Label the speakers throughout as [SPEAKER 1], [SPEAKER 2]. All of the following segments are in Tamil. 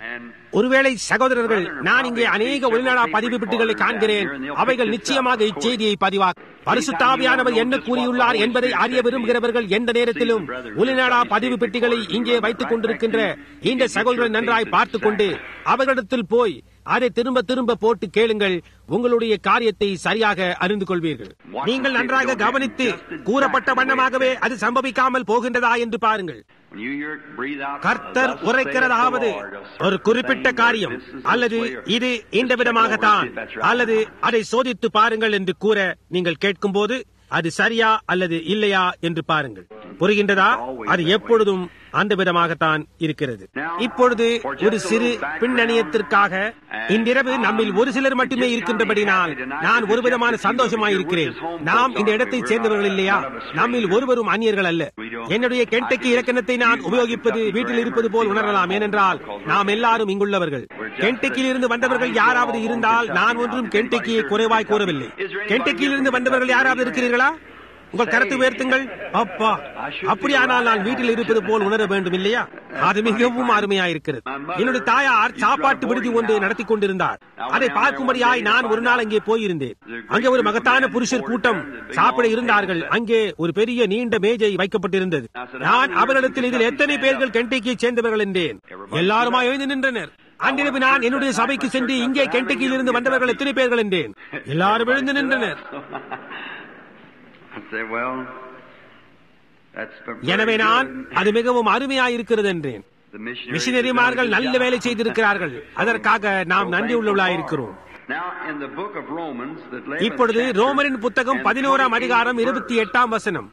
[SPEAKER 1] ஒருவேளை சகோதரர்கள் நான் இங்கே அநேக ஒளிநாடா பதிவு பெட்டுகளை காண்கிறேன் அவைகள் நிச்சயமாக இச்செய்தியை பதிவாக்கும் பரிசுத்தாவியானவர் என்ன கூறியுள்ளார் என்பதை அறிய விரும்புகிறவர்கள் எந்த நேரத்திலும் ஒளிநாடா பதிவு பெட்டிகளை இங்கே வைத்துக் கொண்டிருக்கின்ற இந்த சகோதரர்கள் நன்றாய் பார்த்துக் கொண்டு அவர்களிடத்தில் போய் அதை திரும்ப திரும்ப போட்டு கேளுங்கள் உங்களுடைய காரியத்தை சரியாக அறிந்து கொள்வீர்கள் நீங்கள் நன்றாக கவனித்து கூறப்பட்ட வண்ணமாகவே அது சம்பவிக்காமல் போகின்றதா என்று பாருங்கள் கர்த்தர் உரைக்கிறதாவது ஒரு குறிப்பிட்ட காரியம் அல்லது இது இந்த விதமாகத்தான் அல்லது அதை சோதித்து பாருங்கள் என்று கூற நீங்கள் கேட்கும் போது அது சரியா அல்லது இல்லையா என்று பாருங்கள் புரிகின்றதா அது எப்பொழுதும் அந்த விதமாகத்தான் இருக்கிறது இப்பொழுது ஒரு சிறு பின்னணியத்திற்காக இன்றிரவு நம்மில் ஒரு சிலர் மட்டுமே இருக்கின்றபடினால் நான் ஒரு விதமான சந்தோஷமாயிருக்கிறேன் நாம் இந்த இடத்தை சேர்ந்தவர்கள் இல்லையா நம்மில் ஒருவரும் அந்நியர்கள் அல்ல என்னுடைய கெண்டக்கி இலக்கணத்தை நான் உபயோகிப்பது வீட்டில் இருப்பது போல் உணரலாம் ஏனென்றால் நாம் எல்லாரும் இங்குள்ளவர்கள் கெண்டக்கியில் இருந்து வந்தவர்கள் யாராவது இருந்தால் நான் ஒன்றும் கெண்டக்கியை குறைவாய் கூறவில்லை கெண்டக்கியில் இருந்து வந்தவர்கள் யாராவது இருக்கிறீர்களா உங்கள் கருத்து உயர்த்துங்கள் அப்பா அப்படியானால் நான் வீட்டில் இருப்பது போல் உணர வேண்டும் இல்லையா அது மிகவும் அருமையா இருக்கிறது என்னுடைய தாயார் சாப்பாட்டு விடுதி ஒன்று நடத்தி கொண்டிருந்தார் அதை பார்க்கும்படியாய் நான் ஒரு நாள் அங்கே போயிருந்தேன் அங்கே ஒரு மகத்தான புருஷர் கூட்டம் சாப்பிட இருந்தார்கள் அங்கே ஒரு பெரிய நீண்ட மேஜை வைக்கப்பட்டிருந்தது நான் அவரிடத்தில் இதில் எத்தனை பேர்கள் கெண்டக்கியை சேர்ந்தவர்கள் என்றேன் எல்லாருமா எழுந்து நின்றனர் அன்றிரவு நான் என்னுடைய சபைக்கு சென்று இங்கே கெண்டக்கியில் இருந்து வந்தவர்கள் எத்தனை பேர்கள் என்றேன் எல்லாரும் எழுந்து நின்றனர் எனவே நான் அது மிகவும் அருமையாயிருக்கிறது என்றேன் மிஷினரிமார்கள் நல்ல வேலை செய்திருக்கிறார்கள் அதற்காக நாம் நன்றி உள்ளவர்களாயிருக்கிறோம் இப்பொழுது ரோமரின் புத்தகம் பதினோராம் அதிகாரம் இருபத்தி எட்டாம் வசனம்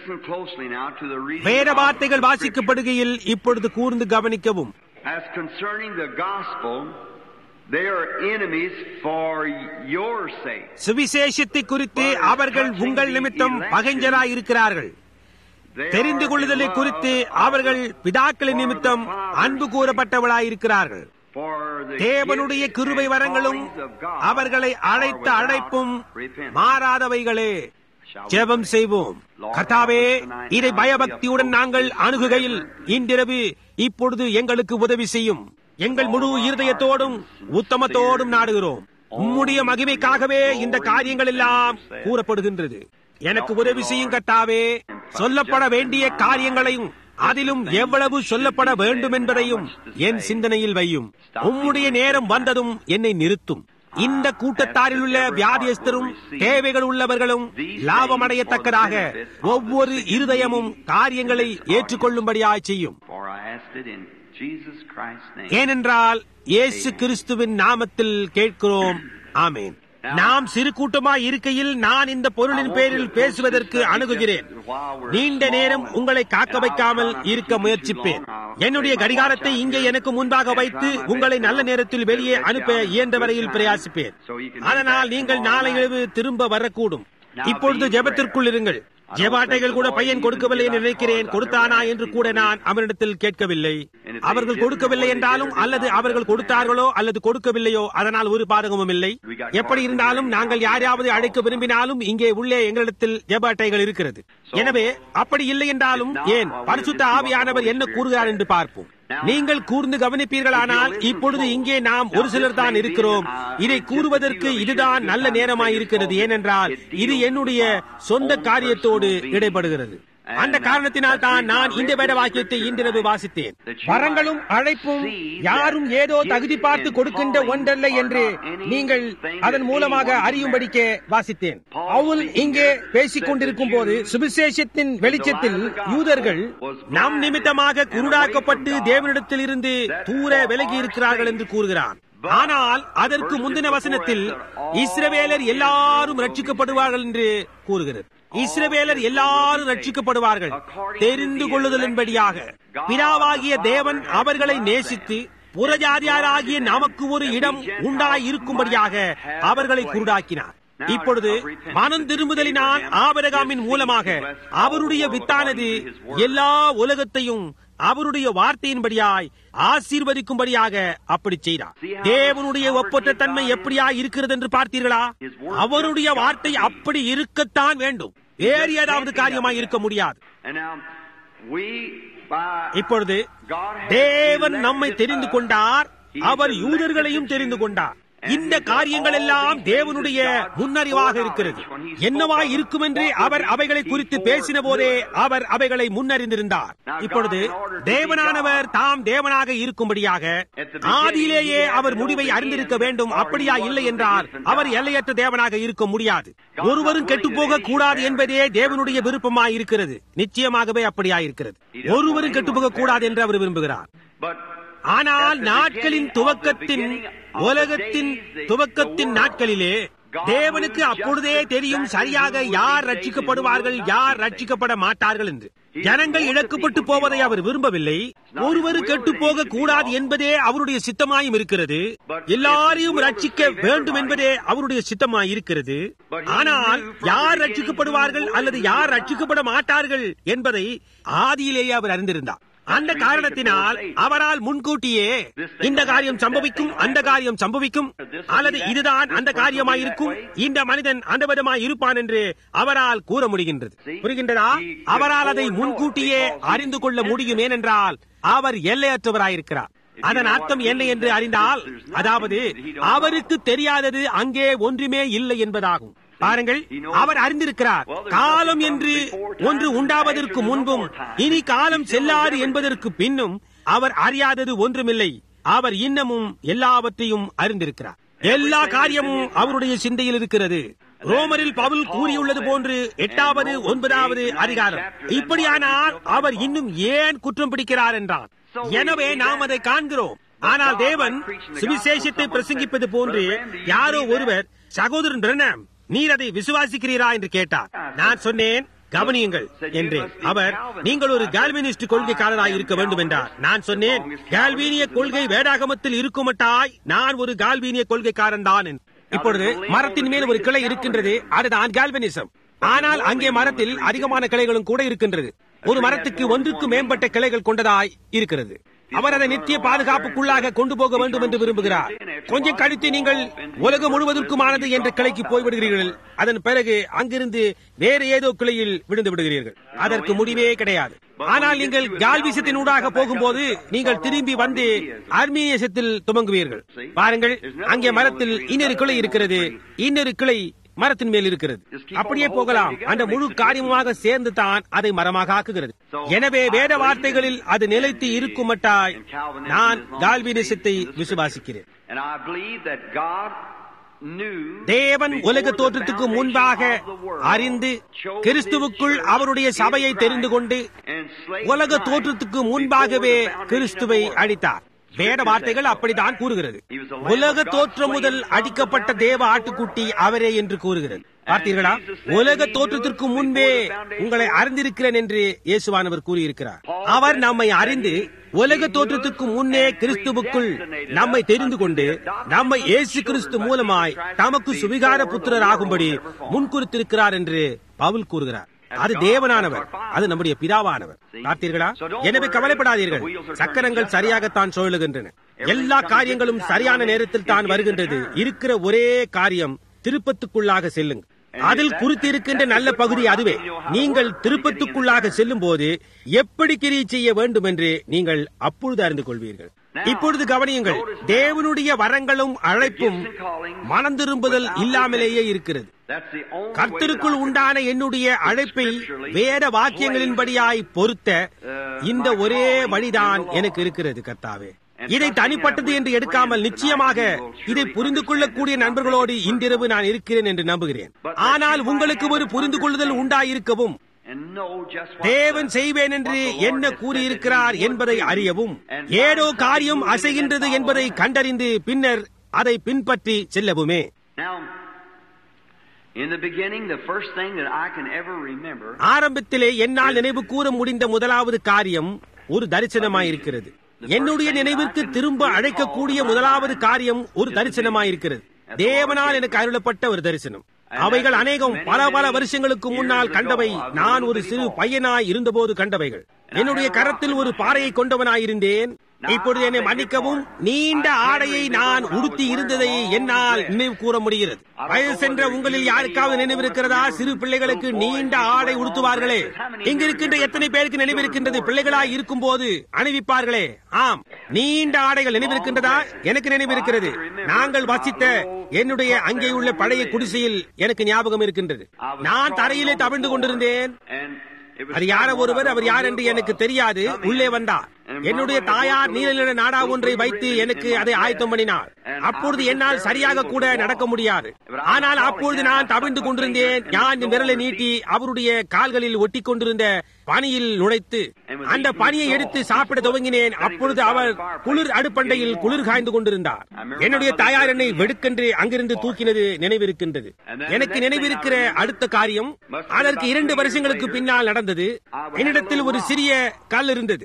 [SPEAKER 1] வேத வார்த்தைகள் வாசிக்கப்படுகையில் இப்பொழுது கூர்ந்து கவனிக்கவும்
[SPEAKER 2] As concerning the gospel, they are enemies for your sake.
[SPEAKER 1] சுவிசேஷத்தை குறித்து அவர்கள் உங்கள் நிமித்தம் பகைஞ்சராய் இருக்கிறார்கள் தெரிந்து கொள்ளுதலை குறித்து அவர்கள் பிதாக்களின் நிமித்தம் அன்பு கூறப்பட்டவளாயிருக்கிறார்கள் தேவனுடைய கிருபை வரங்களும் அவர்களை அழைத்த அழைப்பும் மாறாதவைகளே ஜெபம் செய்வோம் கர்த்தாவே இதை பயபக்தியுடன் நாங்கள் அணுகுகையில் இன்றிரவு இப்பொழுது எங்களுக்கு உதவி செய்யும் எங்கள் முழு இருதயத்தோடும் உத்தமத்தோடும் நாடுகிறோம் உம்முடைய மகிமைக்காகவே இந்த காரியங்கள் எல்லாம் கூறப்படுகின்றது எனக்கு உதவி செய்யும் கர்த்தாவே சொல்லப்பட வேண்டிய காரியங்களையும் அதிலும் எவ்வளவு சொல்லப்பட வேண்டும் என்பதையும் என் சிந்தனையில் வையும் உம்முடைய நேரம் வந்ததும் என்னை நிறுத்தும் இந்த கூட்டத்தாரில் உள்ள வியாதியஸ்தரும் தேவைகள் உள்ளவர்களும் லாபமடையத்தக்கதாக ஒவ்வொரு இருதயமும் காரியங்களை ஏற்றுக்கொள்ளும்படியாய் செய்யும் ஏனென்றால் இயேசு கிறிஸ்துவின் நாமத்தில் கேட்கிறோம் ஆமேன் நாம் சிறு கூட்டமாய் இருக்கையில் நான் இந்த பொருளின் பேரில் பேசுவதற்கு அணுகுகிறேன் நீண்ட நேரம் உங்களை காக்க வைக்காமல் இருக்க முயற்சிப்பேன் என்னுடைய கடிகாரத்தை இங்கே எனக்கு முன்பாக வைத்து உங்களை நல்ல நேரத்தில் வெளியே அனுப்ப இயன்ற வரையில் பிரயாசிப்பேன் அதனால் நீங்கள் நாளை இரவு திரும்ப வரக்கூடும் இப்பொழுது ஜெபத்திற்குள் இருங்கள் ஜெபாட்டைகள் கூட பையன் கொடுக்கவில்லை என்று நினைக்கிறேன் கொடுத்தானா என்று கூட நான் அவனிடத்தில் கேட்கவில்லை அவர்கள் கொடுக்கவில்லை என்றாலும் அல்லது அவர்கள் கொடுத்தார்களோ அல்லது கொடுக்கவில்லையோ அதனால் ஒரு பாதகமும் இல்லை எப்படி இருந்தாலும் நாங்கள் யாரையாவது அழைக்க விரும்பினாலும் இங்கே உள்ளே எங்களிடத்தில் ஜெபாட்டைகள் இருக்கிறது எனவே அப்படி இல்லை என்றாலும் ஏன் பரிசுத்த ஆவியானவர் என்ன கூறுகிறார் என்று பார்ப்போம் நீங்கள் கூர்ந்து கவனிப்பீர்களானால் இப்பொழுது இங்கே நாம் ஒரு சிலர் தான் இருக்கிறோம் இதை கூறுவதற்கு இதுதான் நல்ல நேரமாய் இருக்கிறது ஏனென்றால் இது என்னுடைய சொந்த காரியத்தோடு இடைப்படுகிறது அந்த காரணத்தினால் தான் நான் இந்த வேட வாக்கியத்தை இன்றிரவு வாசித்தேன் வரங்களும் அழைப்பும் யாரும் ஏதோ தகுதி பார்த்து கொடுக்கின்ற ஒன்றல்ல என்று நீங்கள் அதன் மூலமாக அறியும்படிக்க வாசித்தேன் அவுல் இங்கே பேசிக் கொண்டிருக்கும் போது சுவிசேஷத்தின் வெளிச்சத்தில் யூதர்கள் நம் நிமித்தமாக குருடாக்கப்பட்டு தேவனிடத்தில் இருந்து தூர விலகி இருக்கிறார்கள் என்று கூறுகிறான் ஆனால் அதற்கு முந்தின வசனத்தில் இஸ்ரவேலர் எல்லாரும் ரட்சிக்கப்படுவார்கள் என்று கூறுகிறது இஸ்ரவேலர் எல்லாரும் ரட்சிக்கப்படுவார்கள் தெரிந்து கொள்ளுதலின்படியாக பிதாவாகிய தேவன் அவர்களை நேசித்து புறஜாதியாராகிய நமக்கு ஒரு இடம் உண்டாய் இருக்கும்படியாக அவர்களை குருடாக்கினார் இப்பொழுது மனம் திரும்புதலினால் ஆபரகாமின் மூலமாக அவருடைய வித்தானது எல்லா உலகத்தையும் அவருடைய வார்த்தையின்படியாய் ஆசீர்வதிக்கும்படியாக அப்படி செய்தார் தேவனுடைய ஒப்பற்ற தன்மை எப்படியா இருக்கிறது என்று பார்த்தீர்களா அவருடைய வார்த்தை அப்படி இருக்கத்தான் வேண்டும் வேறு ஏதாவது காரியமாய் இருக்க முடியாது இப்பொழுது தேவன் நம்மை தெரிந்து கொண்டார் அவர் யூதர்களையும் தெரிந்து கொண்டார் இந்த காரியங்கள் எல்லாம் தேவனுடைய முன்னறிவாக இருக்கிறது என்னவா இருக்கும் என்று அவர் அவைகளை குறித்து பேசின போதே அவர் அவைகளை முன்னறிந்திருந்தார் இப்பொழுது தேவனானவர் தாம் தேவனாக இருக்கும்படியாக ஆதியிலேயே அவர் முடிவை அறிந்திருக்க வேண்டும் அப்படியா இல்லை என்றால் அவர் எல்லையற்ற தேவனாக இருக்க முடியாது ஒருவரும் கெட்டு போக கூடாது என்பதே தேவனுடைய விருப்பமாய் இருக்கிறது நிச்சயமாகவே அப்படியா இருக்கிறது ஒருவரும் கெட்டு போக கூடாது என்று அவர் விரும்புகிறார் ஆனால் நாட்களின் துவக்கத்தின் உலகத்தின் துவக்கத்தின் நாட்களிலே தேவனுக்கு அப்பொழுதே தெரியும் சரியாக யார் ரட்சிக்கப்படுவார்கள் யார் ரட்சிக்கப்பட மாட்டார்கள் என்று ஜனங்கள் இழக்கப்பட்டு போவதை அவர் விரும்பவில்லை ஒருவர் கெட்டு போக கூடாது என்பதே அவருடைய சித்தமாயும் இருக்கிறது எல்லாரையும் ரட்சிக்க வேண்டும் என்பதே அவருடைய சித்தமாய் இருக்கிறது ஆனால் யார் ரட்சிக்கப்படுவார்கள் அல்லது யார் ரட்சிக்கப்பட மாட்டார்கள் என்பதை ஆதியிலேயே அவர் அறிந்திருந்தார் அந்த காரணத்தினால் அவரால் முன்கூட்டியே இந்த காரியம் சம்பவிக்கும் அந்த காரியம் சம்பவிக்கும் அல்லது இதுதான் அந்த காரியமாயிருக்கும் இந்த மனிதன் அந்த விதமாய் இருப்பான் என்று அவரால் கூற முடிகின்றது புரிகின்றதா அவரால் அதை முன்கூட்டியே அறிந்து கொள்ள முடியும் ஏனென்றால் அவர் எல்லையற்றவராயிருக்கிறார் அதன் அர்த்தம் என்ன என்று அறிந்தால் அதாவது அவருக்கு தெரியாதது அங்கே ஒன்றுமே இல்லை என்பதாகும் பாருங்கள் அவர் அறிந்திருக்கிறார் காலம் என்று ஒன்று உண்டாவதற்கு முன்பும் இனி காலம் செல்லாது என்பதற்கு பின்னும் அவர் அறியாதது ஒன்றுமில்லை அவர் இன்னமும் எல்லாவற்றையும் அறிந்திருக்கிறார் எல்லா காரியமும் அவருடைய சிந்தையில் இருக்கிறது ரோமரில் பவுல் கூறியுள்ளது போன்று எட்டாவது ஒன்பதாவது அதிகாரம் இப்படியானால் அவர் இன்னும் ஏன் குற்றம் பிடிக்கிறார் என்றான் எனவே நாம் அதை காண்கிறோம் ஆனால் தேவன் சுவிசேஷத்தை பிரசங்கிப்பது போன்று யாரோ ஒருவர் சகோதரன் பிரணம் நீர் அதை விசுவாசிக்கிறீரா என்று கேட்டார் நான் சொன்னேன் கவனியுங்கள் என்றேன் அவர் நீங்கள் ஒரு கால்வினிஸ்ட் கொள்கைக்காரராய் இருக்க வேண்டும் என்றார் நான் சொன்னேன் கால்வீனிய கொள்கை வேதாகமத்தில் இருக்குமட்டாய் நான் ஒரு கால்வீனிய கொள்கைக்காரன் தான் இப்பொழுது மரத்தின் மேல் ஒரு கிளை இருக்கின்றது அதுதான் கால்வினிசம் ஆனால் அங்கே மரத்தில் அதிகமான கிளைகளும் கூட இருக்கின்றது ஒரு மரத்துக்கு ஒன்றுக்கு மேம்பட்ட கிளைகள் கொண்டதாய் இருக்கிறது அவர் அதை நித்திய பாதுகாப்புக்குள்ளாக கொண்டு போக வேண்டும் என்று விரும்புகிறார் கொஞ்சம் கழித்து நீங்கள் உலகம் முழுவதற்குமானது என்ற கிளைக்கு போய்விடுகிறீர்கள் அதன் பிறகு அங்கிருந்து வேறு ஏதோ கிளையில் விழுந்து விடுகிறீர்கள் அதற்கு முடிவே கிடையாது ஆனால் நீங்கள் கால்வீசத்தின் ஊடாக போகும்போது நீங்கள் திரும்பி வந்து அர்மீனியசத்தில் துவங்குவீர்கள் பாருங்கள் அங்கே மரத்தில் இன்னொரு கிளை இருக்கிறது இன்னொரு கிளை மரத்தின் மேல் இருக்கிறது அப்படியே போகலாம் அந்த முழு காரியமாக சேர்ந்து தான் அதை மரமாக ஆக்குகிறது எனவே வேத வார்த்தைகளில் அது நிலைத்து இருக்குமட்டாய் நான் கால்வினிசத்தை விசுவாசிக்கிறேன் தேவன் உலக தோற்றத்துக்கு முன்பாக அறிந்து கிறிஸ்துவுக்குள் அவருடைய சபையை தெரிந்து கொண்டு உலக தோற்றத்துக்கு முன்பாகவே கிறிஸ்துவை அழித்தார் வேத வார்த்தைகள் அப்படித்தான் கூறுகிறது உலக தோற்றம் முதல் அடிக்கப்பட்ட தேவ ஆட்டுக்குட்டி அவரே என்று கூறுகிறது பார்த்தீர்களா உலக தோற்றத்திற்கு முன்பே உங்களை அறிந்திருக்கிறேன் என்று இயேசுவானவர் கூறியிருக்கிறார் அவர் நம்மை அறிந்து உலக தோற்றத்துக்கு முன்னே கிறிஸ்துவுக்குள் நம்மை தெரிந்து கொண்டு நம்மை இயேசு கிறிஸ்து மூலமாய் தமக்கு சுவிகார புத்திரர் ஆகும்படி முன்குறித்திருக்கிறார் என்று பவுல் கூறுகிறார் அது தேவனானவர் அது நம்முடைய பிதாவானவர் பார்த்தீர்களா எனவே கவலைப்படாதீர்கள் சக்கரங்கள் சரியாகத்தான் சுழலுகின்றன எல்லா காரியங்களும் சரியான நேரத்தில் தான் வருகின்றது இருக்கிற ஒரே காரியம் திருப்பத்துக்குள்ளாக செல்லுங்க அதில் குறித்திருக்கின்ற நல்ல பகுதி அதுவே நீங்கள் திருப்பத்துக்குள்ளாக செல்லும் போது எப்படி கிரியை செய்ய வேண்டும் என்று நீங்கள் அப்பொழுது அறிந்து கொள்வீர்கள் இப்பொழுது கவனியுங்கள் தேவனுடைய வரங்களும் அழைப்பும் மனம் திரும்புதல் இல்லாமலேயே இருக்கிறது கர்த்தருக்குள் உண்டான என்னுடைய அழைப்பை வேற வாக்கியங்களின்படியாய் பொருத்த இந்த ஒரே வழிதான் எனக்கு இருக்கிறது கர்த்தாவே இதை தனிப்பட்டது என்று எடுக்காமல் நிச்சயமாக இதை புரிந்து கொள்ளக்கூடிய நண்பர்களோடு இன்றிரவு நான் இருக்கிறேன் என்று நம்புகிறேன் ஆனால் உங்களுக்கு ஒரு புரிந்து கொள்ளுதல் உண்டாயிருக்கவும் தேவன் செய்வேன் என்று என்ன கூறியிருக்கிறார் என்பதை அறியவும் ஏதோ காரியம் அசைகின்றது என்பதை கண்டறிந்து பின்னர் அதை பின்பற்றி செல்லவுமே ஆரம்பத்திலே என்னால் நினைவு கூற முடிந்த முதலாவது காரியம் ஒரு தரிசனமாயிருக்கிறது என்னுடைய நினைவிற்கு திரும்ப அழைக்கக்கூடிய முதலாவது காரியம் ஒரு தரிசனமாயிருக்கிறது தேவனால் எனக்கு அருளப்பட்ட ஒரு தரிசனம் அவைகள் அநேகம் பல பல வருஷங்களுக்கு முன்னால் கண்டவை நான் ஒரு சிறு பையனாய் இருந்தபோது கண்டவைகள் என்னுடைய கரத்தில் ஒரு பாறையை கொண்டவனாயிருந்தேன் இப்பொழுது என்னை மன்னிக்கவும் நீண்ட ஆடையை நான் உடுத்தி இருந்ததை என்னால் நினைவு கூற முடிகிறது வயது சென்ற உங்களில் யாருக்காவது நினைவிருக்கிறதா சிறு பிள்ளைகளுக்கு நீண்ட ஆடை உடுத்துவார்களே இங்க இருக்கின்ற எத்தனை பேருக்கு நினைவிருக்கின்றது பிள்ளைகளாய் இருக்கும் போது அணிவிப்பார்களே ஆம் நீண்ட ஆடைகள் நினைவிருக்கின்றதா எனக்கு நினைவிருக்கிறது நாங்கள் வசித்த என்னுடைய அங்கே உள்ள பழைய குடிசையில் எனக்கு ஞாபகம் இருக்கின்றது நான் தரையிலே தவிழ்ந்து கொண்டிருந்தேன் அது யார ஒருவர் அவர் யார் என்று எனக்கு தெரியாது உள்ளே வந்தார் என்னுடைய தாயார் நீல நாடா ஒன்றை வைத்து எனக்கு அதை ஆயத்தம் பண்ணினார் அப்பொழுது என்னால் சரியாக கூட நடக்க முடியாது ஆனால் அப்பொழுது நான் தவிழ்ந்து கொண்டிருந்தேன் நான் விரலை நீட்டி அவருடைய கால்களில் ஒட்டி கொண்டிருந்த பனியில் நுழைத்து அந்த பனியை எடுத்து சாப்பிட துவங்கினேன் அப்பொழுது அவர் குளிர் அடுப்பண்டையில் குளிர் காய்ந்து கொண்டிருந்தார் என்னுடைய தாயார் என்னை வெடுக்கென்று அங்கிருந்து தூக்கினது நினைவிருக்கின்றது எனக்கு நினைவிருக்கிற அடுத்த காரியம் அதற்கு இரண்டு வருஷங்களுக்கு பின்னால் நடந்தது என்னிடத்தில் ஒரு சிறிய கல் இருந்தது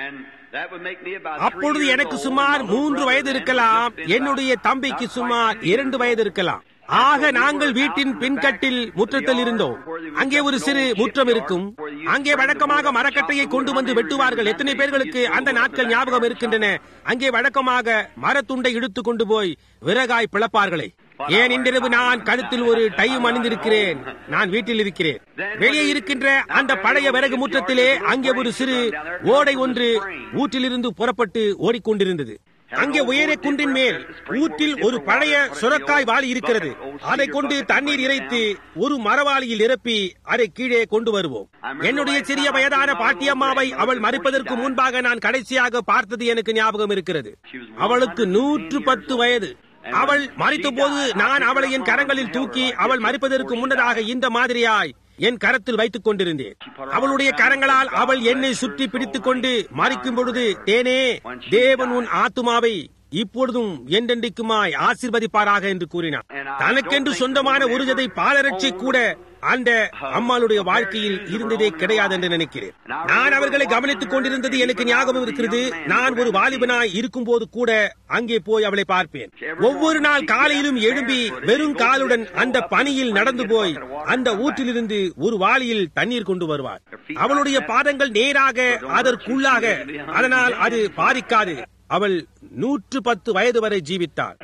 [SPEAKER 1] அப்பொழுது எனக்கு சுமார் மூன்று வயது இருக்கலாம் என்னுடைய தம்பிக்கு சுமார் இரண்டு வயது இருக்கலாம் ஆக நாங்கள் வீட்டின் பின்கட்டில் முற்றத்தில் இருந்தோம் அங்கே ஒரு சிறு முற்றம் இருக்கும் அங்கே வழக்கமாக மரக்கட்டையை கொண்டு வந்து வெட்டுவார்கள் எத்தனை பேர்களுக்கு அந்த நாட்கள் ஞாபகம் இருக்கின்றன அங்கே வழக்கமாக மரத்துண்டை இழுத்து கொண்டு போய் விறகாய் பிளப்பார்களே ஏன் இன்றிரவு நான் கழுத்தில் ஒரு டையும் அணிந்திருக்கிறேன் நான் வீட்டில் இருக்கிறேன் வெளியே இருக்கின்ற அந்த பழைய விறகு முற்றத்திலே அங்கே ஒரு சிறு ஓடை ஒன்று ஊற்றிலிருந்து புறப்பட்டு ஓடிக்கொண்டிருந்தது அங்கே உயர குன்றின் மேல் ஊற்றில் ஒரு பழைய சுரக்காய் வாளி இருக்கிறது அதை கொண்டு தண்ணீர் இறைத்து ஒரு மரவாளியில் நிரப்பி அதை கீழே கொண்டு வருவோம் என்னுடைய சிறிய வயதான பாட்டியம்மாவை அவள் மறிப்பதற்கு முன்பாக நான் கடைசியாக பார்த்தது எனக்கு ஞாபகம் இருக்கிறது அவளுக்கு நூற்று பத்து வயது அவள் மறித்த போது நான் அவளை என் கரங்களில் தூக்கி அவள் மறிப்பதற்கு முன்னதாக இந்த மாதிரியாய் என் கரத்தில் வைத்துக் கொண்டிருந்தேன் அவளுடைய கரங்களால் அவள் என்னை சுற்றி பிடித்துக் கொண்டு மறிக்கும் பொழுது தேனே தேவன் உன் ஆத்துமாவை இப்பொழுதும் என்றென்றைக்குமாய் ஆசிர்வதிப்பாராக என்று கூறினார் தனக்கென்று சொந்தமான ஒரு ஜதை பாலரட்சி கூட அந்த அம்மாளுடைய வாழ்க்கையில் இருந்ததே கிடையாது என்று நினைக்கிறேன் நான் அவர்களை கவனித்துக் கொண்டிருந்தது எனக்கு ஞாபகம் இருக்கிறது நான் ஒரு வாலிபனாய் இருக்கும் போது கூட அங்கே போய் அவளை பார்ப்பேன் ஒவ்வொரு நாள் காலையிலும் எழும்பி வெறும் காலுடன் அந்த பனியில் நடந்து போய் அந்த ஊற்றிலிருந்து ஒரு வாளியில் தண்ணீர் கொண்டு வருவார் அவளுடைய பாதங்கள் நேராக அதற்குள்ளாக அதனால் அது பாதிக்காது அவள் நூற்று பத்து வயது வரை ஜீவித்தாள்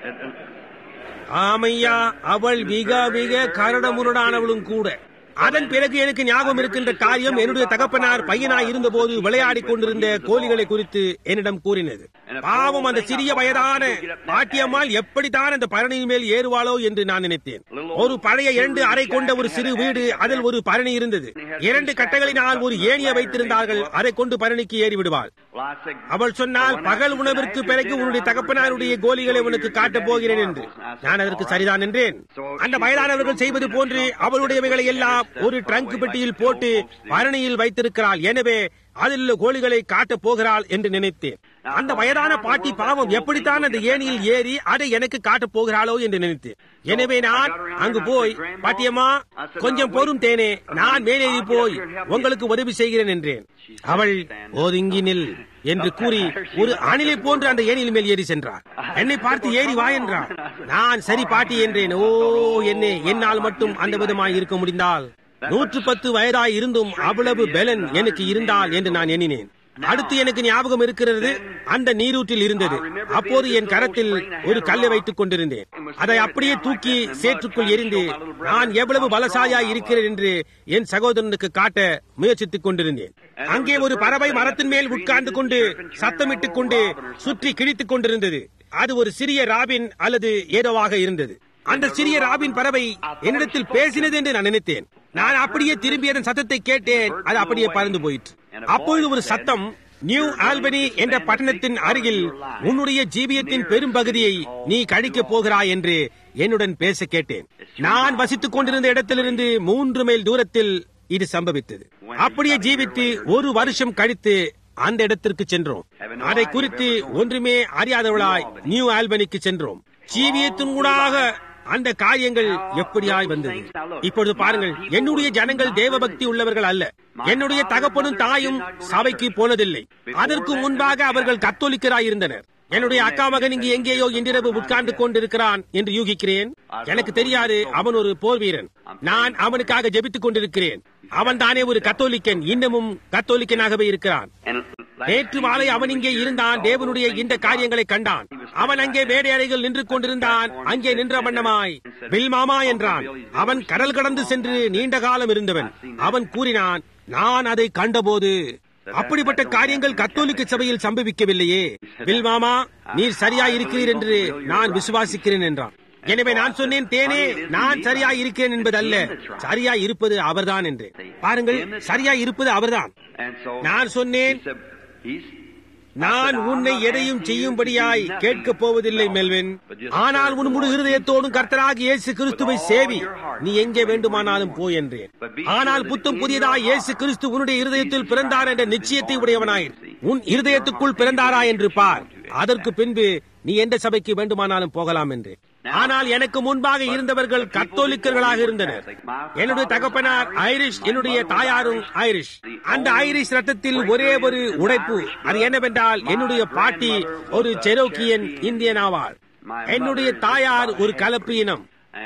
[SPEAKER 1] ஆமையா அவள் மிக மிக கரடமுரடானவளும் கூட அதன் பிறகு எனக்கு ஞாபகம் இருக்கின்ற காரியம் என்னுடைய தகப்பனார் பையனாய் இருந்தபோது விளையாடிக் கொண்டிருந்த கோழிகளை குறித்து என்னிடம் கூறினது பாவம் அந்த சிறிய வயதான பாட்டியம்மாள் எப்படித்தான் அந்த பரணியின் மேல் ஏறுவாளோ என்று நான் நினைத்தேன் ஒரு பழைய இரண்டு அறை கொண்ட ஒரு சிறு வீடு அதில் ஒரு பரணி இருந்தது இரண்டு கட்டைகளினால் ஒரு ஏணியை வைத்திருந்தார்கள் அதை கொண்டு பரணிக்கு ஏறி விடுவாள் அவள் சொன்னால் பகல் உணவிற்கு பிறகு உன்னுடைய தகப்பனாருடைய கோலிகளை உனக்கு காட்டப் போகிறேன் என்று நான் அதற்கு சரிதான் என்றேன் அந்த வயதானவர்கள் செய்வது போன்று அவளுடையவைகளை எல்லாம் ஒரு ட்ரங்க் பெட்டியில் போட்டு பரணியில் வைத்திருக்கிறாள் எனவே அதில் உள்ள கோழிகளை காட்டப் போகிறாள் என்று நினைத்தேன் அந்த வயதான பாட்டி பாவம் எப்படித்தான் அந்த ஏணியில் ஏறி அதை எனக்கு காட்டப் போகிறாளோ என்று நினைத்தேன் எனவே நான் அங்கு போய் பாட்டியம்மா கொஞ்சம் பொறும் தேனே நான் மேலேறி போய் உங்களுக்கு உதவி செய்கிறேன் என்றேன் அவள் ஓதுங்கி நில் என்று கூறி ஒரு அணிலை போன்று அந்த ஏணியில் மேல் ஏறி சென்றார் என்னை பார்த்து ஏறி வா என்றார் நான் சரி பாட்டி என்றேன் ஓ என்னே என்னால் மட்டும் அந்த விதமாய் இருக்க முடிந்தால் நூற்று பத்து வயதாய் இருந்தும் அவ்வளவு பெலன் எனக்கு இருந்தால் என்று நான் எண்ணினேன் அடுத்து எனக்கு ஞாபகம் இருக்கிறது அந்த நீரூற்றில் இருந்தது அப்போது என் கரத்தில் ஒரு கல்லை வைத்துக் கொண்டிருந்தேன் அதை அப்படியே தூக்கி சேற்றுக்குள் எரிந்து நான் எவ்வளவு பலசாயாய் இருக்கிறேன் என்று என் சகோதரனுக்கு காட்ட முயற்சித்துக் கொண்டிருந்தேன் அங்கே ஒரு பறவை மரத்தின் மேல் உட்கார்ந்து கொண்டு சத்தமிட்டுக் கொண்டு சுற்றி கிழித்துக் கொண்டிருந்தது அது ஒரு சிறிய ராபின் அல்லது ஏதோவாக இருந்தது அந்த சிறிய ராபின் பறவை என்னிடத்தில் பேசினது என்று நான் நினைத்தேன் நான் அப்படியே திரும்பி அதன் சத்தத்தை கேட்டேன் அது அப்படியே பறந்து போயிற்று அப்பொழுது ஒரு சத்தம் நியூ ஆல்பனி என்ற பட்டணத்தின் அருகில் உன்னுடைய ஜீவியத்தின் பெரும் பகுதியை நீ கழிக்கப் போகிறாய் என்று என்னுடன் பேச கேட்டேன் நான் வசித்துக் கொண்டிருந்த இடத்திலிருந்து மூன்று மைல் தூரத்தில் இது சம்பவித்தது அப்படியே ஜீவித்து ஒரு வருஷம் கழித்து அந்த இடத்திற்கு சென்றோம் அதை குறித்து ஒன்றுமே அறியாதவளாய் நியூ ஆல்பனிக்கு சென்றோம் ஜீவியத்தின் ஊடாக அந்த காரியங்கள் எப்படியாய் வந்தது இப்பொழுது பாருங்கள் என்னுடைய ஜனங்கள் தேவபக்தி உள்ளவர்கள் அல்ல என்னுடைய தகப்பனும் தாயும் சபைக்கு போனதில்லை அதற்கு முன்பாக அவர்கள் கத்தோலிக்கராய் இருந்தனர் என்னுடைய அக்கா மகன் இங்கு எங்கேயோ இன்றிரவு உட்கார்ந்து கொண்டிருக்கிறான் என்று யூகிக்கிறேன் எனக்கு தெரியாது அவன் ஒரு போர் வீரன் நான் அவனுக்காக ஜெபித்துக் கொண்டிருக்கிறேன் அவன் தானே ஒரு கத்தோலிக்கன் இன்னமும் கத்தோலிக்கனாகவே இருக்கிறான் நேற்று மாலை அவன் இங்கே இருந்தான் தேவனுடைய இந்த காரியங்களை கண்டான் அவன் அங்கே மேடை அறைகள் நின்று கொண்டிருந்தான் அங்கே நின்ற வண்ணமாய் வில் மாமா என்றான் அவன் கடல் கடந்து சென்று நீண்ட காலம் இருந்தவன் அவன் கூறினான் நான் அதை கண்டபோது அப்படிப்பட்ட காரியங்கள் கத்தோலிக்க சபையில் சம்பவிக்கவில்லையே வில் மாமா நீர் சரியா இருக்கிறீர் என்று நான் விசுவாசிக்கிறேன் என்றான் எனவே நான் சொன்னேன் தேனே நான் சரியா இருக்கிறேன் என்பது அல்ல சரியா இருப்பது அவர்தான் என்று பாருங்கள் சரியா இருப்பது அவர்தான் நான் சொன்னேன் நான் உன்னை எதையும் செய்யும்படியாய் கேட்கப் போவதில்லை மெல்வின் ஆனால் உன் முழு இருதயத்தோடும் கர்த்தராக இயேசு கிறிஸ்துவை சேவி நீ எங்கே வேண்டுமானாலும் போ என்றேன் ஆனால் புத்தம் புதியதாய் இயேசு கிறிஸ்து உன்னுடைய இருதயத்தில் பிறந்தார் என்ற நிச்சயத்தை உடையவனாய் உன் இருதயத்துக்குள் பிறந்தாரா என்று பார் அதற்கு பின்பு நீ எந்த சபைக்கு வேண்டுமானாலும் போகலாம் என்று ஆனால் எனக்கு முன்பாக இருந்தவர்கள் கத்தோலிக்கர்களாக இருந்தனர் என்னுடைய தகப்பனார் ஐரிஷ் என்னுடைய தாயாரும் ஐரிஷ் அந்த ஐரிஷ் ரத்தத்தில் ஒரே ஒரு உடைப்பு அது என்னவென்றால் என்னுடைய பாட்டி ஒரு செரோக்கியன் இந்தியன் ஆவார் என்னுடைய தாயார் ஒரு கலப்பு இனம்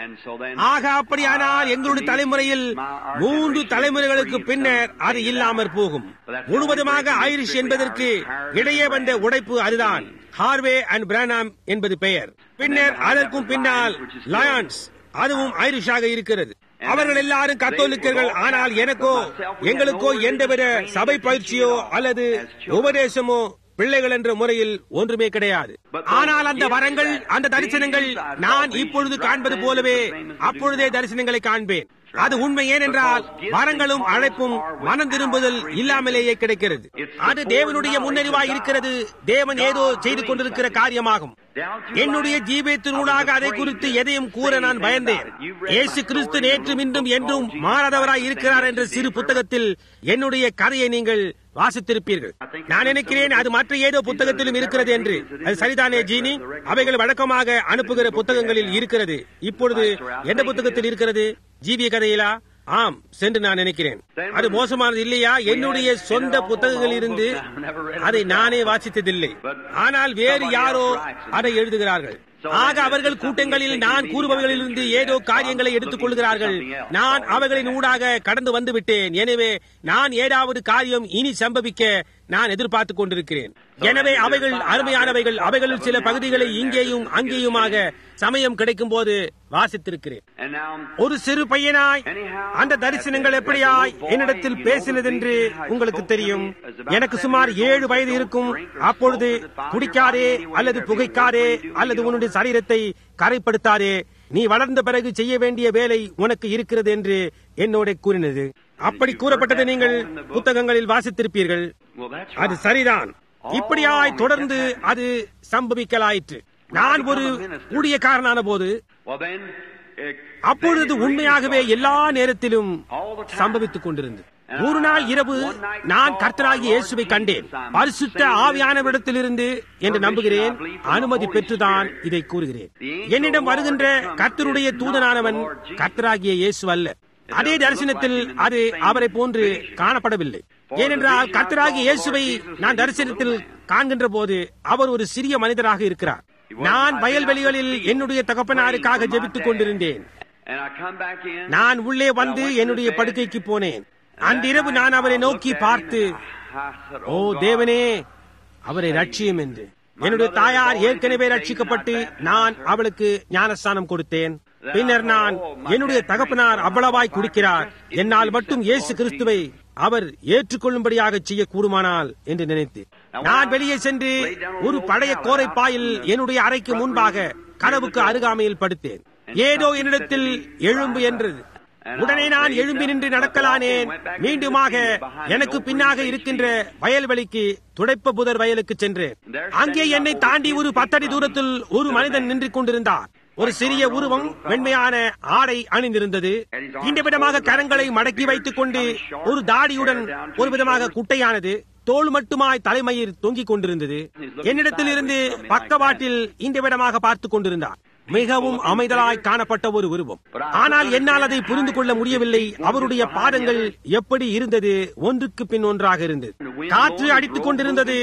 [SPEAKER 1] ஆக அப்படியானால் எங்களுடைய தலைமுறையில் மூன்று தலைமுறைகளுக்கு பின்னர் அது இல்லாமற் போகும் முழுவதுமாக ஐரிஷ் என்பதற்கு இடையே வந்த உடைப்பு அதுதான் ஹார்வே அண்ட் பிரானாம் என்பது பெயர் பின்னர் அதற்கும் பின்னால் லயான்ஸ் அதுவும் ஐரிஷாக இருக்கிறது அவர்கள் எல்லாரும் கத்தோலிக்கர்கள் ஆனால் எனக்கோ எங்களுக்கோ எந்தவித சபை பயிற்சியோ அல்லது உபதேசமோ பிள்ளைகள் என்ற முறையில் ஒன்றுமே கிடையாது ஆனால் அந்த வரங்கள் அந்த தரிசனங்கள் நான் இப்பொழுது காண்பது போலவே அப்பொழுதே தரிசனங்களை காண்பேன் அது உண்மை ஏனென்றால் வரங்களும் அழைப்பும் மனம் திரும்புதல் இல்லாமலேயே கிடைக்கிறது அது தேவனுடைய முன்னறிவாய் இருக்கிறது தேவன் ஏதோ செய்து கொண்டிருக்கிற காரியமாகும் என்னுடைய ஜீவியத்தினூடாக அதை குறித்து எதையும் கூற நான் பயந்தேன் இயேசு கிறிஸ்து நேற்றும் இன்றும் என்றும் மாறாதவராய் இருக்கிறார் என்ற சிறு புத்தகத்தில் என்னுடைய கதையை நீங்கள் வாசித்திருப்பீர்கள் நான் நினைக்கிறேன் அது மற்ற ஏதோ புத்தகத்திலும் இருக்கிறது என்று அது சரிதானே ஜீனி அவைகள் வழக்கமாக அனுப்புகிற புத்தகங்களில் இருக்கிறது இப்பொழுது எந்த புத்தகத்தில் இருக்கிறது ஜீவிய கதையிலா ஆம் சென்று நான் நினைக்கிறேன் அது மோசமானது இல்லையா என்னுடைய சொந்த புத்தகங்களில் இருந்து அதை நானே வாசித்ததில்லை ஆனால் வேறு யாரோ அதை எழுதுகிறார்கள் ஆக அவர்கள் கூட்டங்களில் நான் கூறுபவர்களிலிருந்து ஏதோ காரியங்களை எடுத்துக் கொள்கிறார்கள் நான் அவர்களின் ஊடாக கடந்து வந்து விட்டேன் எனவே நான் ஏதாவது காரியம் இனி சம்பவிக்க நான் எதிர்பார்த்துக் கொண்டிருக்கிறேன் எனவே அவைகள் அருமையானவைகள் அவைகளில் சில பகுதிகளை இங்கேயும் அங்கேயுமாக சமயம் கிடைக்கும் போது வாசித்திருக்கிறேன் ஒரு சிறு பையனாய் அந்த தரிசனங்கள் எப்படியாய் என்னிடத்தில் பேசினதென்று உங்களுக்கு தெரியும் எனக்கு சுமார் ஏழு வயது இருக்கும் அப்பொழுது குடிக்காதே அல்லது புகைக்காதே அல்லது உன்னுடைய சரீரத்தை கரைப்படுத்தாதே நீ வளர்ந்த பிறகு செய்ய வேண்டிய வேலை உனக்கு இருக்கிறது என்று என்னோட கூறினது அப்படி கூறப்பட்டதை நீங்கள் புத்தகங்களில் வாசித்திருப்பீர்கள் அது சரிதான் இப்படியாய் தொடர்ந்து அது சம்பவிக்கலாயிற்று நான் ஒரு ஊழியக்காரனான போது அப்பொழுது உண்மையாகவே எல்லா நேரத்திலும் சம்பவித்துக் கொண்டிருந்தது ஒரு நாள் இரவு நான் கர்த்தராகி இயேசுவை கண்டேன் பரிசுத்த ஆவியானவரிடத்திலிருந்து என்று நம்புகிறேன் அனுமதி பெற்றுதான் இதை கூறுகிறேன் என்னிடம் வருகின்ற கர்த்தருடைய தூதனானவன் கர்த்தராகிய இயேசு அல்ல அதே தரிசனத்தில் அது அவரை போன்று காணப்படவில்லை ஏனென்றால் கர்த்தராகிய இயேசுவை நான் தரிசனத்தில் காண்கின்ற போது அவர் ஒரு சிறிய மனிதராக இருக்கிறார் நான் வயல்வெளிகளில் என்னுடைய தகப்பனாருக்காக ஜெபித்துக் கொண்டிருந்தேன் நான் உள்ளே வந்து என்னுடைய படுக்கைக்கு போனேன் அன்றிரவு நான் அவரை நோக்கி பார்த்து ஓ தேவனே அவரை ரட்சியும் என்று என்னுடைய தாயார் ஏற்கனவே ரட்சிக்கப்பட்டு நான் அவளுக்கு ஞானஸ்தானம் கொடுத்தேன் பின்னர் நான் என்னுடைய தகப்பனார் அவ்வளவாய் குடிக்கிறார் என்னால் மட்டும் இயேசு கிறிஸ்துவை அவர் ஏற்றுக்கொள்ளும்படியாக செய்ய கூடுமானால் என்று நினைத்து நான் வெளியே சென்று ஒரு பழைய கோரைப்பாயில் என்னுடைய அறைக்கு முன்பாக கனவுக்கு அருகாமையில் படுத்தேன் ஏதோ என்னிடத்தில் எழும்பு என்றது உடனே நான் எழும்பி நின்று நடக்கலானேன் மீண்டுமாக எனக்கு பின்னாக இருக்கின்ற வயல்வெளிக்கு துடைப்ப புதர் வயலுக்கு சென்றேன் அங்கே என்னை தாண்டி ஒரு பத்தடி தூரத்தில் ஒரு மனிதன் நின்று கொண்டிருந்தார் ஒரு சிறிய உருவம் வெண்மையான ஆடை அணிந்திருந்தது இந்த விதமாக கரங்களை மடக்கி வைத்துக் கொண்டு ஒரு தாடியுடன் ஒரு விதமாக குட்டையானது தோல் மட்டுமாய் தலைமயிர் தொங்கிக் கொண்டிருந்தது என்னிடத்தில் இருந்து பக்கவாட்டில் இந்த விதமாக பார்த்துக் கொண்டிருந்தார் மிகவும் அமைதலாய் காணப்பட்ட ஒரு உருவம் ஆனால் என்னால் அதை புரிந்து கொள்ள முடியவில்லை அவருடைய பாதங்கள் எப்படி இருந்தது ஒன்றுக்கு பின் ஒன்றாக இருந்தது காற்று அடித்துக் கொண்டிருந்தது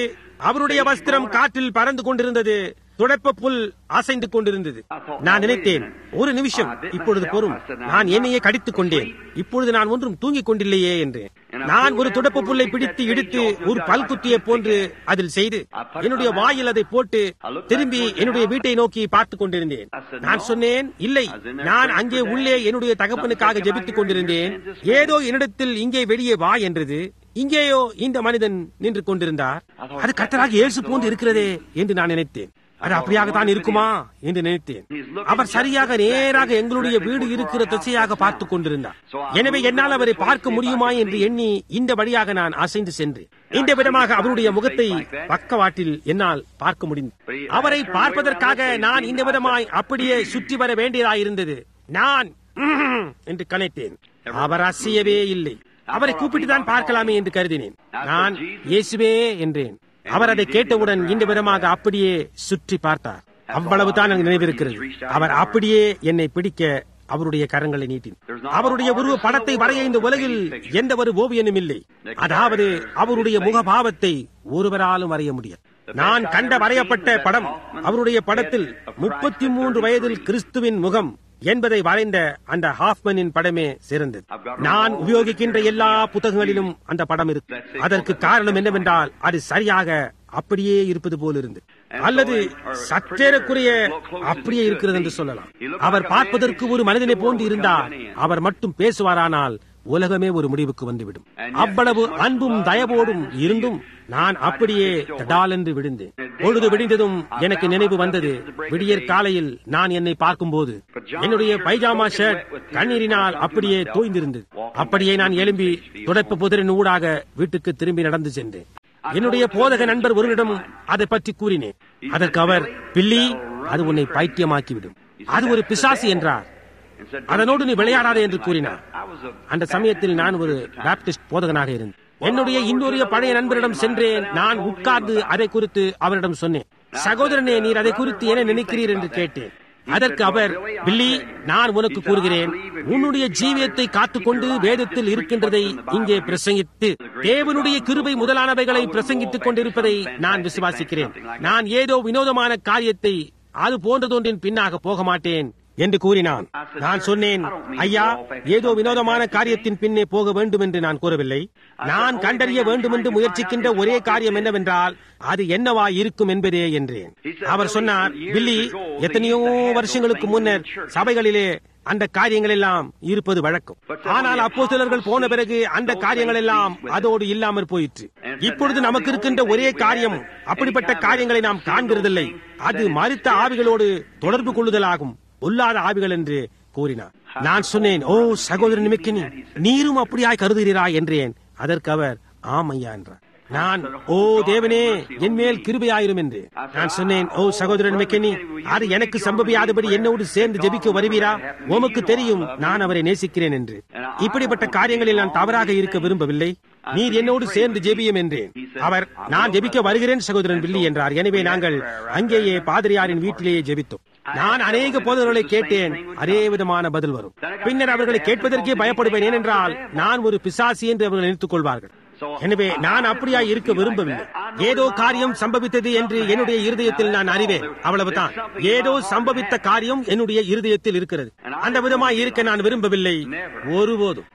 [SPEAKER 1] அவருடைய வஸ்திரம் காற்றில் பறந்து கொண்டிருந்தது துடைப்ப புல் அசைந்து கொண்டிருந்தது நான் நினைத்தேன் ஒரு நிமிஷம் இப்பொழுது பொறும் நான் என்னையே கடித்துக் கொண்டேன் இப்பொழுது நான் ஒன்றும் தூங்கிக் கொண்டில்லையே என்றேன் நான் ஒரு துடைப்ப புல்லை பிடித்து இடித்து ஒரு பல்குத்தியை போன்று அதில் செய்து என்னுடைய வாயில் அதை போட்டு திரும்பி என்னுடைய வீட்டை நோக்கி பார்த்துக் கொண்டிருந்தேன் நான் சொன்னேன் இல்லை நான் அங்கே உள்ளே என்னுடைய தகப்பனுக்காக ஜெபித்துக் கொண்டிருந்தேன் ஏதோ என்னிடத்தில் இங்கே வெளியே வா என்றது இங்கேயோ இந்த மனிதன் நின்று கொண்டிருந்தார் அது கத்தராக இயேசு போன்று இருக்கிறதே என்று நான் நினைத்தேன் அது அப்படியாகத்தான் இருக்குமா என்று நினைத்தேன் அவர் சரியாக நேராக எங்களுடைய வீடு இருக்கிற திசையாக பார்த்துக் கொண்டிருந்தார் எனவே என்னால் அவரை பார்க்க முடியுமா என்று எண்ணி இந்த வழியாக நான் அசைந்து சென்றேன் இந்த விதமாக அவருடைய முகத்தை பக்கவாட்டில் என்னால் பார்க்க முடிந்தது அவரை பார்ப்பதற்காக நான் இந்த விதமாய் அப்படியே சுற்றி வர வேண்டியதாயிருந்தது நான் "ம்ம்" என்று கனைத்தேன் அவர் அசையவே இல்லை அவரை கூப்பிட்டு தான் பார்க்கலாமே என்று கருதினேன் நான் இயேசுவே என்றேன் அவர் அதை கேட்டவுடன் இந்த விதமாக அப்படியே சுற்றி பார்த்தார் அவ்வளவுதான் எனக்கு நினைவிருக்கிறது அவர் அப்படியே என்னை பிடிக்க அவருடைய கரங்களை நீட்டினார் அவருடைய உருவ படத்தை வரைய இந்த உலகில் எந்த ஒரு ஓவியனும் இல்லை அதாவது அவருடைய முகபாவத்தை ஒருவராலும் வரைய முடியாது நான் கண்ட வரையப்பட்ட படம் அவருடைய படத்தில் முப்பத்தி மூன்று வயதில் கிறிஸ்துவின் முகம் என்பதை வரைந்த அந்த ஹாஃப்மனின் படமே சிறந்தது நான் உபயோகிக்கின்ற எல்லா புத்தகங்களிலும் அந்த படம் இருக்கு அதற்கு காரணம் என்னவென்றால் அது சரியாக அப்படியே இருப்பது போல் இருந்து அல்லது சற்றேறக்குரிய அப்படியே இருக்கிறது என்று சொல்லலாம் அவர் பார்ப்பதற்கு ஒரு மனிதனை போன்று இருந்தார் அவர் மட்டும் பேசுவாரானால் உலகமே ஒரு முடிவுக்கு வந்துவிடும் அவ்வளவு அன்பும் தயவோடும் இருந்தும் நான் அப்படியே தடால் என்று விழுந்தேன் பொழுது விடிந்ததும் எனக்கு நினைவு வந்தது விடியற் காலையில் நான் என்னை பார்க்கும்போது என்னுடைய பைஜாமா ஷர்ட் கண்ணீரினால் அப்படியே தோய்ந்திருந்தது அப்படியே நான் எழும்பி துடைப்பு புதரின் ஊடாக வீட்டுக்கு திரும்பி நடந்து சென்றேன் என்னுடைய போதக நண்பர் ஒருவரிடம் அதை பற்றி கூறினேன் அதற்கு அவர் பில்லி அது உன்னை பைத்தியமாக்கிவிடும் அது ஒரு பிசாசு என்றார் அதனோடு நீ விளையாடாதே என்று கூறினார் அந்த சமயத்தில் நான் ஒரு பாப்டிஸ்ட் போதகனாக இருந்தேன் என்னுடைய இன்னொரு பழைய நண்பரிடம் சென்றேன் நான் உட்கார்ந்து அதை குறித்து அவரிடம் சொன்னேன் சகோதரனே நீர் அதை குறித்து என்ன நினைக்கிறீர் என்று கேட்டேன் அதற்கு அவர் பில்லி நான் உனக்கு கூறுகிறேன் உன்னுடைய ஜீவியத்தை காத்துக்கொண்டு வேதத்தில் இருக்கின்றதை இங்கே பிரசங்கித்து தேவனுடைய கிருபை முதலானவைகளை பிரசங்கித்துக் கொண்டிருப்பதை நான் விசுவாசிக்கிறேன் நான் ஏதோ வினோதமான காரியத்தை அது போன்றதொன்றின் பின்னாக போக மாட்டேன் என்று கூறினான் நான் சொன்னேன் ஐயா ஏதோ வினோதமான காரியத்தின் பின்னே போக வேண்டும் என்று நான் கூறவில்லை நான் கண்டறிய வேண்டும் என்று முயற்சிக்கின்ற ஒரே காரியம் என்னவென்றால் அது என்னவா இருக்கும் என்பதே என்றேன் அவர் சொன்னார் பில்லி எத்தனையோ வருஷங்களுக்கு முன்னர் சபைகளிலே அந்த காரியங்கள் எல்லாம் இருப்பது வழக்கம் ஆனால் அப்போ சிலர்கள் போன பிறகு அந்த காரியங்கள் எல்லாம் அதோடு இல்லாமற் போயிற்று இப்பொழுது நமக்கு இருக்கின்ற ஒரே காரியம் அப்படிப்பட்ட காரியங்களை நாம் காண்கிறதில்லை அது மறித்த ஆவிகளோடு தொடர்பு கொள்ளுதலாகும் பொல்லாத ஆவிகள் என்று கூறினார் நான் சொன்னேன் ஓ சகோதரன் மிக்கினி நீரும் அப்படியாய் கருதுகிறீரா என்றேன் அதற்கு அவர் ஆமையா என்றார் நான் ஓ தேவனே என் மேல் கிருபையாயிரும் என்று நான் சொன்னேன் ஓ சகோதரன் மெக்கனி அது எனக்கு சம்பவியாதபடி என்னோடு சேர்ந்து ஜெபிக்க வருவீரா உமக்கு தெரியும் நான் அவரை நேசிக்கிறேன் என்று இப்படிப்பட்ட காரியங்களில் நான் தவறாக இருக்க விரும்பவில்லை நீர் என்னோடு சேர்ந்து ஜெபியும் என்றேன் அவர் நான் ஜெபிக்க வருகிறேன் சகோதரன் பில்லி என்றார் எனவே நாங்கள் அங்கேயே பாதிரியாரின் வீட்டிலேயே ஜெபித்தோம் நான் அநேக போதவர்களை கேட்டேன் அதே விதமான பதில் வரும் பின்னர் அவர்களை கேட்பதற்கே பயப்படுவேன் ஏனென்றால் நான் ஒரு பிசாசி என்று அவர்கள் நினைத்துக் கொள்வார்கள் எனவே நான் அப்படியா இருக்க விரும்பவில்லை ஏதோ காரியம் சம்பவித்தது என்று என்னுடைய இருதயத்தில் நான் அறிவேன் அவ்வளவுதான் ஏதோ சம்பவித்த காரியம் என்னுடைய இருதயத்தில் இருக்கிறது அந்த விதமாய் இருக்க நான் விரும்பவில்லை ஒருபோதும்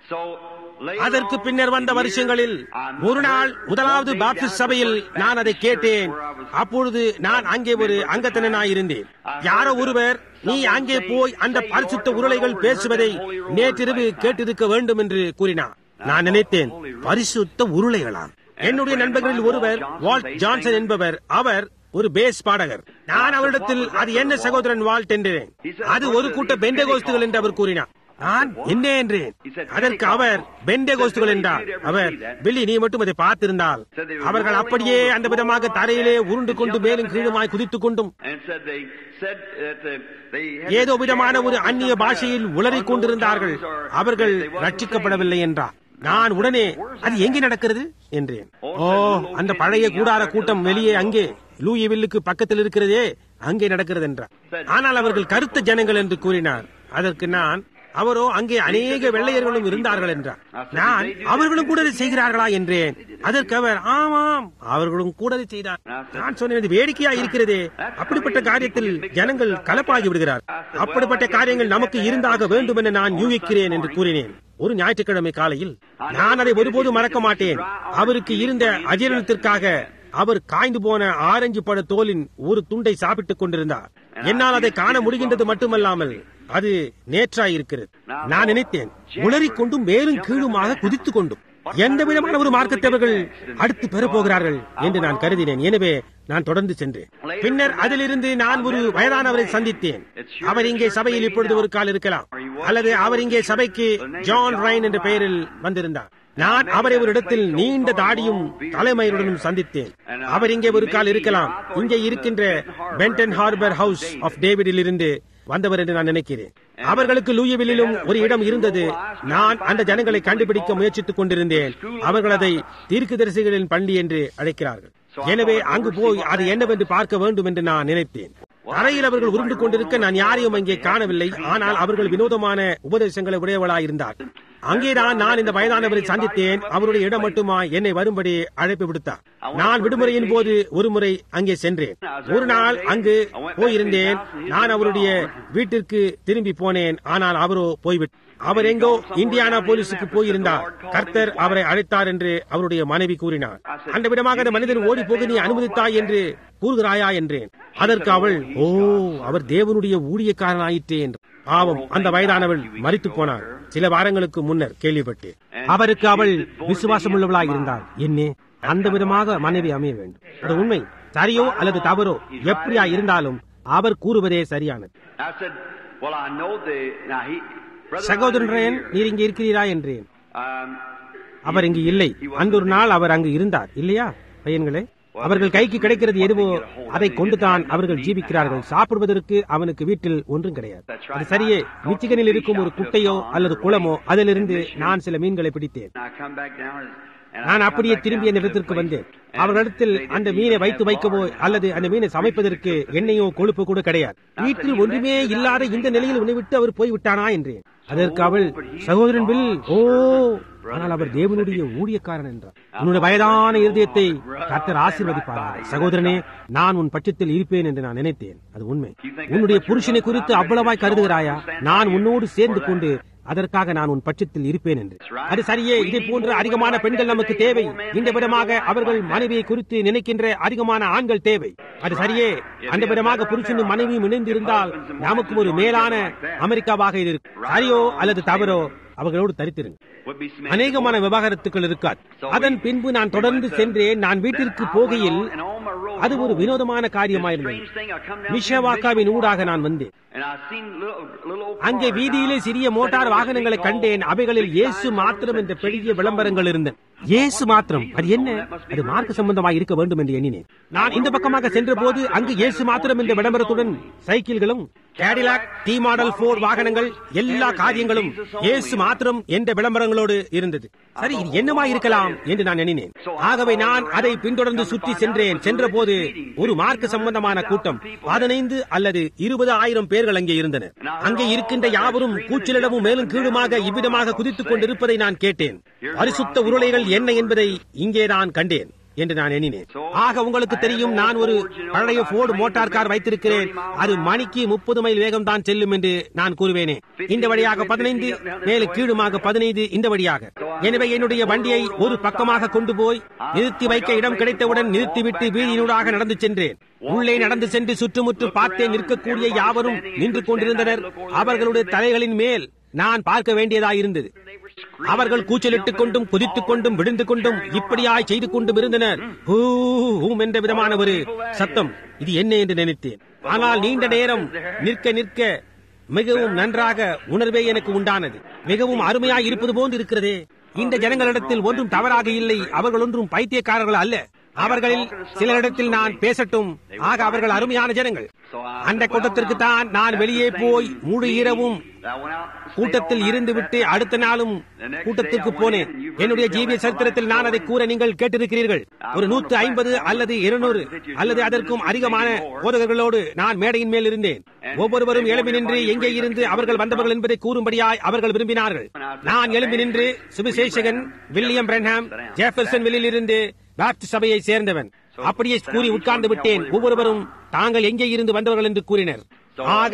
[SPEAKER 1] அதற்கு பின்னர் வந்த வருஷங்களில் ஒரு நாள் முதலாவது பாப்டிஸ்ட் சபையில் நான் அதை கேட்டேன் அப்பொழுது நான் அங்கே ஒரு அங்கத்தினாய் இருந்தேன் யாரோ ஒருவர் நீ அங்கே போய் அந்த பரிசுத்த உருளைகள் பேசுவதை நேற்றிரவு கேட்டிருக்க வேண்டும் என்று கூறினார் நான் நினைத்தேன் பரிசுத்த உருளைகளாம் என்னுடைய நண்பர்களில் ஒருவர் வால்ட் ஜான்சன் என்பவர் அவர் ஒரு பேஸ் பாடகர் நான் அவரிடத்தில் அது என்ன சகோதரன் வால்ட் என்றேன் அது ஒரு கூட்ட பெண்டகோஸ்துகள் என்று அவர் கூறினார் நான் என்ன என்றேன் அதற்கு அவர் பெண்டகோஸ்துகள் என்றார் அவர் பில்லி நீ மட்டும் அதை பார்த்திருந்தால் அவர்கள் அப்படியே அந்த விதமாக தரையிலே உருண்டு கொண்டு மேலும் கீழுமாய் குதித்துக் கொண்டும் ஏதோ விதமான ஒரு அந்நிய பாஷையில் உளறிக் கொண்டிருந்தார்கள் அவர்கள் ரட்சிக்கப்படவில்லை என்றார் நான் உடனே அது எங்கே நடக்கிறது என்றேன் ஓ அந்த பழைய கூடார கூட்டம் வெளியே அங்கே லூயிவில்லுக்கு பக்கத்தில் இருக்கிறதே அங்கே நடக்கிறது என்றார் ஆனால் அவர்கள் கருத்த ஜனங்கள் என்று கூறினார் அதற்கு நான் அவரோ அங்கே அநேக வெள்ளையர்களும் இருந்தார்கள் என்றார் நான் அவர்களும் கூட இதை செய்கிறார்களா என்றேன் அதற்கு அவர் ஆமாம் அவர்களும் கூட இதை செய்தார் நான் சொன்னது வேடிக்கையா இருக்கிறதே அப்படிப்பட்ட காரியத்தில் ஜனங்கள் கலப்பாகி விடுகிறார் அப்படிப்பட்ட காரியங்கள் நமக்கு இருந்தாக வேண்டும் என நான் யூகிக்கிறேன் என்று கூறினேன் ஒரு ஞாயிற்றுக்கிழமை காலையில் நான் அதை ஒருபோதும் மறக்க மாட்டேன் அவருக்கு இருந்த அஜீரணத்திற்காக அவர் காய்ந்து போன ஆரஞ்சு பழ தோலின் ஒரு துண்டை சாப்பிட்டுக் கொண்டிருந்தார் என்னால் அதை காண முடிகின்றது மட்டுமல்லாமல் அது நேற்றாய் இருக்கிறது நான் நினைத்தேன் உளறிக் கொண்டும் மேலும் கீழுமாக குதித்துக் கொண்டும் எந்த விதமான ஒரு மார்க்கத்தை அவர்கள் அடுத்து பெறப் போகிறார்கள் என்று நான் கருதினேன் எனவே நான் தொடர்ந்து சென்றேன் பின்னர் அதிலிருந்து நான் ஒரு வயதானவரை சந்தித்தேன் அவர் இங்கே சபையில் இப்பொழுது ஒரு கால் இருக்கலாம் அல்லது அவர் இங்கே சபைக்கு ஜான் ரைன் என்ற பெயரில் வந்திருந்தார் நான் அவரை ஒரு இடத்தில் நீண்ட தாடியும் தலைமயிருடனும் சந்தித்தேன் அவர் இங்கே ஒரு கால் இருக்கலாம் இங்கே இருக்கின்ற பென்டன் ஹார்பர் ஹவுஸ் ஆஃப் டேவிடில் இருந்து வந்தவர் என்று நான் நினைக்கிறேன் அவர்களுக்கு லூயவிலும் ஒரு இடம் இருந்தது நான் அந்த ஜனங்களை கண்டுபிடிக்க முயற்சித்துக் கொண்டிருந்தேன் அவர்கள் அதை தீர்க்கதரிசிகளின் பள்ளி என்று அழைக்கிறார்கள் எனவே அங்கு போய் அது என்னவென்று பார்க்க வேண்டும் என்று நான் நினைத்தேன் தரையில் அவர்கள் உருண்டு கொண்டிருக்க நான் யாரையும் அங்கே காணவில்லை ஆனால் அவர்கள் வினோதமான உபதேசங்களை உடையவளாயிருந்தார் அங்கேதான் நான் இந்த வயதானவரை சந்தித்தேன் அவருடைய இடம் மட்டுமா என்னை வரும்படி அழைப்பு விடுத்தார் நான் விடுமுறையின் போது ஒரு முறை அங்கே சென்றேன் ஒரு நாள் அங்கு போயிருந்தேன் நான் அவருடைய வீட்டிற்கு திரும்பி போனேன் ஆனால் அவரோ போய்விட்டார் அவர் எங்கோ இந்தியானா போலீஸுக்கு போயிருந்தார் கர்த்தர் அவரை அழைத்தார் என்று அவருடைய மனைவி கூறினார் அந்த விதமாக அந்த மனிதன் ஓடி போக நீ அனுமதித்தாய் என்று கூறுகிறாயா என்றேன் அதற்கு அவள் ஓ அவர் தேவனுடைய ஊழியக்காரனாயிற்றே என்று பாவம் அந்த வயதானவள் மறித்து போனார் சில வாரங்களுக்கு முன்னர் கேள்விப்பட்டு அவருக்கு அவள் விசுவாசம் உள்ளவளாய் இருந்தார் என்னே அந்த விதமாக மனைவி அமைய வேண்டும் அது உண்மை சரியோ அல்லது தவறோ எப்படியா இருந்தாலும் அவர் கூறுவதே சரியானது
[SPEAKER 2] I said, well, I know the, now he, brother,
[SPEAKER 1] சகோதரன் நீர் இங்கே இருக்கிறீரா என்றேன்
[SPEAKER 2] um,
[SPEAKER 1] அவர் இங்கு இல்லை அந்த ஒரு நாள் அவர் அங்கு இருந்தார் இல்லையா பையன்களே அவர்கள் கைக்கு கிடைக்கிறது எதுவோ அதை கொண்டுதான் அவர்கள் ஜீவிக்கிறார்கள் சாப்பிடுவதற்கு அவனுக்கு வீட்டில் ஒன்றும் கிடையாது அது சரியே மிச்சிகனில் இருக்கும் ஒரு குட்டையோ அல்லது குளமோ அதிலிருந்து நான் சில மீன்களை பிடித்தேன்
[SPEAKER 2] I come back down and, and
[SPEAKER 1] நான்
[SPEAKER 2] I come
[SPEAKER 1] அப்படியே
[SPEAKER 2] back
[SPEAKER 1] திரும்பி
[SPEAKER 2] down
[SPEAKER 1] அந்த
[SPEAKER 2] to the
[SPEAKER 1] இடத்திற்கு
[SPEAKER 2] place,
[SPEAKER 1] வந்தேன்
[SPEAKER 2] and
[SPEAKER 1] அவர்களிடத்தில்
[SPEAKER 2] they
[SPEAKER 1] அந்த
[SPEAKER 2] just
[SPEAKER 1] மீனை
[SPEAKER 2] leave
[SPEAKER 1] வைத்து
[SPEAKER 2] the
[SPEAKER 1] வைக்கவோ
[SPEAKER 2] water
[SPEAKER 1] அல்லது அந்த மீனை சமைப்பதற்கு எண்ணெயோ கொழுப்பு கூட கிடையாது வீட்டில் ஒன்றுமே இல்லாத இந்த நிலையில் உன்னை விட்டு அவர் போய்விட்டானா என்றேன் அதற்கு அவள் சகோதரன் பில் ஓ ஆனால் அவர் தேவனுடைய ஊழியக்காரன் என்றார் உன்னுடைய வயதான இருதயத்தை கர்த்தர் ஆசீர்வதிப்பார்கள் சகோதரனே நான் உன் பட்சத்தில் இருப்பேன் என்று நான் நினைத்தேன் அது உண்மை உன்னுடைய புருஷனை குறித்து அவ்வளவாய் கருதுகிறாயா நான் உன்னோடு சேர்ந்து கொண்டு அதற்காக நான் உன் பட்சத்தில் இருப்பேன் என்று அது சரியே இதை போன்ற அதிகமான பெண்கள் நமக்கு தேவை இந்த விதமாக அவர்கள் மனைவியை குறித்து நினைக்கின்ற அதிகமான ஆண்கள் தேவை அது சரியே அந்த விதமாக புருஷனும் மனைவியும் இணைந்து இருந்தால் நமக்கு ஒரு மேலான அமெரிக்காவாக இது இருக்கும் சரியோ அல்லது தவறோ அவர்களோடு தரித்திருங்க
[SPEAKER 2] would be some
[SPEAKER 1] அநேகமான விவாகரத்துக்கள் இருக்காது அதன் பின்பு நான் தொடர்ந்து சென்றேன் நான் வீட்டிற்கு போகையில்
[SPEAKER 2] and on my road
[SPEAKER 1] அது ஒரு
[SPEAKER 2] home,
[SPEAKER 1] வினோதமான காரியமாயிருந்தது
[SPEAKER 2] strange thing, I come down
[SPEAKER 1] மிஷவாக்காவின் ஊடாக நான் வந்தேன்
[SPEAKER 2] and I seen little, little old
[SPEAKER 1] அங்கே
[SPEAKER 2] cars
[SPEAKER 1] வீதியிலே
[SPEAKER 2] out,
[SPEAKER 1] சிறிய மோட்டார்
[SPEAKER 2] sitting on
[SPEAKER 1] வாகனங்களை
[SPEAKER 2] the big
[SPEAKER 1] கண்டேன்
[SPEAKER 2] old
[SPEAKER 1] அவைகளில்
[SPEAKER 2] big
[SPEAKER 1] இயேசு
[SPEAKER 2] signs
[SPEAKER 1] மாத்திரம்
[SPEAKER 2] on
[SPEAKER 1] என்ற
[SPEAKER 2] them,
[SPEAKER 1] பெரிய
[SPEAKER 2] Jesus
[SPEAKER 1] விளம்பரங்கள் இருந்தன இயேசு மாத்திரம் அது என்ன அது மார்க்க சம்பந்தமாக இருக்க வேண்டும் என்று எண்ணினேன் நான் இந்த பக்கமாக சென்ற போது அங்கு இயேசு மாத்திரம் என்ற விளம்பரத்துடன் சைக்கிள்களும் கேடிலாக் டி மாடல் போர் வாகனங்கள் எல்லா காரியங்களும் இயேசு மாத்திரம் என்ற விளம்பரங்களோடு இருந்தது சரி இது என்னமா இருக்கலாம் என்று நான் எண்ணினேன் ஆகவே நான் அதை பின்தொடர்ந்து சுற்றி சென்றேன் சென்ற போது ஒரு மார்க்க சம்பந்தமான கூட்டம் பதினைந்து அல்லது இருபது ஆயிரம் பேர்கள் அங்கே இருந்தனர் அங்கே இருக்கின்ற யாவரும் கூச்சலிடமும் மேலும் கீழுமாக இவ்விதமாக குதித்துக் கொண்டிருப்பதை நான் கேட்டேன் பரிசுத்த உருளைகள் என்ன என்பதை இங்கே நான் கண்டேன் என்று நான் எண்ணினேன் ஆக உங்களுக்கு தெரியும் நான் ஒரு பழைய போர்டு மோட்டார் கார் வைத்திருக்கிறேன் அது மணிக்கு முப்பது மைல் வேகம் தான் செல்லும் என்று நான் கூறுவேனே இந்த வழியாக பதினைந்து மேலும் கீழுமாக பதினைந்து இந்த வழியாக எனவே என்னுடைய வண்டியை ஒரு பக்கமாக கொண்டு போய் நிறுத்தி வைக்க இடம் கிடைத்தவுடன் நிறுத்திவிட்டு வீதியினூடாக நடந்து சென்றேன் உள்ளே நடந்து சென்று சுற்றுமுற்று பார்த்தே நிற்கக்கூடிய யாவரும் நின்று கொண்டிருந்தனர் அவர்களுடைய தலைகளின் மேல் நான் பார்க்க வேண்டியதாயிருந்தது அவர்கள் கூச்சலிட்டுக் கொண்டும் குதித்துக் கொண்டும் விழுந்து கொண்டும் இப்படியாய் செய்து கொண்டும் இருந்தனர் ஹூ, ஹூம் என்ற விதமான ஒரு சத்தம் இது என்ன என்று நினைத்தேன் ஆனால் நீண்ட நேரம் நிற்க நிற்க மிகவும் நன்றாக உணர்வே எனக்கு உண்டானது மிகவும் அருமையாய் இருப்பது போன்று இருக்கிறதே இந்த ஜனங்களிடத்தில் ஒன்றும் தவறாக இல்லை அவர்கள் ஒன்றும் பைத்தியக்காரர்கள் அல்ல அவர்களில் சிலரிடத்தில் நான் பேசட்டும் ஆக அவர்கள் அருமையான ஜனங்கள் அந்த கூட்டத்திற்கு தான் நான் வெளியே போய் முழு இரவும் கூட்டத்தில் இருந்துவிட்டு அடுத்த நாளும் கூட்டத்திற்கு போனேன் என்னுடைய ஜீவிய சரித்திரத்தில் நான் அதை கூற நீங்கள் கேட்டிருக்கிறீர்கள் ஒரு நூற்று ஐம்பது அல்லது இருநூறு அல்லது அதற்கும் அதிகமான போதகர்களோடு நான் மேடையின் மேல் இருந்தேன் ஒவ்வொருவரும் எழும்பி நின்று எங்கே இருந்து அவர்கள் வந்தவர்கள் என்பதை கூறும்படியாய் அவர்கள் விரும்பினார்கள் நான் எழும்பி நின்று சுவிசேஷகன் வில்லியம் பிரன்ஹாம் ஜேஃபர்சன் வெளியில் இருந்து பாப்டிஸ்ட் சபையை சேர்ந்தவன் அப்படியே கூறி உட்கார்ந்து விட்டேன் ஒவ்வொருவரும் தாங்கள் எங்கே இருந்து வந்தவர்கள் என்று கூறினர் ஆக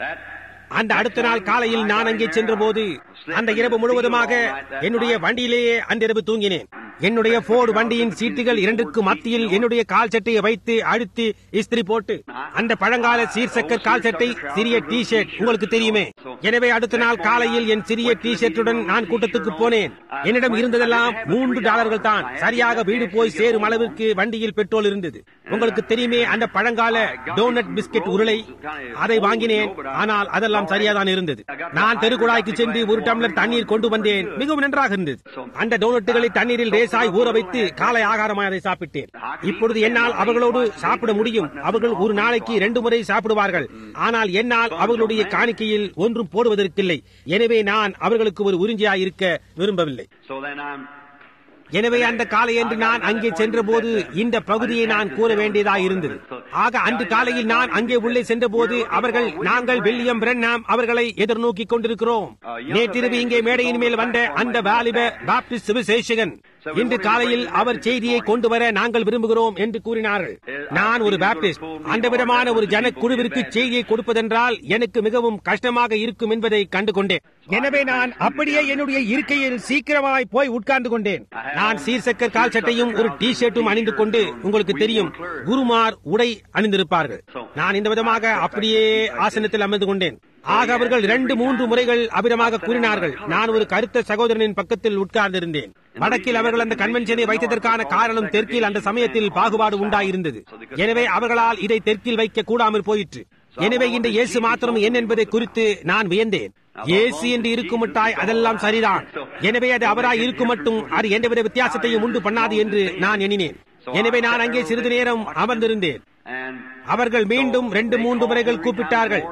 [SPEAKER 1] அந்த அடுத்த நாள் காலையில் நான் அங்கே சென்றபோது அந்த இரவு முழுவதுமாக என்னுடைய வண்டியிலேயே அன்றிரவு தூங்கினேன் என்னுடைய போர்டு வண்டியின் சீட்டுகள் இரண்டுக்கு மத்தியில் என்னுடைய கால் சட்டையை வைத்து அழுத்தி இஸ்திரி போட்டு அந்த பழங்கால சீர்சக்கர் கால் சட்டை சிறிய டி ஷர்ட் உங்களுக்கு தெரியுமே எனவே அடுத்த நாள் காலையில் என் சிறிய டி ஷர்ட்டுடன் நான் கூட்டத்துக்கு போனேன் என்னிடம் இருந்ததெல்லாம் மூன்று டாலர்கள் தான் சரியாக வீடு போய் சேரும் அளவிற்கு வண்டியில் பெட்ரோல் இருந்தது உங்களுக்கு தெரியுமே அந்த பழங்கால டோனட் பிஸ்கெட் உருளை அதை வாங்கினேன் ஆனால் அதெல்லாம் சரியாதான் இருந்தது நான் தெருக்குழாய்க்கு சென்று ஒரு டம்ளர் தண்ணீர் கொண்டு வந்தேன் மிகவும் நன்றாக இருந்தது அந்த டோனட்டுகளை தண்ணீரில் லேசாய் ஊற வைத்து காலை ஆகாரமாய் அதை சாப்பிட்டேன் இப்பொழுது என்னால் அவர்களோடு சாப்பிட முடியும் அவர்கள் ஒரு நாளைக்கு இரண்டு முறை சாப்பிடுவார்கள் ஆனால் என்னால் அவர்களுடைய காணிக்கையில் ஒன்றும் போடுவதற்கில்லை எனவே நான் அவர்களுக்கு ஒரு உறிஞ்சியாய் இருக்க விரும்பவில்லை
[SPEAKER 2] So then I'm
[SPEAKER 1] எனவே அந்த காலையன்று நான் அங்கே சென்றபோது இந்த பகுதியை நான் கூற வேண்டியதாக இருந்தது ஆக அன்று காலையில் நான் அங்கே உள்ளே சென்றபோது அவர்கள் நாங்கள் வில்லியம் பிரண்ணாம் அவர்களை எதிர்நோக்கி கொண்டிருக்கிறோம் நேற்றிரவு இங்கே மேடையின் மேல் வந்த அந்த வாலிப பாப்டிஸ்ட் சுவிசேஷகன் இன்று காலையில் அவர் செய்தியை கொண்டு வர நாங்கள் விரும்புகிறோம் என்று கூறினார்கள் நான் ஒரு பாப்டிஸ்ட் அந்த விதமான ஒரு ஜன குழுவிற்கு செய்தியை கொடுப்பதென்றால் எனக்கு மிகவும் கஷ்டமாக இருக்கும் என்பதை கண்டு கொண்டேன் எனவே நான் அப்படியே என்னுடைய இருக்கையில் சீக்கிரமாய் போய் உட்கார்ந்து கொண்டேன் நான் சீர்சக்கர் கால் சட்டையும் ஒரு டி ஷர்ட்டும் அணிந்து கொண்டு உங்களுக்கு தெரியும் குருமார் உடை அணிந்திருப்பார்கள் நான் இந்த விதமாக அப்படியே ஆசனத்தில் அமர்ந்து கொண்டேன் ஆக அவர்கள் இரண்டு மூன்று முறைகள் அபிடமாக கூறினார்கள் நான் ஒரு கருத்த சகோதரனின் பக்கத்தில் உட்கார்ந்திருந்தேன் வடக்கில் அவர்கள் அந்த கன்வென்ஷனை வைத்ததற்கான காரணம் தெற்கில் அந்த சமயத்தில் பாகுபாடு உண்டாயிருந்தது எனவே அவர்களால் இதை தெற்கில் வைக்க கூடாமல் போயிற்று எனவே இந்த இயேசு மாத்திரம் என் என்பதை குறித்து நான் வியந்தேன் இயேசு என்று இருக்குமட்டாய் அதெல்லாம் சரிதான் எனவே அது அவராய் இருக்கும் மட்டும் அது எந்தவித வித்தியாசத்தையும் உண்டு பண்ணாது என்று நான் எண்ணினேன் எனவே நான் அங்கே சிறிது நேரம் அமர்ந்திருந்தேன்
[SPEAKER 2] and
[SPEAKER 1] அவர்கள் மீண்டும் ரெண்டு மூன்று முறைகள் கூப்பிட்டார்கள்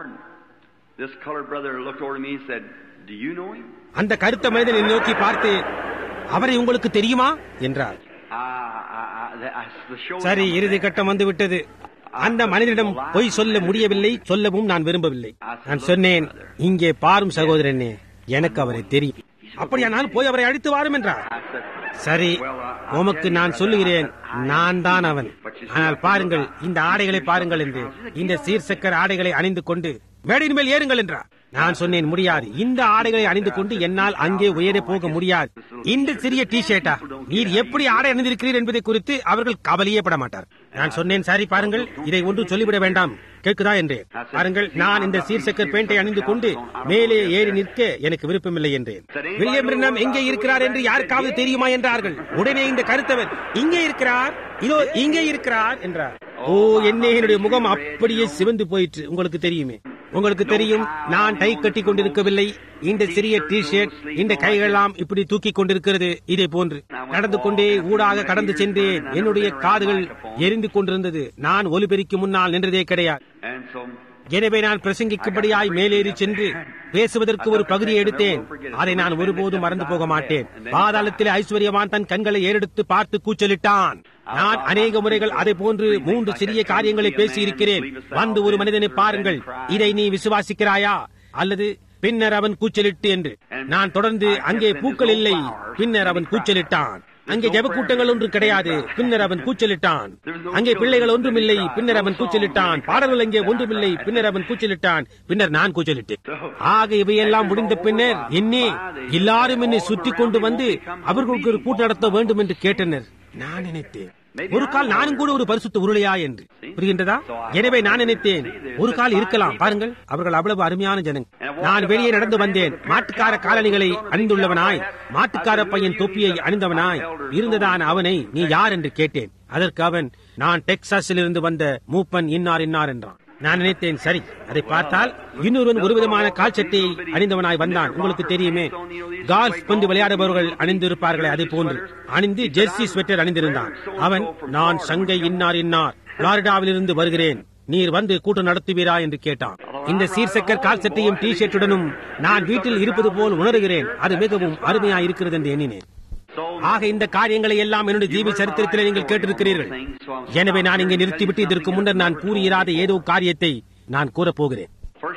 [SPEAKER 2] This colored brother looked over to me and said, Do you know him?
[SPEAKER 1] அந்த கருத்த மனிதனை நோக்கி பார்த்து அவரை உங்களுக்கு தெரியுமா என்றார்
[SPEAKER 2] I, I, I, the- I, the show
[SPEAKER 1] சரி இறுதி கட்டம் வந்து விட்டது அந்த மனிதனிடம் பொய் சொல்ல முடியவில்லை சொல்லவும் நான் விரும்பவில்லை நான் சொன்னேன் இங்கே பாரும் சகோதரனே எனக்கு அவரை தெரியும் அப்படியானால் போய் அவரை அழைத்து வாரும் என்றார்
[SPEAKER 2] I said,
[SPEAKER 1] சரி உமக்கு நான் சொல்லுகிறேன் நான் தான் அவன் ஆனால் பாருங்கள் இந்த ஆடைகளை பாருங்கள் என்று இந்த சீர்சக்கர ஆடைகளை அணிந்து கொண்டு மேடையின் மேல் ஏறுங்கள் என்றார் நான் சொன்னேன் முடியாது இந்த ஆடைகளை அணிந்து கொண்டு என்னால் அங்கே உயரே போக முடியாது இந்த சிறிய டி ஷர்ட்டா நீர் எப்படி ஆடை அணிந்திருக்கிறீர் என்பதை குறித்து அவர்கள் கவலையே பட மாட்டார் நான் சொன்னேன் சரி பாருங்கள் இதை ஒன்றும் சொல்லிவிட வேண்டாம் கேட்குதா என்றேன் பாருங்கள் நான் இந்த சீர்சக்கர் பேண்டை அணிந்து கொண்டு மேலே ஏறி நிற்க எனக்கு விருப்பமில்லை என்றேன் வில்லியம் பிரினம் எங்கே இருக்கிறார் என்று யாருக்காவது தெரியுமா என்றார்கள் உடனே இந்த கருத்தவர் இங்கே இருக்கிறார் இதோ இங்கே இருக்கிறார் என்றார் ஓ என்னே என்னுடைய முகம் அப்படியே சிவந்து போயிற்று உங்களுக்கு தெரியுமே உங்களுக்கு தெரியும் நான் டை கட்டி கொண்டிருக்கவில்லை இந்த சிறிய டி ஷர்ட் இந்த கைகளெல்லாம் இப்படி தூக்கி கொண்டிருக்கிறது இதே போன்று நடந்து கொண்டே ஊடாக கடந்து சென்றேன் என்னுடைய காதுகள் எரிந்து கொண்டிருந்தது நான் ஒலிபெருக்கி முன்னால் நின்றதே கிடையாது
[SPEAKER 2] and so
[SPEAKER 1] எனவே நான் பிரசங்கிக்கும்படியாய் மேலேறி சென்று பேசுவதற்கு ஒரு பகுதியை எடுத்தேன் அதை நான் ஒருபோதும் மறந்து போக மாட்டேன் பாதாளத்திலே ஐஸ்வர்யவான் தன் கண்களை ஏறெடுத்து பார்த்து கூச்சலிட்டான் நான் அநேக முறைகள் அதை போன்று மூன்று சிறிய காரியங்களை பேசி இருக்கிறேன் வந்து ஒரு மனிதனை பாருங்கள் இதை நீ விசுவாசிக்கிறாயா அல்லது பின்னர் அவன் கூச்சலிட்டு என்று நான் தொடர்ந்து அங்கே பூக்கள் இல்லை பின்னர் அவன் கூச்சலிட்டான் அங்கே ஜெப கூட்டங்கள் ஒன்றும் கிடையாது பின்னர் அவன் கூச்சலிட்டான் அங்கே பிள்ளைகள் ஒன்றுமில்லை பின்னர் அவன் கூச்சலிட்டான் பாடல்கள் அங்கே ஒன்றுமில்லை பின்னர் அவன் கூச்சலிட்டான் பின்னர் நான் கூச்சலிட்டேன் ஆக இவையெல்லாம் முடிந்த பின்னர் என்னே எல்லாரும் என்னை சுற்றி கொண்டு வந்து அவர்களுக்கு ஒரு கூட்டம் நடத்த வேண்டும் என்று கேட்டனர் நான் நினைத்தேன் ஒரு கால் நானும் கூட ஒரு பரிசுத்த உருளையா என்று புரிகின்றதா எனவே நான் நினைத்தேன் ஒரு கால் இருக்கலாம் பாருங்கள் அவர்கள் அவ்வளவு அருமையான ஜனங்க நான் வெளியே நடந்து வந்தேன் மாட்டுக்கார காலணிகளை அணிந்துள்ளவனாய் மாட்டுக்கார பையன் தொப்பியை அணிந்தவனாய் இருந்ததான அவனை நீ யார் என்று கேட்டேன் அதற்கு அவன் நான் டெக்சாஸில் இருந்து வந்த மூப்பன் இன்னார் இன்னார் என்றான் நான் நினைத்தேன் சரி அதை பார்த்தால் இன்னொருவன் ஒரு விதமான கால் சட்டையை அணிந்தவனாய் வந்தான் உங்களுக்கு தெரியுமே கால்ஃப் பந்து விளையாடுபவர்கள் அணிந்திருப்பார்களே அதே போன்று அணிந்து ஜெர்சி ஸ்வெட்டர் அணிந்திருந்தான் அவன் நான் சங்கை இன்னார் இன்னார் பிளாரிடாவிலிருந்து வருகிறேன் நீர் வந்து கூட்டம் நடத்துவீரா என்று கேட்டான் இந்த சீர்சக்கர் கால் சட்டையும் டி ஷர்ட்டுடனும் நான் வீட்டில் இருப்பது போல் உணர்கிறேன் அது மிகவும் அருமையா இருக்கிறது என்று எண்ணினேன் ஆக இந்த காரியங்களை எல்லாம் என்னுடைய ஜீவி சரித்திரத்தில் நீங்கள் கேட்டிருக்கிறீர்கள் எனவே நான் இங்கே நிறுத்திவிட்டு இதற்கு முன்னர் நான் கூறியிராத ஏதோ காரியத்தை நான் கூறப் போகிறேன்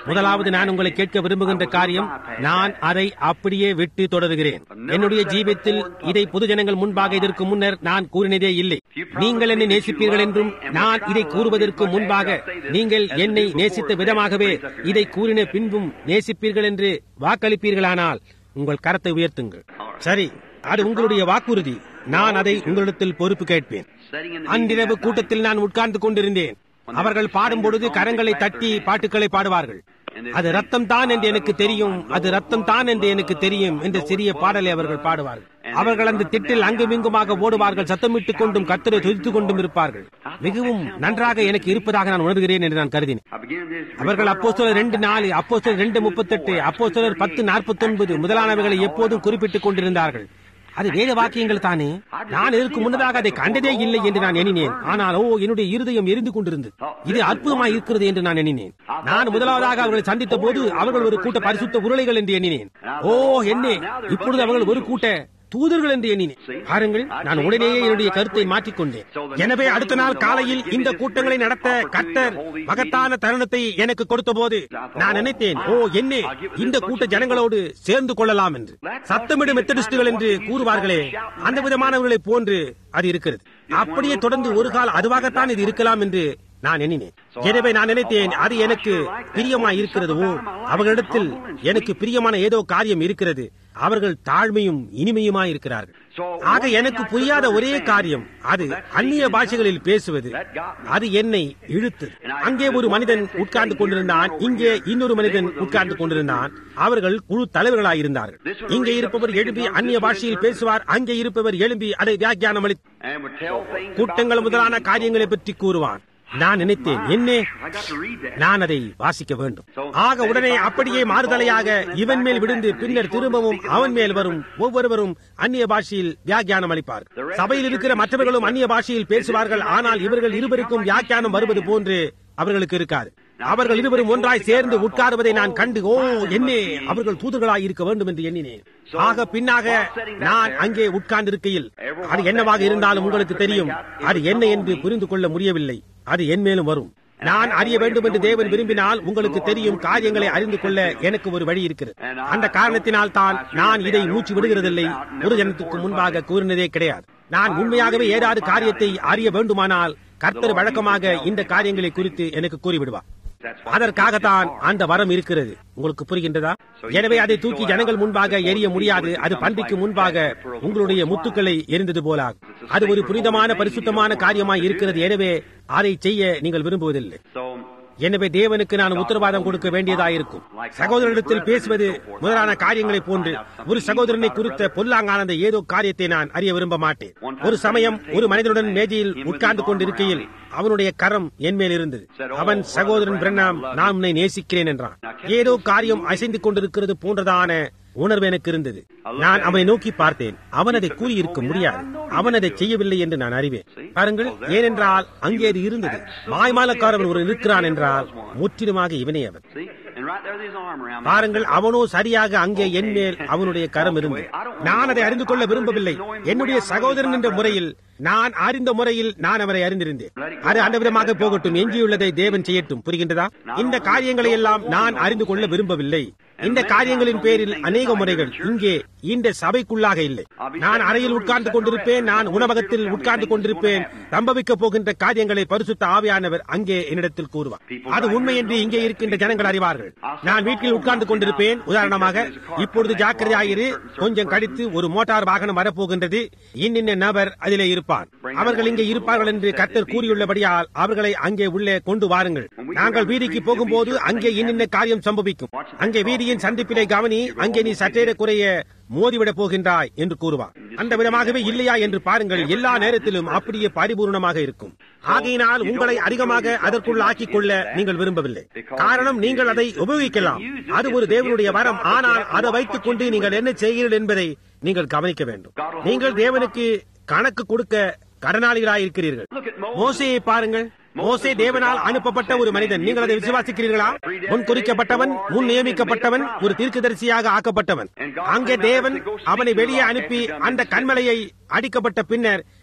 [SPEAKER 1] முதலாவது நான் உங்களை கேட்க விரும்புகின்ற காரியம் நான் அதை அப்படியே விட்டு தொடருகிறேன் என்னுடைய ஜீவித்தில் இதை பொதுஜனங்கள் முன்பாக இதற்கு முன்னர் நான் கூறினதே இல்லை நீங்கள் என்னை நேசிப்பீர்கள் என்றும் நான் இதை கூறுவதற்கு முன்பாக நீங்கள் என்னை நேசித்த விதமாகவே இதை கூறின பின்பும் நேசிப்பீர்கள் என்று வாக்களிப்பீர்களானால் உங்கள் கரத்தை உயர்த்துங்கள் சரி அது உங்களுடைய வாக்குறுதி நான் அதை உங்களிடத்தில் பொறுப்பு கேட்பேன் அன்றிரவு கூட்டத்தில் நான் உட்கார்ந்து கொண்டிருந்தேன் அவர்கள் பாடும் பொழுது கரங்களை தட்டி பாட்டுக்களை பாடுவார்கள் அது ரத்தம் தான் என்று எனக்கு தெரியும் அது ரத்தம் தான் என்று எனக்கு தெரியும் என்ற சிறிய பாடலை அவர்கள் பாடுவார்கள் அவர்கள் அந்த திட்டில் அங்குமிங்குமாக ஓடுவார்கள் சத்தமிட்டுக் கொண்டும் கத்தரை துதித்துக் கொண்டும் இருப்பார்கள் மிகவும் நன்றாக எனக்கு இருப்பதாக நான் உணர்கிறேன் என்று நான் கருதினேன் அவர்கள் அப்போ சிலர் ரெண்டு நாலு அப்போ சிலர் ரெண்டு முப்பத்தெட்டு அப்போ சிலர் பத்து நாற்பத்தி ஒன்பது முதலானவைகளை எப்போதும் குறிப்பிட்டுக் கொண்டிருந்தார்கள் அது வேத வாக்கியங்கள் தானே நான் இதற்கு முன்னதாக அதை கண்டதே இல்லை என்று நான் எண்ணினேன் ஆனால் ஓ என்னுடைய இருதயம் எரிந்து கொண்டிருந்தது இது அற்புதமாய் இருக்கிறது என்று நான் எண்ணினேன் நான் முதலாவதாக அவர்களை சந்தித்த போது அவர்கள் ஒரு கூட்ட பரிசுத்த உருளைகள் என்று எண்ணினேன் ஓ என்னே இப்பொழுது அவர்கள் ஒரு கூட்ட தூதர்கள் என்று எண்ணினேன் பாருங்கள் நான் உடனேயே என்னுடைய கருத்தை மாற்றிக்கொண்டேன் எனவே அடுத்த நாள் காலையில் இந்த கூட்டங்களை நடத்த கர்த்தர் மகத்தான தருணத்தை எனக்கு கொடுத்த போது நான் நினைத்தேன் ஓ என்னே இந்த கூட்ட ஜனங்களோடு சேர்ந்து கொள்ளலாம் என்று சத்தமிடும் மெத்தடிஸ்டுகள் என்று கூறுவார்களே அந்த விதமானவர்களை போன்று அது இருக்கிறது அப்படியே தொடர்ந்து ஒரு கால் அதுவாகத்தான் இது இருக்கலாம் என்று நான் எண்ணினேன் எனவே நான் நினைத்தேன் அது எனக்கு பிரியமாய் இருக்கிறது ஓ அவர்களிடத்தில் எனக்கு பிரியமான ஏதோ காரியம் இருக்கிறது அவர்கள் தாழ்மையும் இனிமையுமாய் இருக்கிறார்கள் ஆக எனக்கு புரியாத ஒரே காரியம் அது அந்நிய பாஷைகளில் பேசுவது அது என்னை இழுத்தது அங்கே ஒரு மனிதன் உட்கார்ந்து கொண்டிருந்தான் இங்கே இன்னொரு மனிதன் உட்கார்ந்து கொண்டிருந்தான் அவர்கள் குழு தலைவர்களாயிருந்தார்கள் இங்கே இருப்பவர் எழுப்பி அந்நிய பாஷையில் பேசுவார் அங்கே இருப்பவர் எழும்பி அதை வியாக்கியானம் அளி கூட்டங்கள் முதலான காரியங்களை பற்றி கூறுவான் நான் நினைத்தேன் என்னே நான் அதை வாசிக்க வேண்டும் ஆக உடனே அப்படியே மாறுதலையாக இவன் மேல் விழுந்து பின்னர் திரும்பவும் அவன் மேல் வரும் ஒவ்வொருவரும் அந்நிய பாஷையில் வியாக்கியானம் அளிப்பார் சபையில் இருக்கிற மற்றவர்களும் அந்நிய பாஷையில் பேசுவார்கள் ஆனால் இவர்கள் இருவருக்கும் வியாக்கியானம் வருவது போன்று அவர்களுக்கு இருக்காது அவர்கள் இருவரும் ஒன்றாய் சேர்ந்து உட்காருவதை நான் கண்டு ஓ என்னே அவர்கள் தூதர்களாய் இருக்க வேண்டும் என்று எண்ணினேன் ஆக பின்னாக நான் அங்கே உட்கார்ந்திருக்கையில் அது என்னவாக இருந்தாலும் உங்களுக்கு தெரியும் அது என்ன என்று புரிந்து கொள்ள முடியவில்லை அது என் மேலும் வரும் நான் அறிய வேண்டும் என்று தேவன் விரும்பினால் உங்களுக்கு தெரியும் காரியங்களை அறிந்து கொள்ள எனக்கு ஒரு வழி இருக்கிறது அந்த காரணத்தினால் தான் நான் இதை மூச்சு விடுகிறதில்லை ஒரு ஜனத்துக்கு முன்பாக கூறினதே கிடையாது நான் உண்மையாகவே ஏதாவது காரியத்தை அறிய வேண்டுமானால் கர்த்தர் வழக்கமாக இந்த காரியங்களை குறித்து எனக்கு கூறிவிடுவார் அதற்காகத்தான் அந்த வரம் இருக்கிறது உங்களுக்கு புரிகின்றதா எனவே அதை தூக்கி ஜனங்கள் முன்பாக எரிய முடியாது அது பன்றிக்கு முன்பாக உங்களுடைய முத்துக்களை எரிந்தது போலாகும் அது ஒரு புனிதமான பரிசுத்தமான காரியமாய் இருக்கிறது எனவே அதை செய்ய நீங்கள் விரும்புவதில்லை எனவே தேவனுக்கு நான் உத்தரவாதம் கொடுக்க வேண்டியதாயிருக்கும் சகோதரனிடத்தில் பேசுவது முதலான காரியங்களைப் போன்று ஒரு சகோதரனை குறித்த பொல்லாங்கானந்த ஏதோ காரியத்தை நான் அறிய விரும்ப மாட்டேன் ஒரு சமயம் ஒரு மனிதனுடன் மேஜையில் உட்கார்ந்து கொண்டிருக்கையில் அவனுடைய கரம் என் மேல் இருந்தது அவன் சகோதரன் பிரண்ணாம் நான் உன்னை நேசிக்கிறேன் என்றான் ஏதோ காரியம் அசைந்து கொண்டிருக்கிறது போன்றதான உணர்வு எனக்கு இருந்தது நான் அவனை நோக்கி பார்த்தேன் அவன் அதை கூறியிருக்க முடியாது அவன் அதை செய்யவில்லை என்று நான் அறிவேன் பாருங்கள் ஏனென்றால் அங்கே அது இருந்தது மாய்மாலக்காரன் ஒரு இருக்கிறான் என்றால் முற்றிலுமாக இவனே அவன் பாருங்கள் அவனோ சரியாக அங்கே என் மேல் அவனுடைய கரம் இருந்தது நான் அதை அறிந்து கொள்ள விரும்பவில்லை என்னுடைய சகோதரன் என்ற முறையில் நான் அறிந்த முறையில் நான் அவரை அறிந்திருந்தேன் அது அந்த விதமாக போகட்டும் எஞ்சியுள்ளதை தேவன் செய்யட்டும் புரிகின்றதா இந்த காரியங்களை எல்லாம் நான் அறிந்து கொள்ள விரும்பவில்லை இந்த காரியங்களின் பேரில் அநேக முறைகள் இங்கே இந்த சபைக்குள்ளாக இல்லை நான் அறையில் உட்கார்ந்து கொண்டிருப்பேன் நான் உணவகத்தில் உட்கார்ந்து கொண்டிருப்பேன் சம்பவிக்க போகின்ற காரியங்களை பரிசுத்த ஆவியானவர் அங்கே என்னிடத்தில் கூறுவார் அது உண்மை என்று இங்கே இருக்கின்ற ஜனங்கள் அறிவார்கள் நான் வீட்டில் உட்கார்ந்து கொண்டிருப்பேன் உதாரணமாக இப்பொழுது ஜாக்கிரதையாயிரு கொஞ்சம் கழித்து ஒரு மோட்டார் வாகனம் வரப்போகின்றது இன்னின்ன நபர் அதிலே இருப்பார் அவர்கள் இங்கே இருப்பார்கள் என்று கர்த்தர் கூறியுள்ளபடியால் அவர்களை அங்கே உள்ளே கொண்டு வாருங்கள் நாங்கள் வீதிக்கு போகும்போது அங்கே இன்னின்ன காரியம் சம்பவிக்கும் அங்கே வீதியின் சந்திப்பிலே கவனி அங்கே நீ சற்றேற குறைய மோதிவிடப் போகின்றாய் என்று கூறுவார் அந்த விதமாகவே இல்லையா என்று பாருங்கள் எல்லா நேரத்திலும் அப்படியே பரிபூர்ணமாக இருக்கும் ஆகையினால் உங்களை அதிகமாக அதற்குள் ஆக்கிக் கொள்ள நீங்கள் விரும்பவில்லை காரணம் நீங்கள் அதை உபயோகிக்கலாம் அது ஒரு தேவனுடைய வரம் ஆனால் அதை வைத்துக் கொண்டு நீங்கள் என்ன செய்கிறீர்கள் என்பதை நீங்கள் கவனிக்க வேண்டும் நீங்கள் தேவனுக்கு கணக்கு கொடுக்க கடனாளிகளாயிருக்கிறீர்கள் மோசையை பாருங்கள் மோசே தேவனால் அனுப்பப்பட்ட ஒரு மனிதன் நீங்கள் அதை விசுவாசிக்கிறீர்களா முன் குறிக்கப்பட்டவன் முன் நியமிக்கப்பட்டவன் ஒரு தீர்க்கதரிசியாக ஆக்கப்பட்டவன் அங்கே தேவன் அவனை வெளியே அனுப்பி அந்த கண்மலையை அடிக்கப்பட்ட பின்னர்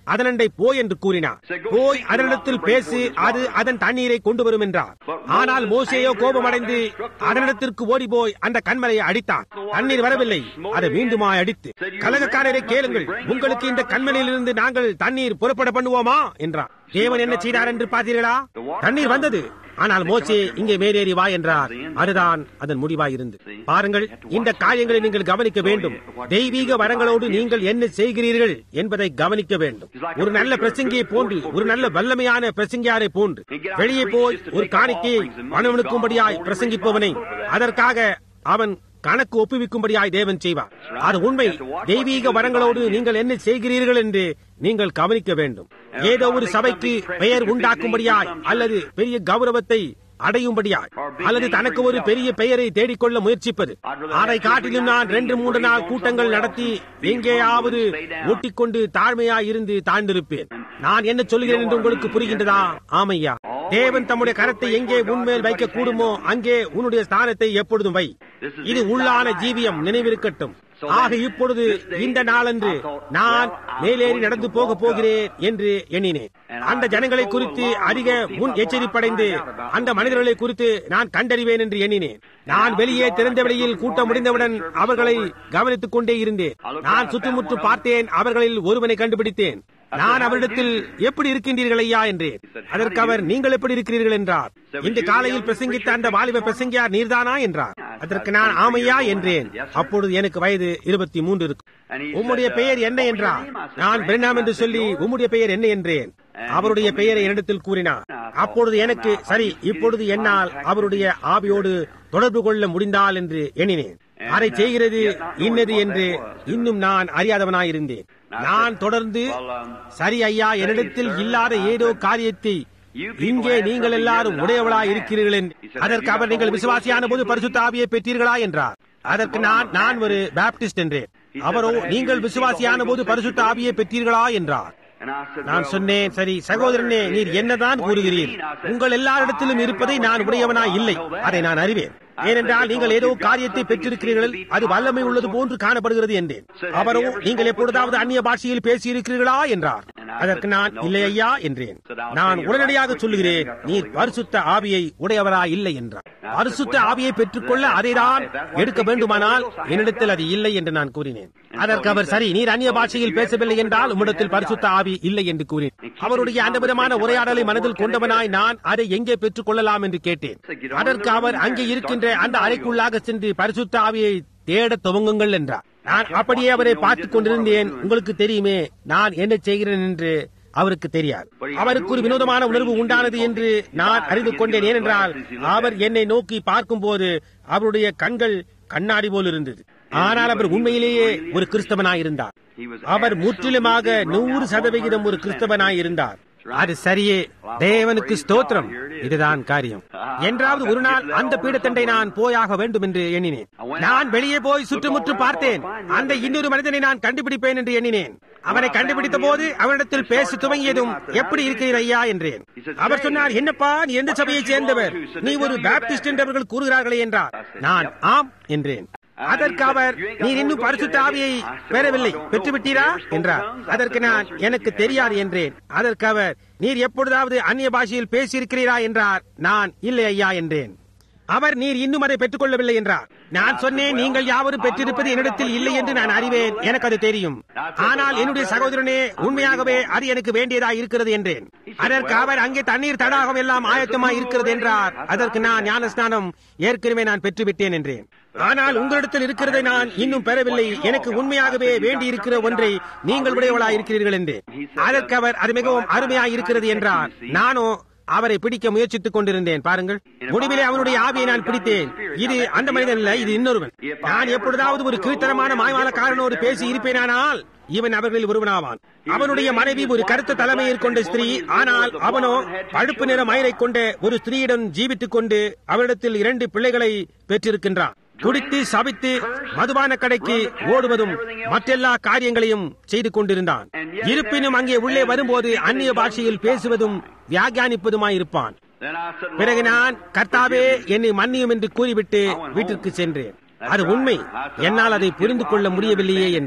[SPEAKER 1] அதனண்டை போய் என்று கூறினார் போய் அதனிடத்தில் பேசி அது அதன் தண்ணீரை கொண்டு வரும் என்றார் ஆனால் மோசேயோ கோபமடைந்து அதனிடத்திற்கு ஓடி போய் அந்த கண்மலையை அடித்தான் தண்ணீர் வரவில்லை அதை மீண்டுமா அடித்து கலகக்காரரை கேளுங்கள் உங்களுக்கு இந்த கண்மலையிலிருந்து நாங்கள் தண்ணீர் புறப்பட பண்ணுவோமா என்றார் தேவன் என்ன செய்தார் என்று பார்த்தீர்களா தண்ணீர் வந்தது ஆனால் மோசே இங்கே மேலேறி வா என்றார் அதுதான் அதன் முடிவாய் இருந்து பாருங்கள் இந்த காரியங்களை நீங்கள் கவனிக்க வேண்டும் தெய்வீக வரங்களோடு நீங்கள் என்ன செய்கிறீர்கள் என்பதை கவனிக்க வேண்டும் ஒரு நல்ல பிரசங்கியை போன்று ஒரு நல்ல வல்லமையான பிரசங்கியாரை போன்று வெளியே போய் ஒரு காணிக்கையை மனவனுக்கும்படியாய் பிரசங்கிப்பவனை அதற்காக அவன் கணக்கு ஒப்புவிக்கும்படியாய் தேவன் செய்வார் அது உண்மை தெய்வீக வரங்களோடு நீங்கள் என்ன செய்கிறீர்கள் என்று நீங்கள் கவனிக்க வேண்டும் ஏதோ ஒரு சபைக்கு பெயர் உண்டாக்கும்படியாய் அல்லது பெரிய கௌரவத்தை அடையும்படியாய் அல்லது தனக்கு ஒரு பெரிய பெயரை தேடிக்கொள்ள முயற்சிப்பது அதை காட்டிலும் நான் ரெண்டு மூன்று நாள் கூட்டங்கள் நடத்தி எங்கேயாவது ஒட்டிக்கொண்டு தாழ்மையாய் இருந்து தாழ்ந்திருப்பேன் நான் என்ன சொல்கிறேன் என்று உங்களுக்கு புரிகின்றதா ஆமையா தேவன் தம்முடைய கரத்தை எங்கே உன்மேல் வைக்க கூடுமோ அங்கே உன்னுடைய ஸ்தானத்தை எப்பொழுதும் வை இது உள்ளான ஜீவியம் நினைவிருக்கட்டும் ஆக இப்பொழுது இந்த நாளன்று நான் மேலேறி நடந்து போக போகிறேன் என்று எண்ணினேன் அந்த ஜனங்களை குறித்து அதிக முன் எச்சரிப்படைந்து அந்த மனிதர்களை குறித்து நான் கண்டறிவேன் என்று எண்ணினேன் நான் வெளியே திறந்த வெளியில் கூட்டம் முடிந்தவுடன் அவர்களை கவனித்துக் கொண்டே இருந்தேன் நான் சுற்றுமுற்று பார்த்தேன் அவர்களில் ஒருவனை கண்டுபிடித்தேன் நான் அவரிடத்தில் எப்படி இருக்கின்றீர்கள் ஐயா என்றேன் அதற்கு அவர் நீங்கள் எப்படி இருக்கிறீர்கள் என்றார் இன்று காலையில் பிரசங்கித்த அந்த வாலிப பிரசங்கியார் நீர்தானா என்றார் அதற்கு நான் ஆமையா என்றேன் அப்பொழுது எனக்கு வயது இருபத்தி மூன்று இருக்கும் உம்முடைய பெயர் என்ன என்றார் நான் பிரெண்ணாம் என்று சொல்லி உம்முடைய பெயர் என்ன என்றேன் அவருடைய பெயரை என்னிடத்தில் கூறினார் அப்பொழுது எனக்கு சரி இப்பொழுது என்னால் அவருடைய ஆவியோடு தொடர்பு கொள்ள முடிந்தால் என்று எண்ணினேன் அதை செய்கிறது இன்னது என்று இன்னும் நான் அறியாதவனாயிருந்தேன் நான் தொடர்ந்து சரி ஐயா என்னிடத்தில் இல்லாத ஏதோ காரியத்தை இங்கே நீங்கள் எல்லாரும் உடையவளா இருக்கிறீர்கள் என்று அதற்கு அவர் நீங்கள் விசுவாசியான போது பரிசுத்த ஆவியை பெற்றீர்களா என்றார் அதற்கு நான் நான் ஒரு பாப்டிஸ்ட் என்றேன் அவரோ நீங்கள் விசுவாசியான போது பரிசுத்த ஆவியை பெற்றீர்களா என்றார் நான் சொன்னேன் சரி சகோதரனே நீர் என்னதான் கூறுகிறீர் உங்கள் எல்லாரிடத்திலும் இருப்பதை நான் உடையவனா இல்லை அதை நான் அறிவேன் ஏனென்றால் நீங்கள் ஏதோ காரியத்தை பெற்றிருக்கிறீர்கள் அது வல்லமை உள்ளது போன்று காணப்படுகிறது என்றேன் அவரோ நீங்கள் எப்பொழுதாவது அந்நிய பாஷையில் பேசியிருக்கிறீர்களா என்றார் அதற்கு நான் இல்லை ஐயா என்றேன் நான் உடனடியாக சொல்லுகிறேன் நீர் பரிசுத்த ஆவியை உடையவரா இல்லை என்றார் பரிசுத்த ஆவியை பெற்றுக்கொள்ள அதைதான் எடுக்க வேண்டுமானால் என்னிடத்தில் அது இல்லை என்று நான் கூறினேன் அதற்கு அவர் சரி நீர் அந்நிய பாஷையில் பேசவில்லை என்றால் உம்மிடத்தில் பரிசுத்த ஆவி இல்லை என்று கூறினேன் அவருடைய அந்த விதமான உரையாடலை மனதில் கொண்டவனாய் நான் அதை எங்கே பெற்றுக் கொள்ளலாம் என்று கேட்டேன் அதற்கு அவர் அங்கே இருக்கின்ற அந்த அறைக்குள்ளாக சென்று பரிசுத்த ஆவியை தேட துவங்குங்கள் என்றார் நான் அப்படியே அவரை பார்த்துக் கொண்டிருந்தேன் உங்களுக்கு தெரியுமே நான் என்ன செய்கிறேன் என்று அவருக்கு தெரியாது அவருக்கு ஒரு வினோதமான உணர்வு உண்டானது என்று நான் அறிந்து கொண்டேன் ஏனென்றால் அவர் என்னை நோக்கி பார்க்கும்போது அவருடைய கண்கள் கண்ணாடி போல் இருந்தது ஆனால் அவர் உண்மையிலேயே ஒரு கிறிஸ்தவனாயிருந்தார் அவர் முற்றிலுமாக நூறு சதவிகிதம் ஒரு கிறிஸ்தவனாயிருந்தார் அது சரியே தேவனுக்கு ஸ்தோத்திரம் இதுதான் காரியம் என்றாவது ஒரு நாள் அந்த பீடத்தண்டை நான் போயாக வேண்டும் என்று எண்ணினேன் நான் வெளியே போய் சுற்றுமுற்றும் பார்த்தேன் அந்த இன்னொரு மனிதனை நான் கண்டுபிடிப்பேன் என்று எண்ணினேன் அவனை கண்டுபிடித்த போது அவனிடத்தில் பேச துவங்கியதும் எப்படி இருக்கிறீர் ஐயா என்றேன் அவர் சொன்னார் என்னப்பா நீ எந்த சபையைச் சேர்ந்தவர் நீ ஒரு பாப்டிஸ்ட் என்றவர்கள் கூறுகிறார்களே என்றார் நான் ஆம் என்றேன் அதற்கு அவர் நீர் இன்னும் பரிசுத்த ஆவியை பெறவில்லை பெற்றுவிட்டீரா என்றார் அதற்கு நான் எனக்கு தெரியாது என்றேன் அதற்கு அவர் நீர் எப்பொழுதாவது அந்நிய பாஷையில் பேசியிருக்கிறீரா என்றார் நான் இல்லை ஐயா என்றேன் அவர் நீர் இன்னும் அதை பெற்றுக் கொள்ளவில்லை என்றார் நான் சொன்னேன் நீங்கள் யாவரும் பெற்றிருப்பது என்னிடத்தில் இல்லை என்று நான் அறிவேன் எனக்கு அது தெரியும் ஆனால் என்னுடைய சகோதரனே உண்மையாகவே அது எனக்கு வேண்டியதா இருக்கிறது என்றேன் அதற்கு அவர் அங்கே தண்ணீர் தடாகம் எல்லாம் ஆயத்தமாய் இருக்கிறது என்றார் அதற்கு நான் ஞானஸ்நானம் ஏற்கனவே நான் பெற்றுவிட்டேன் என்றேன் ஆனால் உங்களிடத்தில் இருக்கிறதை நான் இன்னும் பெறவில்லை எனக்கு உண்மையாகவே வேண்டி இருக்கிற ஒன்றை நீங்கள் உடையவளா இருக்கிறீர்கள் என்று அதற்கு அவர் அது மிகவும் அருமையாய் இருக்கிறது என்றார் நானோ அவரை பிடிக்க முயற்சித்துக் கொண்டிருந்தேன் பாருங்கள் முடிவிலே அவனுடைய ஆவியை நான் பிடித்தேன் இது அந்த மனிதன் இல்ல இது இன்னொருவன் நான் எப்பொழுதாவது ஒரு கீழ்த்தரமான மாய்மாலக்காரனோடு பேசி இருப்பேனானால் இவன் அவர்களில் ஒருவனாவான் அவனுடைய மனைவி ஒரு கருத்த தலைமையில் கொண்ட ஸ்திரீ ஆனால் அவனோ பழுப்பு நிற மயிரை கொண்ட ஒரு ஸ்திரீயிடம் ஜீவித்துக் கொண்டு அவரிடத்தில் இரண்டு பிள்ளைகளை பெற்றிருக்கின்றான் குடித்து சபித்து மதுபான கடைக்கு ஓடுவதும் மற்றெல்லா காரியங்களையும் செய்து கொண்டிருந்தான் இருப்பினும் அங்கே உள்ளே வரும்போது அந்நிய பாஷையில் பேசுவதும் வியாகியானிப்பதுமாயிருப்பான் பிறகு நான் கர்த்தாவே என்னை மன்னியும் என்று கூறிவிட்டு வீட்டிற்கு சென்றேன் அது உண்மை என்னால் அதை புரிந்து கொள்ள முடியவில்லையே என்றேன்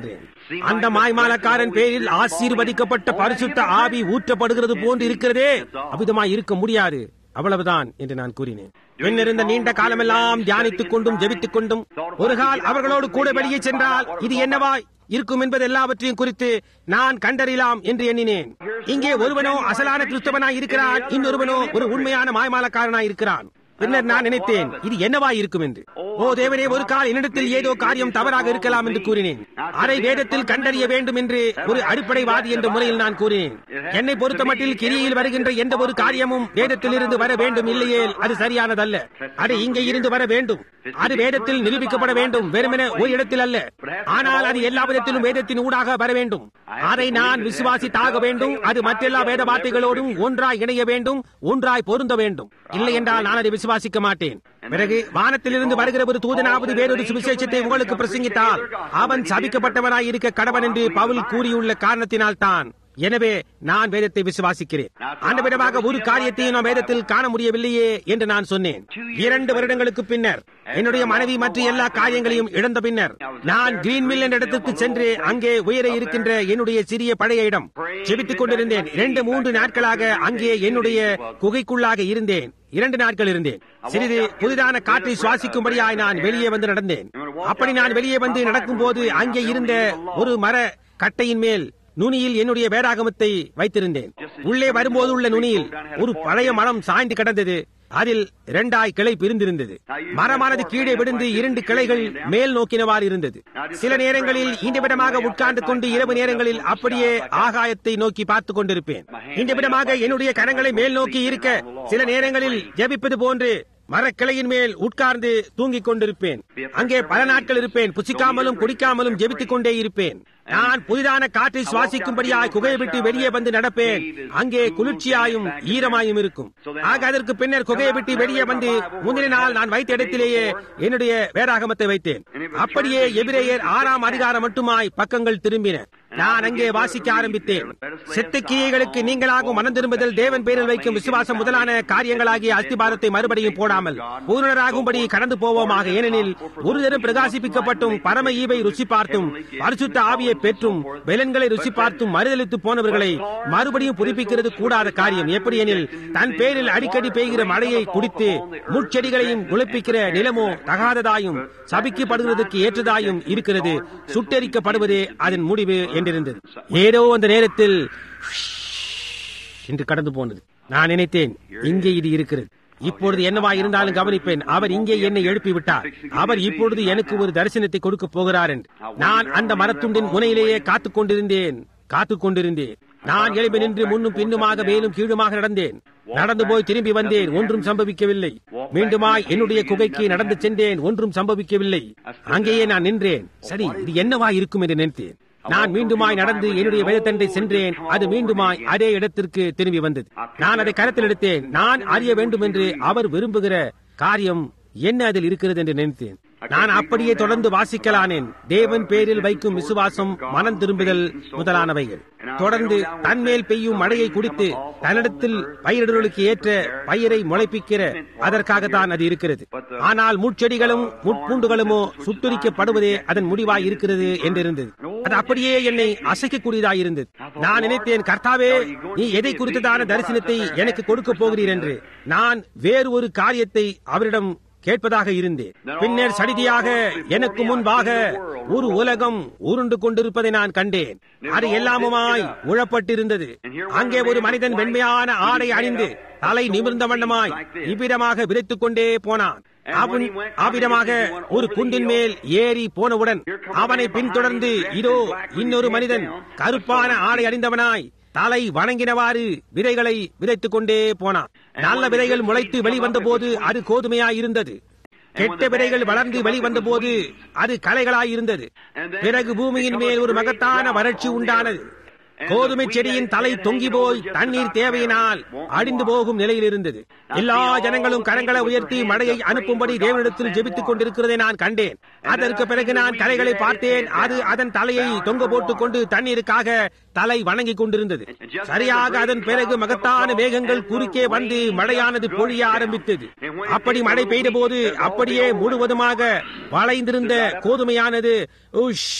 [SPEAKER 1] அந்த மாய்மாலக்காரன் பேரில் ஆசீர்வதிக்கப்பட்ட பரிசுத்த ஆவி ஊற்றப்படுகிறது போன்று இருக்கிறதே அவ்விதமாய் இருக்க முடியாது அவ்வளவுதான் என்று நான் கூறினேன் பின்னர் இந்த நீண்ட காலமெல்லாம் தியானித்துக் கொண்டும் ஜெபித்துக் கொண்டும் ஒரு கால் அவர்களோடு கூட வெளியே சென்றால் இது என்னவாய் இருக்கும் என்பது எல்லாவற்றையும் குறித்து நான் கண்டறியலாம் என்று எண்ணினேன் இங்கே ஒருவனோ அசலான கிறிஸ்தவனாய் இருக்கிறான் இன்னொருவனோ ஒரு உண்மையான மாய்மாலக்காரனாய் இருக்கிறான் பின்னர் நான் நினைத்தேன் இது என்னவாய் இருக்கும் என்று ஓ தேவனே ஒரு கால் என்னிடத்தில் ஏதோ காரியம் தவறாக இருக்கலாம் என்று கூறினேன் அதை வேதத்தில் கண்டறிய வேண்டும் என்று ஒரு அடிப்படைவாதி என்ற முறையில் நான் கூறினேன் என்னை பொறுத்தமட்டில் கிரியில் வருகின்ற எந்த ஒரு காரியமும் வேதத்தில் இருந்து வர வேண்டும் இல்லையே அது சரியானதல்ல அது இங்கே இருந்து வர வேண்டும் அது வேதத்தில் நிரூபிக்கப்பட வேண்டும் வெறுமென ஒரு இடத்தில் அல்ல ஆனால் அது எல்லா விதத்திலும் வேதத்தின் ஊடாக வர வேண்டும் அதை நான் விசுவாசித்தாக வேண்டும் அது மற்றெல்லா வேத வார்த்தைகளோடும் ஒன்றாய் இணைய வேண்டும் ஒன்றாய் பொருந்த வேண்டும் இல்லை என்றால் நான் அதை விசுவாசிக்க மாட்டேன் பிறகு வானத்திலிருந்து வருகிற ஒரு தூதனாவது வேறொரு சுவிசேஷத்தை உங்களுக்கு பிரசங்கித்தால் அவன் சபிக்கப்பட்டவனாய் இருக்க கடவன் என்று பவுல் கூறியுள்ள காரணத்தினால் தான் எனவே நான் வேதத்தை விசுவாசிக்கிறேன் அந்த விதமாக ஒரு காரியத்தையும் நான் வேதத்தில் காண முடியவில்லையே என்று நான் சொன்னேன் இரண்டு வருடங்களுக்கு பின்னர் என்னுடைய மனைவி மற்ற எல்லா காரியங்களையும் இழந்த பின்னர் நான் கிரீன் மில் என்ற இடத்திற்கு சென்று அங்கே உயர இருக்கின்ற என்னுடைய சிறிய பழைய இடம் செபித்துக் கொண்டிருந்தேன் இரண்டு மூன்று நாட்களாக அங்கே என்னுடைய குகைக்குள்ளாக இருந்தேன் இரண்டு நாட்கள் இருந்தேன் சிறிது புதிதான காற்றை சுவாசிக்கும்படியாய் நான் வெளியே வந்து நடந்தேன் அப்படி நான் வெளியே வந்து நடக்கும் போது அங்கே இருந்த ஒரு மர கட்டையின் மேல் நுனியில் என்னுடைய வேதாகமத்தை வைத்திருந்தேன் உள்ளே வரும்போது உள்ள நுனியில் ஒரு பழைய மரம் சாய்ந்து கிடந்தது அதில் இரண்டாய் கிளை பிரிந்திருந்தது மரமானது கீழே விழுந்து இரண்டு கிளைகள் மேல் நோக்கினவாறு இருந்தது சில நேரங்களில் இந்த விதமாக உட்கார்ந்து கொண்டு இரவு நேரங்களில் அப்படியே ஆகாயத்தை நோக்கி பார்த்துக் கொண்டிருப்பேன் இந்த விதமாக என்னுடைய கரங்களை மேல் நோக்கி இருக்க சில நேரங்களில் ஜெபிப்பது போன்று மரக்கிளையின் மேல் உட்கார்ந்து தூங்கிக் கொண்டிருப்பேன் அங்கே பல நாட்கள் இருப்பேன் புசிக்காமலும் குடிக்காமலும் ஜெபித்துக் கொண்டே இருப்பேன் நான் புதிதான காற்றை சுவாசிக்கும்படியாய் குகையை விட்டு வெளியே வந்து நடப்பேன் அங்கே குளிர்ச்சியாயும் ஈரமாயும் இருக்கும் ஆக அதற்கு பின்னர் குகையை விட்டு வெளியே வந்து முந்தின நாள் நான் வைத்த இடத்திலேயே என்னுடைய வேதாகமத்தை வைத்தேன் அப்படியே எபிரேயர் ஆறாம் அதிகாரம் மட்டுமாய் பக்கங்கள் திரும்பின நான் அங்கே வாசிக்க ஆரம்பித்தேன் செத்த கிரியைகளுக்கு நீங்களாகவும் மனம் திரும்புதல் தேவன் பேரில் வைக்கும் விசுவாசம் முதலான காரியங்களாகிய அஸ்திபாரத்தை மறுபடியும் போடாமல் பூரணராகும்படி கடந்து போவோமாக ஏனெனில் ஒரு தரம் பிரகாசிப்பிக்கப்பட்டும் பரம ஈவை ருசி பார்த்தும் பரிசுத்த ஆவியை பெற்றும் பெலன்களை ருசி பார்த்தும் மறுதளித்து போனவர்களை மறுபடியும் புதுப்பிக்கிறது கூடாத காரியம் எப்படி எனில் தன் பேரில் அடிக்கடி பெய்கிற மழையை குடித்து முட்செடிகளையும் குளிப்பிக்கிற நிலமோ தகாததாயும் சபிக்கப்படுவதற்கு ஏற்றதாயும் இருக்கிறது சுட்டெரிக்கப்படுவதே அதன் முடிவு என்றிருந்தது ஏதோ அந்த நேரத்தில் என்று கடந்து போனது நான் நினைத்தேன் இங்கே இது இருக்கிறது இப்பொழுது என்னவா இருந்தாலும் கவனிப்பேன் அவர் இங்கே என்னை எழுப்பி விட்டார் அவர் இப்பொழுது எனக்கு ஒரு தரிசனத்தை கொடுக்க போகிறார் என்று நான் அந்த மரத்துண்டின் முனையிலேயே காத்துக் கொண்டிருந்தேன் காத்துக் கொண்டிருந்தேன் நான் எழுப்பி நின்று முன்னும் பின்னுமாக மேலும் கீழுமாக நடந்தேன் நடந்து போய் திரும்பி வந்தேன் ஒன்றும் சம்பவிக்கவில்லை மீண்டுமாய் என்னுடைய குகைக்கு நடந்து சென்றேன் ஒன்றும் சம்பவிக்கவில்லை அங்கேயே நான் நின்றேன் சரி இது என்னவா இருக்கும் என்று நினைத்தேன் நான் மீண்டுமாய் நடந்து என்னுடைய வேதத்தண்டை சென்றேன் அது மீண்டுமாய் அதே இடத்திற்கு திரும்பி வந்தது நான் அதை கரத்தில் எடுத்தேன் நான் அறிய வேண்டும் என்று அவர் விரும்புகிற காரியம் என்ன அதில் இருக்கிறது என்று நினைத்தேன் நான் அப்படியே தொடர்ந்து வாசிக்கலானேன் தேவன் பேரில் வைக்கும் விசுவாசம் மனம் திரும்புதல் முதலானவைகள் தொடர்ந்து தன்மேல் பெய்யும் மழையை குடித்து தன்னிடத்தில் பயிரிடுதலுக்கு ஏற்ற பயிரை முளைப்பிக்கிற அதற்காகத்தான் அது இருக்கிறது ஆனால் முட்செடிகளும் முட்பூண்டுகளுமோ சுட்டுரிக்கப்படுவதே அதன் முடிவாய் இருக்கிறது என்றிருந்தது அது அப்படியே என்னை அசைக்கக்கூடியதாய் இருந்தது நான் நினைத்தேன் கர்த்தாவே நீ எதை குறித்ததான தரிசனத்தை எனக்கு கொடுக்க போகிறீர் என்று நான் வேறு ஒரு காரியத்தை அவரிடம் கேட்பதாக இருந்தேன் பின்னர் சடிதியாக எனக்கு முன்பாக ஒரு உலகம் உருண்டு கொண்டிருப்பதை நான் கண்டேன் அது எல்லாமுமாய் உழப்பட்டிருந்தது அங்கே ஒரு மனிதன் வெண்மையான ஆடை அணிந்து தலை நிமிர்ந்த வண்ணமாய் இவ்விதமாக விரைத்துக் கொண்டே போனான் அவன் அவ்விதமாக ஒரு குண்டின் மேல் ஏறி போனவுடன் அவனை பின்தொடர்ந்து இதோ இன்னொரு மனிதன் கருப்பான ஆடை அணிந்தவனாய் தலை வணங்கினவாறு விதைகளை விதைத்துக் கொண்டே போனான் நல்ல விதைகள் முளைத்து வெளிவந்த போது அது கோதுமையாய் இருந்தது கெட்ட விதைகள் வளர்ந்து வெளிவந்த போது அது கலைகளாய் இருந்தது பிறகு பூமியின் மேல் ஒரு மகத்தான வறட்சி உண்டானது கோதுமை செடியின் தலை தொங்கி போய் தண்ணீர் தேவையினால் அடிந்து போகும் நிலையில் இருந்தது எல்லா ஜனங்களும் கரங்களை உயர்த்தி மழையை அனுப்பும்படி தேவனிடத்தில் ஜெபித்துக் கொண்டிருக்கிறதை நான் கண்டேன் அதற்கு பிறகு நான் கலைகளை பார்த்தேன் அது அதன் தலையை தொங்க போட்டுக் கொண்டு தண்ணீருக்காக தலை வணங்கிக் கொண்டிருந்தது சரியாக அதன் பிறகு மகத்தான மேகங்கள் குறுக்கே வந்து மழையானது பொழிய ஆரம்பித்தது அப்படி மழை பெய்த போது அப்படியே முழுவதுமாக வளைந்திருந்த கோதுமையானது உஷ்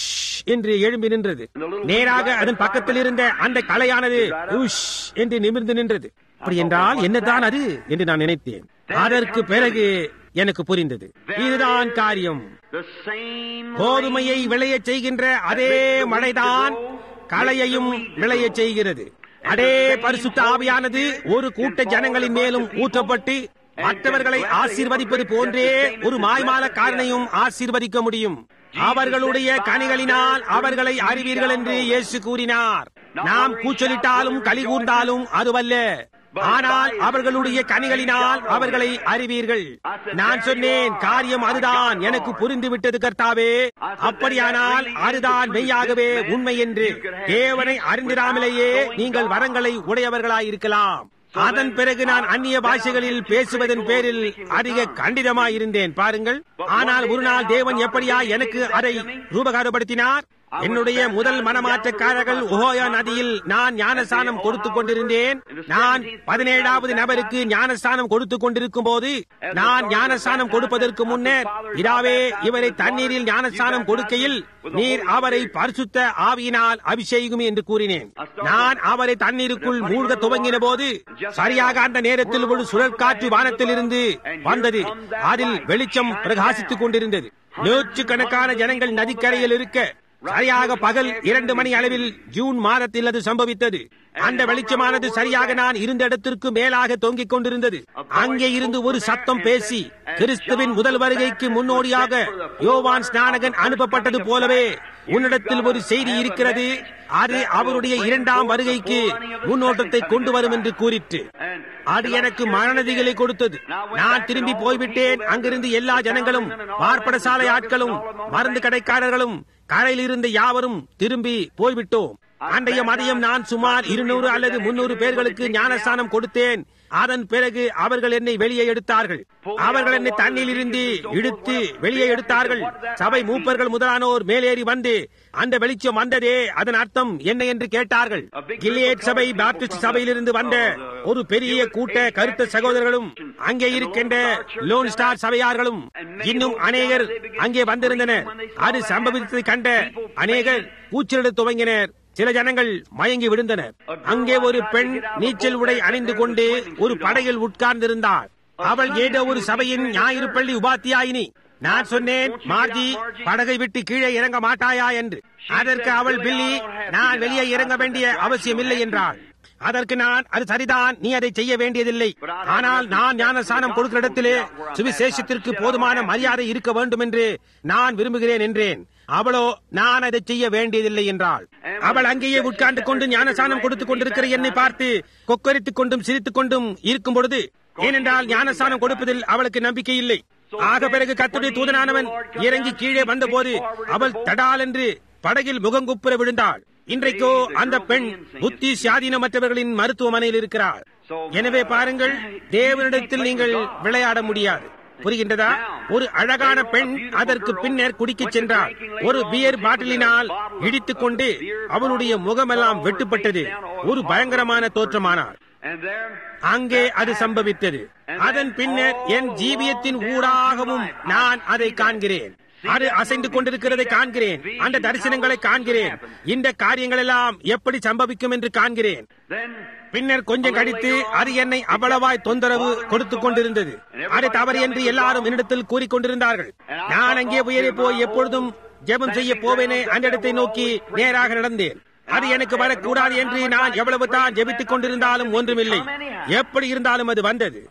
[SPEAKER 1] என்று எழும்பி நின்றது நேராக அதன் பக்கத்தில் இருந்த அந்த கலையானது உஷ் என்று நிமிர்ந்து நின்றது அப்படி என்றால் என்னதான் அது என்று நான் நினைத்தேன் அதற்கு பிறகு எனக்கு புரிந்தது இதுதான் காரியம்
[SPEAKER 2] The same
[SPEAKER 1] கோதுமையை விளையச் செய்கின்ற அதே மழைதான் களையையும் விளையச் செய்கிறது அதே பரிசுத்த ஆவியானது ஒரு கூட்ட ஜனங்களின் மேலும் ஊற்றப்பட்டு மற்றவர்களை ஆசீர்வதிப்பது போன்றே ஒரு மாய்மாலக்காரனையும் ஆசீர்வதிக்க முடியும் அவர்களுடைய கனிகளினால் அவர்களை அறிவீர்கள் என்று இயேசு கூறினார் நாம் கூச்சலிட்டாலும் களி கூர்ந்தாலும் அதுவல்ல ஆனால் அவர்களுடைய கனிகளினால் அவர்களை அறிவீர்கள் நான் சொன்னேன் காரியம் அதுதான் எனக்கு புரிந்து விட்டது கர்த்தாவே அப்படியானால் அதுதான் மெய்யாகவே உண்மை என்று தேவனை அறிந்திராமலேயே நீங்கள் வரங்களை உடையவர்களாயிருக்கலாம் அதன் பிறகு நான் அந்நிய பாஷைகளில் பேசுவதன் பேரில் அதிக கண்டிதமாயிருந்தேன் பாருங்கள் ஆனால் ஒரு நாள் தேவன் எப்படியா எனக்கு அதை ரூபகாரப்படுத்தினார் என்னுடைய முதல் மனமாற்றக்காரர்கள் ஓஹோயா நதியில் நான் ஞானஸ்தானம் கொடுத்துக் கொண்டிருந்தேன் நான் பதினேழாவது நபருக்கு ஞானஸ்தானம் கொடுத்துக் கொண்டிருக்கும் போது நான் ஞானஸ்தானம் கொடுப்பதற்கு முன்னர் இதாவே இவரை தண்ணீரில் ஞானஸ்தானம் கொடுக்கையில் நீர் அவரை பரிசுத்த ஆவியினால் அபிஷேகம் என்று கூறினேன் நான் அவரை தண்ணீருக்குள் மூழ்க துவங்கின போது சரியாக அந்த நேரத்தில் ஒரு சுழல் காற்று வானத்திலிருந்து வந்தது அதில் வெளிச்சம் பிரகாசித்துக் கொண்டிருந்தது நூற்றுக்கணக்கான ஜனங்கள் நதிக்கரையில் இருக்க சரியாக பகல் இரண்டு மணி அளவில் ஜூன் மாதத்தில் அது சம்பவித்தது அந்த வெளிச்சமானது சரியாக நான் இருந்த இடத்திற்கு மேலாக தொங்கிக் கொண்டிருந்தது அங்கே இருந்து ஒரு சத்தம் பேசி கிறிஸ்துவின் முதல் வருகைக்கு முன்னோடியாக யோவான் ஸ்நானகன் அனுப்பப்பட்டது போலவே உன்னிடத்தில் ஒரு செய்தி இருக்கிறது அது அவருடைய இரண்டாம் வருகைக்கு முன்னோட்டத்தை கொண்டு வரும் என்று கூறிற்று அது எனக்கு மரணதிகளை கொடுத்தது நான் திரும்பி போய்விட்டேன் அங்கிருந்து எல்லா ஜனங்களும் பார்ப்படசாலை ஆட்களும் மருந்து கடைக்காரர்களும் கரையில் இருந்த யாவரும் திரும்பி போய்விட்டோம் அன்றைய மதியம் நான் சுமார் இருநூறு அல்லது முன்னூறு பேர்களுக்கு ஞானஸ்தானம் கொடுத்தேன் அதன் பிறகு அவர்கள் என்னை வெளியே எடுத்தார்கள் அவர்கள் என்னை தண்ணியில் இருந்து இழுத்து வெளியே எடுத்தார்கள் சபை மூப்பர்கள் முதலானோர் மேலேறி வந்து அந்த வெளிச்சம் வந்ததே அதன் அர்த்தம் என்ன என்று கேட்டார்கள் கில்லியேட் சபை பாப்டிஸ்ட் சபையிலிருந்து வந்த ஒரு பெரிய கூட்ட கருத்த சகோதரர்களும் அங்கே இருக்கின்ற லோன் ஸ்டார் சபையார்களும் இன்னும் அநேகர் அங்கே வந்திருந்தனர் அது சம்பவித்ததை கண்ட அநேகர் கூச்சலிட துவங்கினர் சில ஜனங்கள் மயங்கி விழுந்தனர் அங்கே ஒரு பெண் நீச்சல் உடை அணிந்து கொண்டு ஒரு படகில் உட்கார்ந்திருந்தாள் அவள் ஏதோ ஒரு சபையின் ஞாயிறு பள்ளி உபாத்தியாயினி நான் சொன்னேன் மார்ஜி படகை விட்டு கீழே இறங்க மாட்டாயா என்று அதற்கு அவள் பில்லி நான் வெளியே இறங்க வேண்டிய அவசியம் இல்லை என்றாள் அதற்கு நான் அது சரிதான் நீ அதை செய்ய வேண்டியதில்லை ஆனால் நான் ஞானஸ்தானம் கொடுக்கிற இடத்திலே சுவிசேஷத்திற்கு போதுமான மரியாதை இருக்க வேண்டும் என்று நான் விரும்புகிறேன் என்றேன் அவளோ நான் அதை செய்ய வேண்டியதில்லை என்றாள் அவள் அங்கேயே உட்கார்ந்து கொண்டு ஞானஸ்தானம் கொடுத்துக் கொண்டிருக்கிற என்னை பார்த்து கொக்கரித்துக் கொண்டும் சிரித்துக் கொண்டும் இருக்கும் பொழுது ஏனென்றால் ஞானஸ்தானம் கொடுப்பதில் அவளுக்கு நம்பிக்கை இல்லை ஆக பிறகு கத்துடைய தூதனானவன் இறங்கி கீழே வந்தபோது அவள் தடால் என்று படகில் முகங்குப்புற விழுந்தாள் இன்றைக்கோ அந்த பெண் புத்தி சுயாதீனமற்றவர்களின் மருத்துவமனையில் இருக்கிறார் எனவே பாருங்கள் தேவனிடத்தில் நீங்கள் விளையாட முடியாது புரிகின்றதா ஒரு அழகான பெண் அதற்கு பின்னர் குடிக்கச் சென்றார் ஒரு பியர் பாட்டிலினால் இடித்துக் கொண்டு அவனுடைய முகமெல்லாம் வெட்டுப்பட்டது ஒரு பயங்கரமான தோற்றமானார் அங்கே அது சம்பவித்தது அதன் பின்னர் என் ஜீவியத்தின் ஊடாகவும் நான் அதை காண்கிறேன் அது அசைந்து கொண்டிருக்கிறதை காண்கிறேன் அந்த தரிசனங்களை காண்கிறேன் இந்த காரியங்கள் எல்லாம் எப்படி சம்பவிக்கும் என்று காண்கிறேன் பின்னர் கொஞ்சம் கழித்து அது என்னை அவ்வளவாய் தொந்தரவு கொடுத்துக் கொண்டிருந்தது அது தவறு என்று எல்லாரும் என்னிடத்தில் கூறிக்கொண்டிருந்தார்கள் நான் அங்கே உயரே போய் எப்பொழுதும் ஜெபம் செய்ய போவேனே அந்த இடத்தை நோக்கி நேராக நடந்தேன் அது எனக்கு வரக்கூடாது என்று நான் எவ்வளவு தான் ஜெபித்துக் கொண்டிருந்தாலும் ஒன்றுமில்லை எப்படி இருந்தாலும் அது வந்தது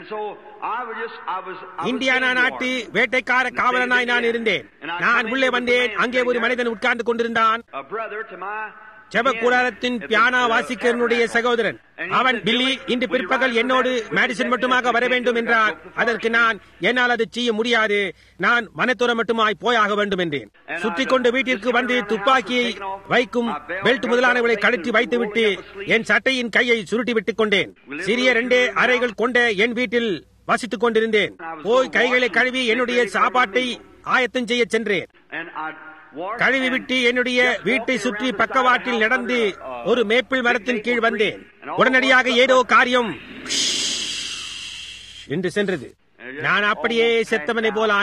[SPEAKER 1] இந்தியானா நாட்டு வேட்டைக்கார காவலனாய் நான் இருந்தேன் நான் உள்ளே வந்தேன் அங்கே ஒரு மனிதன் உட்கார்ந்து கொண்டிருந்தான் ஜெப கூடாரத்தின் பியானா வாசிக்கிறனுடைய சகோதரன் அவன் பில்லி இன்று பிற்பகல் என்னோடு மேடிசன் மட்டுமாக வர வேண்டும் என்றார் அதற்கு நான் என்னால் அதை செய்ய முடியாது நான் மனத்துற மட்டுமாய் போயாக வேண்டும் என்றேன் சுற்றி கொண்டு வீட்டிற்கு வந்து துப்பாக்கியை வைக்கும் பெல்ட் முதலானவர்களை கழற்றி வைத்துவிட்டு என் சட்டையின் கையை சுருட்டி விட்டுக் கொண்டேன் சிறிய ரெண்டே அறைகள் கொண்ட என் வீட்டில் வசித்துக் கொண்டிருந்தேன் போய் கைகளை கழுவி என்னுடைய சாப்பாட்டை ஆயத்தம் செய்ய சென்றேன் கழுவி விட்டு என்னுடைய வீட்டை சுற்றி பக்கவாட்டில் நடந்து ஒரு மேப்பிள் மரத்தின் கீழ் வந்தேன் உடனடியாக ஏதோ காரியம் என்று சென்றது நான் அப்படியே செத்தவனை போல ஆனேன்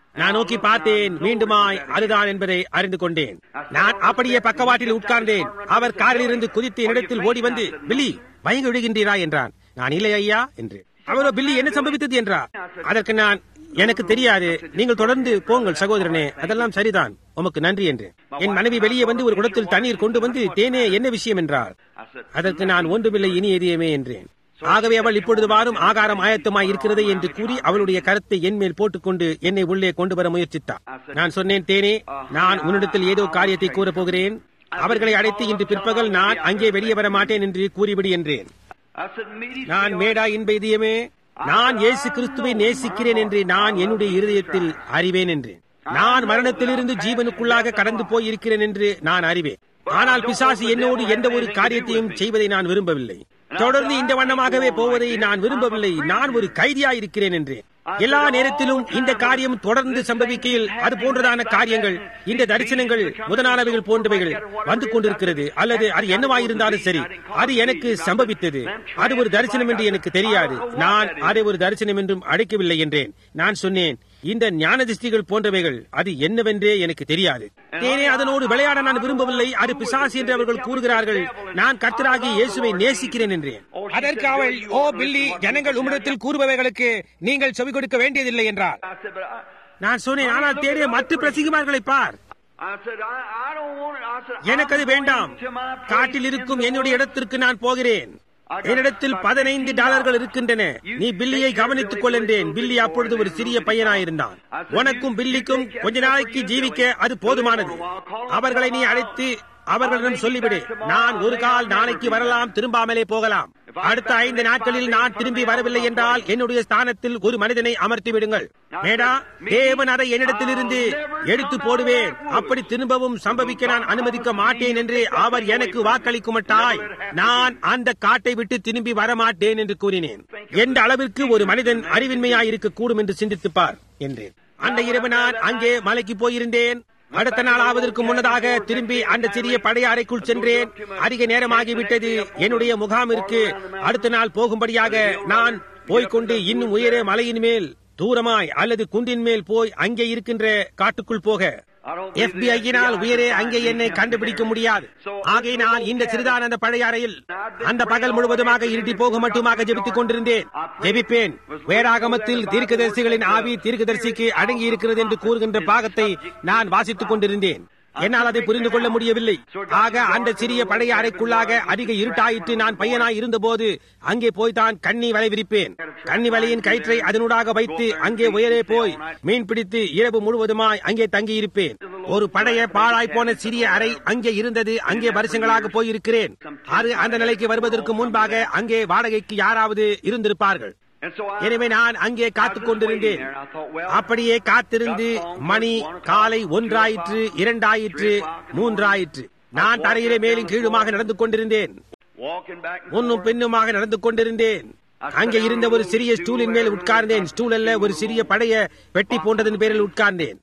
[SPEAKER 1] நான் நோக்கி பார்த்தேன் மீண்டுமாய் அதுதான் என்பதை அறிந்து கொண்டேன் நான் அப்படியே பக்கவாட்டில் உட்கார்ந்தேன் அவர் காரில் இருந்து குதித்து என்னிடத்தில் ஓடி வந்து பில்லி பயங்க விடுகின்றீரா என்றான் நான் இல்லை ஐயா என்று அவரோ பில்லி என்ன சம்பவித்தது என்றார் அதற்கு நான் எனக்கு தெரியாது நீங்கள் தொடர்ந்து போங்கள் சகோதரனே அதெல்லாம் சரிதான் உமக்கு நன்றி என்று என் மனைவி வெளியே வந்து ஒரு குடத்தில் தண்ணீர் கொண்டு வந்து தேனே என்ன விஷயம் என்றார் அதற்கு நான் ஒன்றுமில்லை இனி எதியமே என்றேன் ஆகவே அவள் இப்பொழுது வாரும் ஆகாரம் ஆயத்தமாய் இருக்கிறது என்று கூறி அவளுடைய கருத்தை என் மேல் போட்டுக்கொண்டு என்னை உள்ளே கொண்டு வர முயற்சித்தார் நான் சொன்னேன் தேனே நான் உன்னிடத்தில் ஏதோ காரியத்தை கூறப் போகிறேன் அவர்களை அழைத்து இன்று பிற்பகல் நான் அங்கே வெளியே வர மாட்டேன் என்று கூறிவிடு என்றேன் நான் மேடா இன்ப இதயமே நான் இயேசு கிறிஸ்துவை நேசிக்கிறேன் என்று நான் என்னுடைய இருதயத்தில் அறிவேன் என்று நான் மரணத்திலிருந்து ஜீவனுக்குள்ளாக கடந்து போய் இருக்கிறேன் என்று நான் அறிவேன் ஆனால் பிசாசு என்னோடு எந்த ஒரு காரியத்தையும் செய்வதை நான் விரும்பவில்லை தொடர்ந்து இந்த வண்ணமாகவே போவதை நான் விரும்பவில்லை நான் ஒரு கைதியாயிருக்கிறேன் என்றேன் எல்லா நேரத்திலும் இந்த காரியம் தொடர்ந்து சம்பவிக்கையில் அது போன்றதான காரியங்கள் இந்த தரிசனங்கள் முதலானவைகள் போன்றவைகள் வந்து கொண்டிருக்கிறது அல்லது அது என்னவாயிருந்தாலும் சரி அது எனக்கு சம்பவித்தது அது ஒரு தரிசனம் என்று எனக்கு தெரியாது நான் அதை ஒரு தரிசனம் என்றும் அழைக்கவில்லை என்றேன் நான் சொன்னேன் இந்த ஞான திருஷ்டிகள் போன்றவைகள் அது என்னவென்றே எனக்கு தெரியாது தேனே அதனோடு விளையாட நான் விரும்பவில்லை அது பிசாசு என்று அவர்கள் கூறுகிறார்கள் நான் கர்த்தராகி இயேசுவை நேசிக்கிறேன் என்றேன் அதற்கு அவள் ஓ பில்லி ஜனங்கள் உம்மிடத்தில் கூறுபவைகளுக்கு நீங்கள் செவி கொடுக்க வேண்டியதில்லை என்றார் நான் சொன்னேன் ஆனால் தேடிய மற்ற பிரசங்கிமார்களை பார் எனக்கு அது வேண்டாம் காட்டில் இருக்கும் என்னுடைய இடத்திற்கு நான் போகிறேன் என்னிடத்தில் பதினைந்து டாலர்கள் இருக்கின்றன நீ பில்லியை கவனித்துக் கொள்ளேன் பில்லி அப்பொழுது ஒரு சிறிய பையனாயிருந்தான் உனக்கும் பில்லிக்கும் கொஞ்ச நாளைக்கு ஜீவிக்க அது போதுமானது அவர்களை நீ அழைத்து அவர்களிடம் சொல்லிவிடு நான் ஒரு கால் நாளைக்கு வரலாம் திரும்பாமலே போகலாம் அடுத்த ஐந்து நாட்களில் நான் திரும்பி வரவில்லை என்றால் என்னுடைய ஸ்தானத்தில் ஒரு மனிதனை அமர்த்தி விடுங்கள் மேடா தேவன் அதை என்னிடத்திலிருந்து எடுத்து போடுவேன் அப்படி திரும்பவும் சம்பவிக்க நான் அனுமதிக்க மாட்டேன் என்று அவர் எனக்கு வாக்களிக்குமட்டாய் நான் அந்த காட்டை விட்டு திரும்பி வரமாட்டேன் என்று கூறினேன் எந்த அளவிற்கு ஒரு மனிதன் அறிவின்மையாயிருக்க கூடும் என்று சிந்தித்துப்பார் என்றேன் அந்த இரவு நான் அங்கே மலைக்கு போயிருந்தேன் அடுத்த நாள் ஆவதற்கு முன்னதாக திரும்பி அந்த சிறிய பழைய அறைக்குள் சென்றேன் அதிக நேரமாகிவிட்டது என்னுடைய முகாமிற்கு அடுத்த நாள் போகும்படியாக நான் போய்கொண்டு இன்னும் உயரே மலையின் மேல் தூரமாய் அல்லது குன்றின் மேல் போய் அங்கே இருக்கின்ற காட்டுக்குள் போக எஃபிஐயினால் உயரே அங்கே என்னை கண்டுபிடிக்க முடியாது ஆகையினால் இந்த சிறிதான அந்த பழைய அறையில் அந்த பகல் முழுவதுமாக இருட்டி போக மட்டுமாக ஜெபித்துக் கொண்டிருந்தேன் ஜெபிப்பேன் வேறாகமத்தில் தீர்க்கதரிசிகளின் ஆவி தீர்க்கதரிசிக்கு அடங்கி இருக்கிறது என்று கூறுகின்ற பாகத்தை நான் வாசித்துக் கொண்டிருந்தேன் என்னால் அதை புரிந்து கொள்ள முடியவில்லை ஆக அந்த சிறிய பழைய அறைக்குள்ளாக அதிக இருட்டாயிற்று நான் பையனாய் இருந்தபோது அங்கே போய் தான் கண்ணி வலை விரிப்பேன் கண்ணி வலையின் கயிற்றை அதனூடாக வைத்து அங்கே உயரே போய் மீன் பிடித்து இரவு முழுவதுமாய் அங்கே தங்கியிருப்பேன் ஒரு பழைய பாழாய் போன சிறிய அறை அங்கே இருந்தது அங்கே வருஷங்களாக போயிருக்கிறேன் அது அந்த நிலைக்கு வருவதற்கு முன்பாக அங்கே வாடகைக்கு யாராவது இருந்திருப்பார்கள் எனவே நான் அங்கே காத்துக் கொண்டிருந்தேன் அப்படியே காத்திருந்து மணி காலை ஒன்றாயிற்று இரண்டாயிற்று மூன்றாயிற்று நான் தரையிலே மேலும் கீழுமாக நடந்து கொண்டிருந்தேன் முன்னும் பின்னுமாக நடந்து கொண்டிருந்தேன் அங்கே இருந்த ஒரு சிறிய ஸ்டூலின் மேல் உட்கார்ந்தேன் ஸ்டூல் அல்ல ஒரு சிறிய பழைய பெட்டி போன்றதன் பேரில் உட்கார்ந்தேன்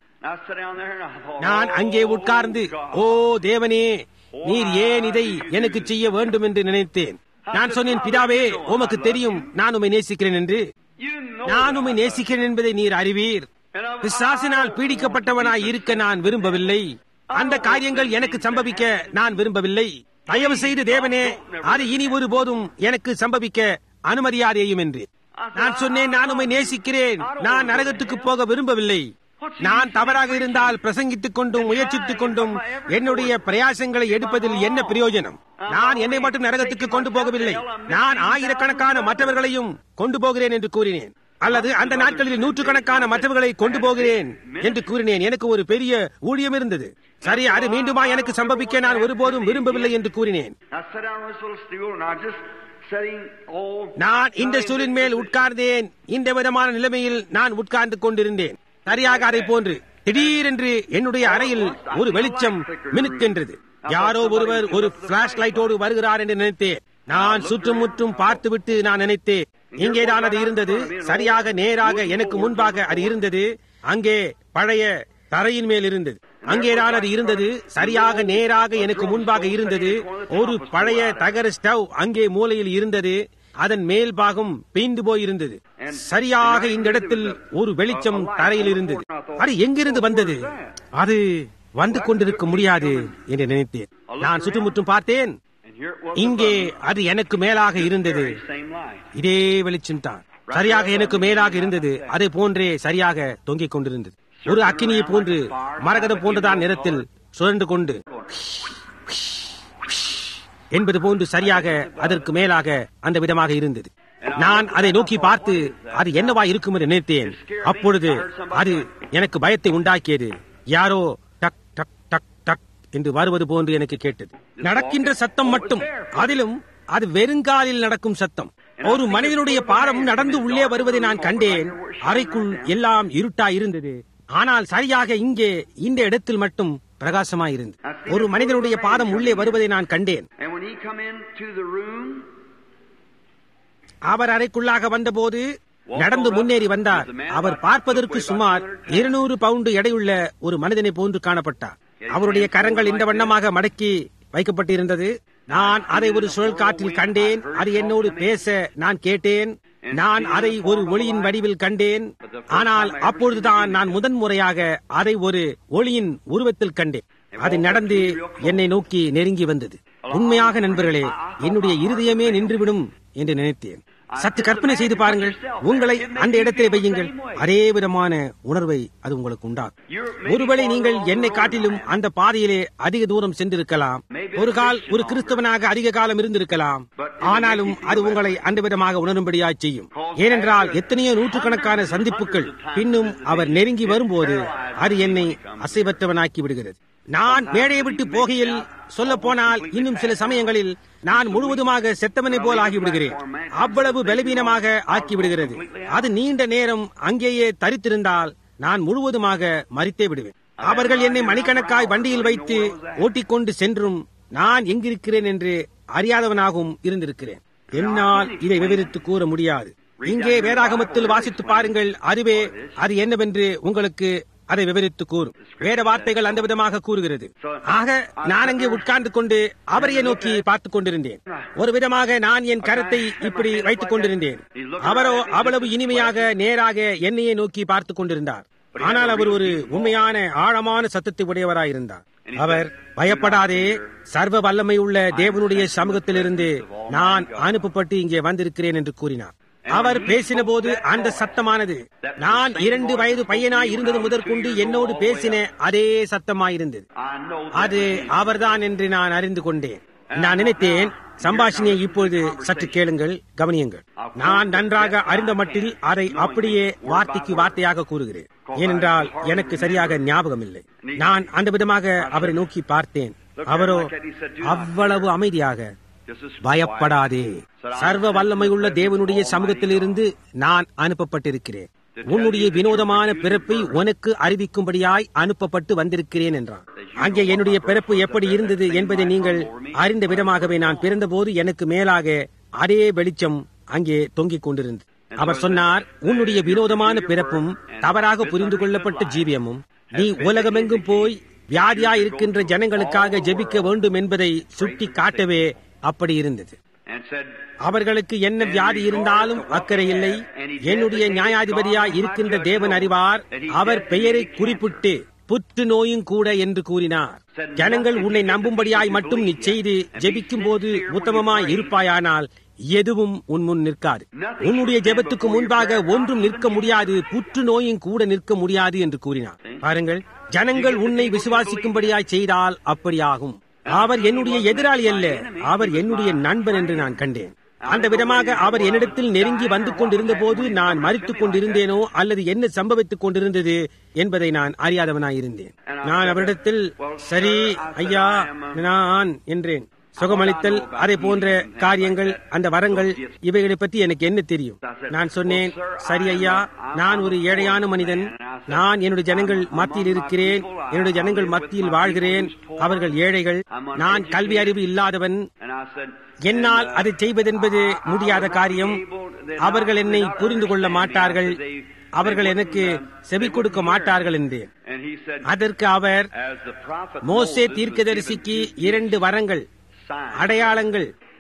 [SPEAKER 1] நான் அங்கே உட்கார்ந்து ஓ தேவனே நீர் ஏன் இதை எனக்கு செய்ய வேண்டும் என்று நினைத்தேன் நான் சொன்னேன் பிதாவே உமக்கு தெரியும் நான் உமை நேசிக்கிறேன் என்று நான் உமை நேசிக்கிறேன் என்பதை நீர் அறிவீர் பிசாசினால் பீடிக்கப்பட்டவனாய் இருக்க நான் விரும்பவில்லை அந்த காரியங்கள் எனக்கு சம்பவிக்க நான் விரும்பவில்லை தயவு செய்து தேவனே அது இனி ஒரு போதும் எனக்கு சம்பவிக்க அனுமதியாதேயும் என்று நான் சொன்னேன் நான் உமை நேசிக்கிறேன் நான் நரகத்துக்கு போக விரும்பவில்லை நான் தவறாக இருந்தால் பிரசங்கித்துக் கொண்டும் முயற்சித்துக் கொண்டும் என்னுடைய பிரயாசங்களை எடுப்பதில் என்ன பிரயோஜனம் நான் என்னை மட்டும் நரகத்துக்கு கொண்டு போகவில்லை நான் ஆயிரக்கணக்கான மற்றவர்களையும் கொண்டு போகிறேன் என்று கூறினேன் அல்லது அந்த நாட்களில் நூற்றுக்கணக்கான மற்றவர்களை கொண்டு போகிறேன் என்று கூறினேன் எனக்கு ஒரு பெரிய ஊழியம் இருந்தது சரி அது மீண்டுமா எனக்கு சம்பவிக்க நான் ஒருபோதும் விரும்பவில்லை என்று கூறினேன் நான் இந்த ஸ்டூலின் மேல் உட்கார்ந்தேன் இந்த விதமான நிலைமையில் நான் உட்கார்ந்து கொண்டிருந்தேன் சரியாக அதை போன்று திடீரென்று என்னுடைய அறையில் ஒரு வெளிச்சம் மினுக்கின்றது யாரோ ஒருவர் ஒரு பிளாஷ் லைட்டோடு வருகிறார் என்று நினைத்தேன் நான் சுற்றுமுற்றும் பார்த்துவிட்டு நான் நினைத்தேன் இங்கேதான் அது இருந்தது சரியாக நேராக எனக்கு முன்பாக அது இருந்தது அங்கே பழைய தரையின் மேல் இருந்தது அங்கேதான் அது இருந்தது சரியாக நேராக எனக்கு முன்பாக இருந்தது ஒரு பழைய தகர ஸ்டவ் அங்கே மூலையில் இருந்தது அதன் மேல் பாகம் பீந்து போயிருந்தது சரியாக இந்த இடத்தில் ஒரு வெளிச்சம் தரையில் இருந்தது அது எங்கிருந்து வந்தது அது வந்து கொண்டிருக்க முடியாது என்று நினைத்தேன் நான் சுற்றுமுற்றும் பார்த்தேன்
[SPEAKER 2] And here it was
[SPEAKER 1] இங்கே
[SPEAKER 2] above me.
[SPEAKER 1] அது எனக்கு மேலாக இருந்தது
[SPEAKER 2] Very same light.
[SPEAKER 1] இதே வெளிச்சம் தான் சரியாக எனக்கு மேலாக இருந்தது அதே போன்றே சரியாக தொங்கிக் கொண்டிருந்தது ஒரு அக்கினியை போன்று மரகதம் போன்றதான் நிறத்தில் சுழன்று கொண்டு என்பது போன்று சரியாக அதற்கு மேலாக அந்த விதமாக இருந்தது நான் அதை நோக்கி பார்த்து அது என்னவா இருக்கும் என்று நினைத்தேன் அப்பொழுது அது எனக்கு பயத்தை உண்டாக்கியது யாரோ டக் டக் டக் டக் என்று வருவது போன்று எனக்கு கேட்டது நடக்கின்ற சத்தம் மட்டும் அதிலும் அது வெறுங்காலில் நடக்கும் சத்தம் ஒரு மனிதனுடைய பாதம் நடந்து உள்ளே வருவதை நான் கண்டேன் அறைக்குள் எல்லாம் இருட்டா இருந்தது ஆனால் சரியாக இங்கே இந்த இடத்தில் மட்டும் பிரகாசமாய் இருந்தது ஒரு மனிதனுடைய பாதம் உள்ளே வருவதை நான் கண்டேன்
[SPEAKER 2] And when he come into the room,
[SPEAKER 1] அவர் அறைக்குள்ளாக வந்தபோது நடந்து முன்னேறி வந்தார் அவர் பார்ப்பதற்கு சுமார் இருநூறு பவுண்டு எடையுள்ள ஒரு மனிதனை போன்று காணப்பட்டார் அவருடைய கரங்கள் இந்த வண்ணமாக மடக்கி வைக்கப்பட்டிருந்தது நான் அதை ஒரு சுழல் காற்றில் கண்டேன் அது என்னோடு பேச நான் கேட்டேன் நான் அதை ஒரு ஒளியின் வடிவில் கண்டேன் ஆனால் அப்பொழுதுதான் நான் முதன் முறையாக அதை ஒரு ஒளியின் உருவத்தில் கண்டேன் அது நடந்து என்னை நோக்கி நெருங்கி வந்தது உண்மையாக நண்பர்களே என்னுடைய இருதயமே நின்றுவிடும் என்று நினைத்தேன் சற்று கற்பனை செய்து பாருங்கள் உங்களை அந்த இடத்திலே வையுங்கள் அதே விதமான உணர்வை அது உங்களுக்கு உண்டாகும் ஒருவேளை நீங்கள் என்னை காட்டிலும் அந்த பாதையிலே அதிக தூரம் சென்றிருக்கலாம் ஒரு கால் ஒரு கிறிஸ்தவனாக அதிக காலம் இருந்திருக்கலாம் ஆனாலும் அது உங்களை அந்த விதமாக உணரும்படியாய் செய்யும் ஏனென்றால் எத்தனையோ நூற்றுக்கணக்கான சந்திப்புகள் பின்னும் அவர் நெருங்கி வரும்போது அது என்னை அசைவற்றவனாக்கி விடுகிறது நான் மேடையை விட்டு போகையில் சொல்ல போனால் இன்னும் சில சமயங்களில் நான் முழுவதுமாக செத்தவனை போல் ஆகிவிடுகிறேன் அவ்வளவு பலவீனமாக ஆக்கிவிடுகிறது அது நீண்ட நேரம் அங்கேயே தரித்திருந்தால் நான் முழுவதுமாக மறித்தே விடுவேன் அவர்கள் என்னை மணிக்கணக்காய் வண்டியில் வைத்து ஓட்டிக்கொண்டு சென்றும் நான் எங்கிருக்கிறேன் என்று அறியாதவனாகவும் இருந்திருக்கிறேன் என்னால் இதை விவரித்து கூற முடியாது இங்கே வேதாகமத்தில் வாசித்து பாருங்கள் அதுவே அது என்னவென்று உங்களுக்கு அதை விவரித்து கூறும் வேற வார்த்தைகள் அந்த விதமாக கூறுகிறது ஆக நான் அங்கே உட்கார்ந்து கொண்டு அவரையே நோக்கி பார்த்துக் கொண்டிருந்தேன் ஒரு விதமாக நான் என் கரத்தை இப்படி வைத்துக் கொண்டிருந்தேன் அவரோ அவ்வளவு இனிமையாக நேராக என்னையே நோக்கி பார்த்துக் கொண்டிருந்தார் ஆனால் அவர் ஒரு உண்மையான ஆழமான சத்தத்தை உடையவராயிருந்தார் அவர் பயப்படாதே சர்வ வல்லமை உள்ள தேவனுடைய சமூகத்திலிருந்து நான் அனுப்பப்பட்டு இங்கே வந்திருக்கிறேன் என்று கூறினார் அவர் பேசின போது அந்த சத்தமானது நான் இரண்டு வயது பையனாய் இருந்தது முதற்கொண்டு என்னோடு பேசின அதே சத்தமாயிருந்தது
[SPEAKER 2] I know
[SPEAKER 1] அது அவர்தான் என்று நான் அறிந்து கொண்டேன் நான் நினைத்தேன் சம்பாஷணையை இப்பொழுது சற்று கேளுங்கள் கவனியுங்கள் நான் நன்றாக அறிந்த மட்டில் அதை அப்படியே வார்த்தைக்கு வார்த்தையாக கூறுகிறேன் ஏனென்றால் எனக்கு சரியாக ஞாபகம் இல்லை நான் அந்த விதமாக அவரை நோக்கி பார்த்தேன் அவரோ அவ்வளவு அமைதியாக பயப்படாதே சர்வ வல்லமையுள்ள தேவனுடைய சமூகத்திலிருந்து நான் அனுப்பப்பட்டிருக்கிறேன் உன்னுடைய வினோதமான பிறப்பை உனக்கு அறிவிக்கும்படியாய் அனுப்பப்பட்டு வந்திருக்கிறேன் என்றான் அங்கே என்னுடைய பிறப்பு எப்படி இருந்தது என்பதை நீங்கள் அறிந்த விதமாகவே நான் பிறந்தபோது எனக்கு மேலாக அதே வெளிச்சம் அங்கே தொங்கிக் கொண்டிருந்தது அவர் சொன்னார் உன்னுடைய வினோதமான பிறப்பும் தவறாக புரிந்து கொள்ளப்பட்ட ஜீவியமும் நீ உலகமெங்கும் போய் வியாதியாய் இருக்கின்ற ஜனங்களுக்காக ஜெபிக்க வேண்டும் என்பதை சுட்டி காட்டவே அப்படி இருந்தது
[SPEAKER 2] and said,
[SPEAKER 1] அவர்களுக்கு என்ன வியாதி இருந்தாலும் அக்கறை இல்லை என்னுடைய நியாயாதிபதியாய் இருக்கின்ற தேவன் அறிவார் அவர் பெயரை குறிப்பிட்டு புற்று நோயும் கூட என்று கூறினார் ஜனங்கள் உன்னை நம்பும்படியாய் மட்டும் நீ செய்து ஜெபிக்கும் போது உத்தமமாய் இருப்பாயானால் எதுவும் உன் முன் நிற்காது உன்னுடைய ஜெபத்துக்கு முன்பாக ஒன்றும் நிற்க முடியாது புற்று நோயும் கூட நிற்க முடியாது என்று கூறினார் பாருங்கள் ஜனங்கள் உன்னை விசுவாசிக்கும்படியாய் செய்தால் அப்படியாகும் அவர் என்னுடைய எதிராளி அல்ல அவர் என்னுடைய நண்பன் என்று நான் கண்டேன் அந்த விதமாக அவர் என்னிடத்தில் நெருங்கி வந்து கொண்டிருந்த போது நான் மறித்துக் கொண்டிருந்தேனோ அல்லது என்ன சம்பவித்துக் கொண்டிருந்தது என்பதை நான் அறியாதவனாயிருந்தேன் நான் அவரிடத்தில் சரி ஐயா நான் என்றேன் சுகமளித்தல் அதை போன்ற காரியங்கள் அந்த வரங்கள் இவைகளை பற்றி எனக்கு என்ன தெரியும் நான் சொன்னேன் சரி ஐயா நான் ஒரு ஏழையான மனிதன் நான் என்னுடைய ஜனங்கள் மத்தியில் இருக்கிறேன் என்னுடைய ஜனங்கள் மத்தியில் வாழ்கிறேன் அவர்கள் ஏழைகள் நான் கல்வி அறிவு இல்லாதவன்
[SPEAKER 2] and I said,
[SPEAKER 1] என்னால் அதை செய்வதென்பது முடியாத காரியம் அவர்கள் என்னை புரிந்து கொள்ள மாட்டார்கள் அவர்கள் எனக்கு செவி கொடுக்க மாட்டார்கள் என்றேன்
[SPEAKER 2] and he said,
[SPEAKER 1] அதற்கு அவர்
[SPEAKER 2] as the prophet
[SPEAKER 1] மோசே
[SPEAKER 2] Moses was
[SPEAKER 1] தீர்க்கதரிசிக்கு
[SPEAKER 2] given two
[SPEAKER 1] இரண்டு வரங்கள்
[SPEAKER 2] signs
[SPEAKER 1] அடையாளங்கள்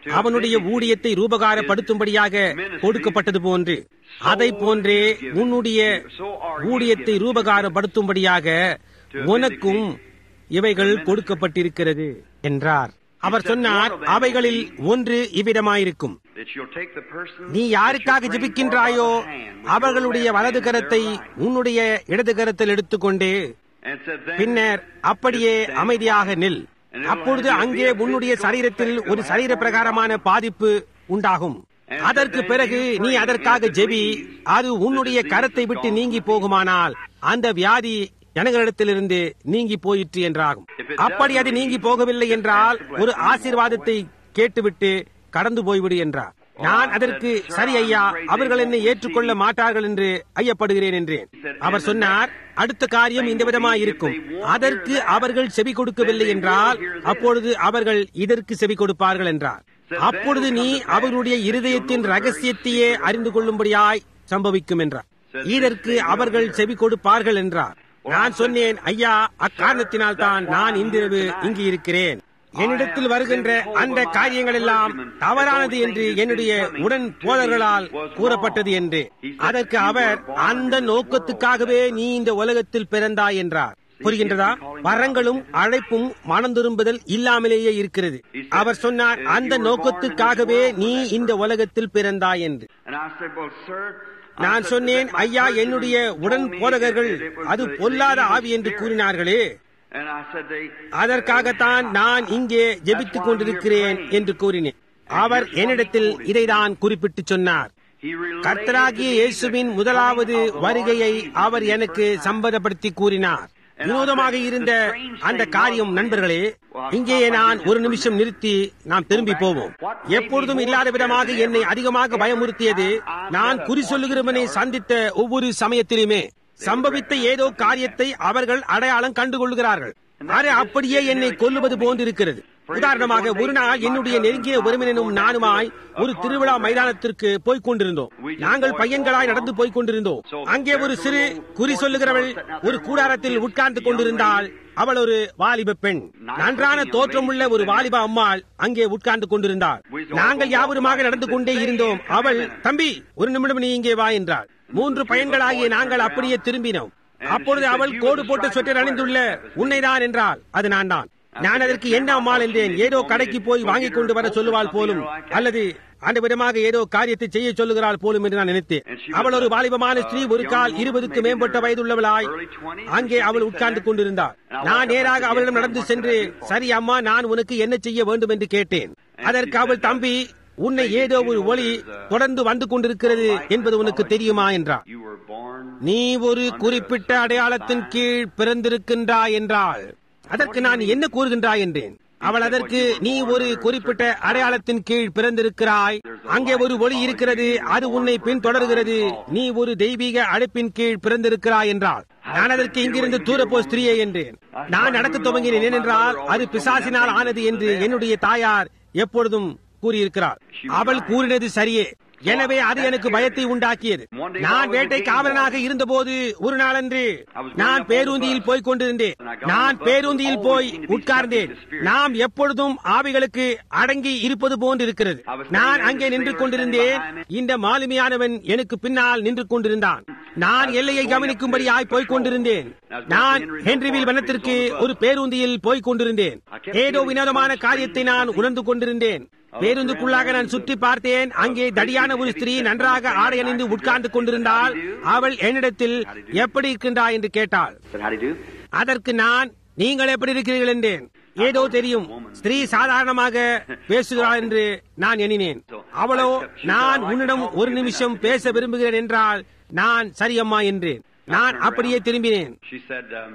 [SPEAKER 1] அவனுடைய ஊழியத்தை ரூபகாரப்படுத்தும்படியாக கொடுக்கப்பட்டது போன்று அதை போன்றே உன்னுடைய ஊழியத்தை ரூபகாரப்படுத்தும்படியாக உனக்கும் இவைகள் கொடுக்கப்பட்டிருக்கிறது என்றார் அவர் சொன்னார் அவைகளில் ஒன்று இவ்விடமாயிருக்கும்
[SPEAKER 2] that you'll take the person
[SPEAKER 1] நீ யாருக்காக ஜெபிக்கின்றாயோ அவர்களுடைய வலது கரத்தை உன்னுடைய இடது கரத்தில் எடுத்துக்கொண்டு
[SPEAKER 2] and said, then
[SPEAKER 1] பின்னர் அப்படியே அமைதியாக நில் அப்பொழுது அங்கே உன்னுடைய சரீரத்தில் ஒரு சரீர பிரகாரமான பாதிப்பு உண்டாகும் அதற்கு பிறகு நீ அதற்காக ஜெபி அது உன்னுடைய கரத்தை விட்டு நீங்கி போகுமானால் அந்த வியாதி ஜனங்களிடத்திலிருந்து நீங்கி போயிற்று என்றாகும் அப்படி அது நீங்கி போகவில்லை என்றால் ஒரு ஆசீர்வாதத்தை கேட்டுவிட்டு கடந்து போய்விடு என்றார் நான் அதற்கு சரி ஐயா அவர்கள் என்னை ஏற்றுக்கொள்ள மாட்டார்கள் என்று ஐயப்படுகிறேன் என்றேன் அவர் சொன்னார் அடுத்த காரியம் இந்த விதமாய் இருக்கும் அதற்கு அவர்கள் செவி கொடுக்கவில்லை என்றால் அப்பொழுது அவர்கள் இதற்கு செவி கொடுப்பார்கள் என்றார் அப்பொழுது நீ அவர்களுடைய இருதயத்தின் ரகசியத்தையே அறிந்து கொள்ளும்படியாய் சம்பவிக்கும் என்றார் இதற்கு அவர்கள் செவி கொடுப்பார்கள் என்றார் நான் சொன்னேன் ஐயா அக்காரணத்தினால் தான் நான் இன்றிரவு இங்கு இருக்கிறேன் என்னிடத்தில் வருகின்ற அந்த காரியங்கள் எல்லாம் தவறானது என்று என்னுடைய உடன் போதர்களால் கூறப்பட்டது என்று அதற்கு அவர் அந்த நோக்கத்துக்காகவே நீ இந்த உலகத்தில் பிறந்தாய் என்றார் புரிகின்றதா வரங்களும் அழைப்பும் மனம் திரும்புதல் இல்லாமலேயே இருக்கிறது அவர் சொன்னார் அந்த நோக்கத்துக்காகவே நீ இந்த உலகத்தில் பிறந்தாய் என்று
[SPEAKER 2] And I said, well, sir,
[SPEAKER 1] நான் சொன்னேன் ஐயா என்னுடைய உடன் போதகர்கள் அது பொல்லாத ஆவி என்று கூறினார்களே
[SPEAKER 2] and I said, they,
[SPEAKER 1] அதற்காகத்தான் நான் இங்கே ஜெபித்துக் கொண்டிருக்கிறேன் என்று கூறினேன் அவர் என்னிடத்தில் இதைதான் குறிப்பிட்டு சொன்னார்
[SPEAKER 2] he related
[SPEAKER 1] கர்த்தராகிய இயேசுவின் முதலாவது வருகையை அவர் எனக்கு சம்பந்தப்படுத்தி கூறினார் வினோதமாக இருந்த அந்த காரியம் நண்பர்களே இங்கே நான் ஒரு நிமிஷம் நிறுத்தி நாம் திரும்பி போவோம் எப்பொழுதும் இல்லாத விதமாக என்னை அதிகமாக பயமுறுத்தியது நான் குறி சொல்லுகிறவனை சந்தித்த ஒவ்வொரு சமயத்திலுமே சம்பவித்த ஏதோ காரியத்தை அவர்கள் அடையாளம் கண்டுகொள்கிறார்கள் அது அப்படியே என்னை கொல்லுவது போன்றிருக்கிறது உதாரணமாக ஒரு நாள் என்னுடைய நெருங்கிய உறவினனும் நானுமாய் ஒரு திருவிழா மைதானத்திற்கு போய்க் கொண்டிருந்தோம் நாங்கள் பையன்களாய் நடந்து போய்க் கொண்டிருந்தோம் அங்கே ஒரு சிறு குறி சொல்லுகிறவள் ஒரு கூடாரத்தில் உட்கார்ந்து கொண்டிருந்தாள் அவள் ஒரு வாலிப பெண் நன்றான தோற்றமுள்ள ஒரு வாலிப அம்மாள் அங்கே உட்கார்ந்து கொண்டிருந்தாள் நாங்கள் யாவருமாக நடந்து கொண்டே இருந்தோம் அவள் தம்பி ஒரு நிமிடம் நீ இங்கே வா என்றாள் மூன்று பையன்களாகிய நாங்கள் அப்படியே திரும்பினோம் அப்பொழுது அவள் கோடு போட்டு சொட்டர் அணிந்துள்ள உன்னைதான் என்றாள் அது நான் தான் நான் அதற்கு என்ன அம்மாள் என்றேன் ஏதோ கடைக்கு போய் வாங்கிக் கொண்டு வர சொல்லுவாள் போலும் அல்லது அந்த விதமாக ஏதோ காரியத்தை செய்ய சொல்லுகிறாள் போலும் என்று நான் நினைத்தேன் அவள் ஒரு வாலிபமான ஸ்திரீ ஒரு கால் இருபதுக்கு மேம்பட்ட வயதுள்ளவளாய் அங்கே அவள் உட்கார்ந்து கொண்டிருந்தாள் நான் நேராக அவளிடம் நடந்து சென்று சரி அம்மா நான் உனக்கு என்ன செய்ய வேண்டும் என்று கேட்டேன் அதற்கு அவள் தம்பி உன்னை ஏதோ ஒரு ஒளி தொடர்ந்து வந்து கொண்டிருக்கிறது என்பது உனக்கு தெரியுமா என்றார்
[SPEAKER 2] you were born
[SPEAKER 1] நீ ஒரு குறிப்பிட்ட அடையாளத்தின் கீழ் பிறந்திருக்கின்றாய் என்றாள் அதற்கு நான் என்ன கூறுகின்றாய் என்றேன் அவள் அதற்கு நீ ஒரு குறிப்பிட்ட அடையாளத்தின் கீழ் பிறந்திருக்கிறாய் அங்கே ஒரு ஒளி இருக்கிறது அது உன்னை பின்தொடர்கிறது நீ ஒரு தெய்வீக அழைப்பின் கீழ் பிறந்திருக்கிறாய் என்றாள் நான் அதற்கு இங்கிருந்து தூரப்போ ஸ்திரீயே என்றேன் நான் நடக்க துவங்கினேன் ஏனென்றால் அது பிசாசினால் ஆனது என்று என்னுடைய தாயார் எப்பொழுதும் கூறியிருக்கிறார் அவள் கூறினது சரியே எனவே அது எனக்கு பயத்தை உண்டாக்கியது நான் வேட்டை காவலனாக இருந்தபோது ஒரு நாளன்று நான் பேருந்தியில் போய்க் கொண்டிருந்தேன் நான் பேருந்தியில் போய் உட்கார்ந்தேன் நாம் எப்பொழுதும் ஆவிகளுக்கு அடங்கி இருப்பது போன்று இருக்கிறது நான் அங்கே நின்று கொண்டிருந்தேன் இந்த மாலுமியானவன் எனக்கு பின்னால் நின்று கொண்டிருந்தான் நான் எல்லையை கவனிக்கும்படியாய் போய்க் கொண்டிருந்தேன் நான் ஹென்ரிவில் வனத்திற்கு ஒரு பேருந்தியில் போய்க் கொண்டிருந்தேன் ஏதோ வினோதமான காரியத்தை நான் உணர்ந்து கொண்டிருந்தேன் பேருந்துக்குள்ளாக நான் சுற்றி பார்த்தேன் அங்கே தடியான ஒரு ஸ்திரீ நன்றாக ஆடை அணிந்து உட்கார்ந்து கொண்டிருந்தால் அவள் என்னிடத்தில் எப்படி இருக்கின்றாய் என்று கேட்டாள்
[SPEAKER 2] said, how do you do?
[SPEAKER 1] அதற்கு நான் நீங்கள் எப்படி இருக்கிறீர்கள் என்றேன் ஏதோ தெரியும் ஸ்திரீ சாதாரணமாக பேசுகிறாள் என்று நான் எண்ணினேன் அவளோ நான் உன்னிடம் ஒரு நிமிஷம் பேச விரும்புகிறேன் என்றால் நான் சரியம்மா என்றேன் நான் அப்படியே திரும்பினேன்
[SPEAKER 2] She said, um,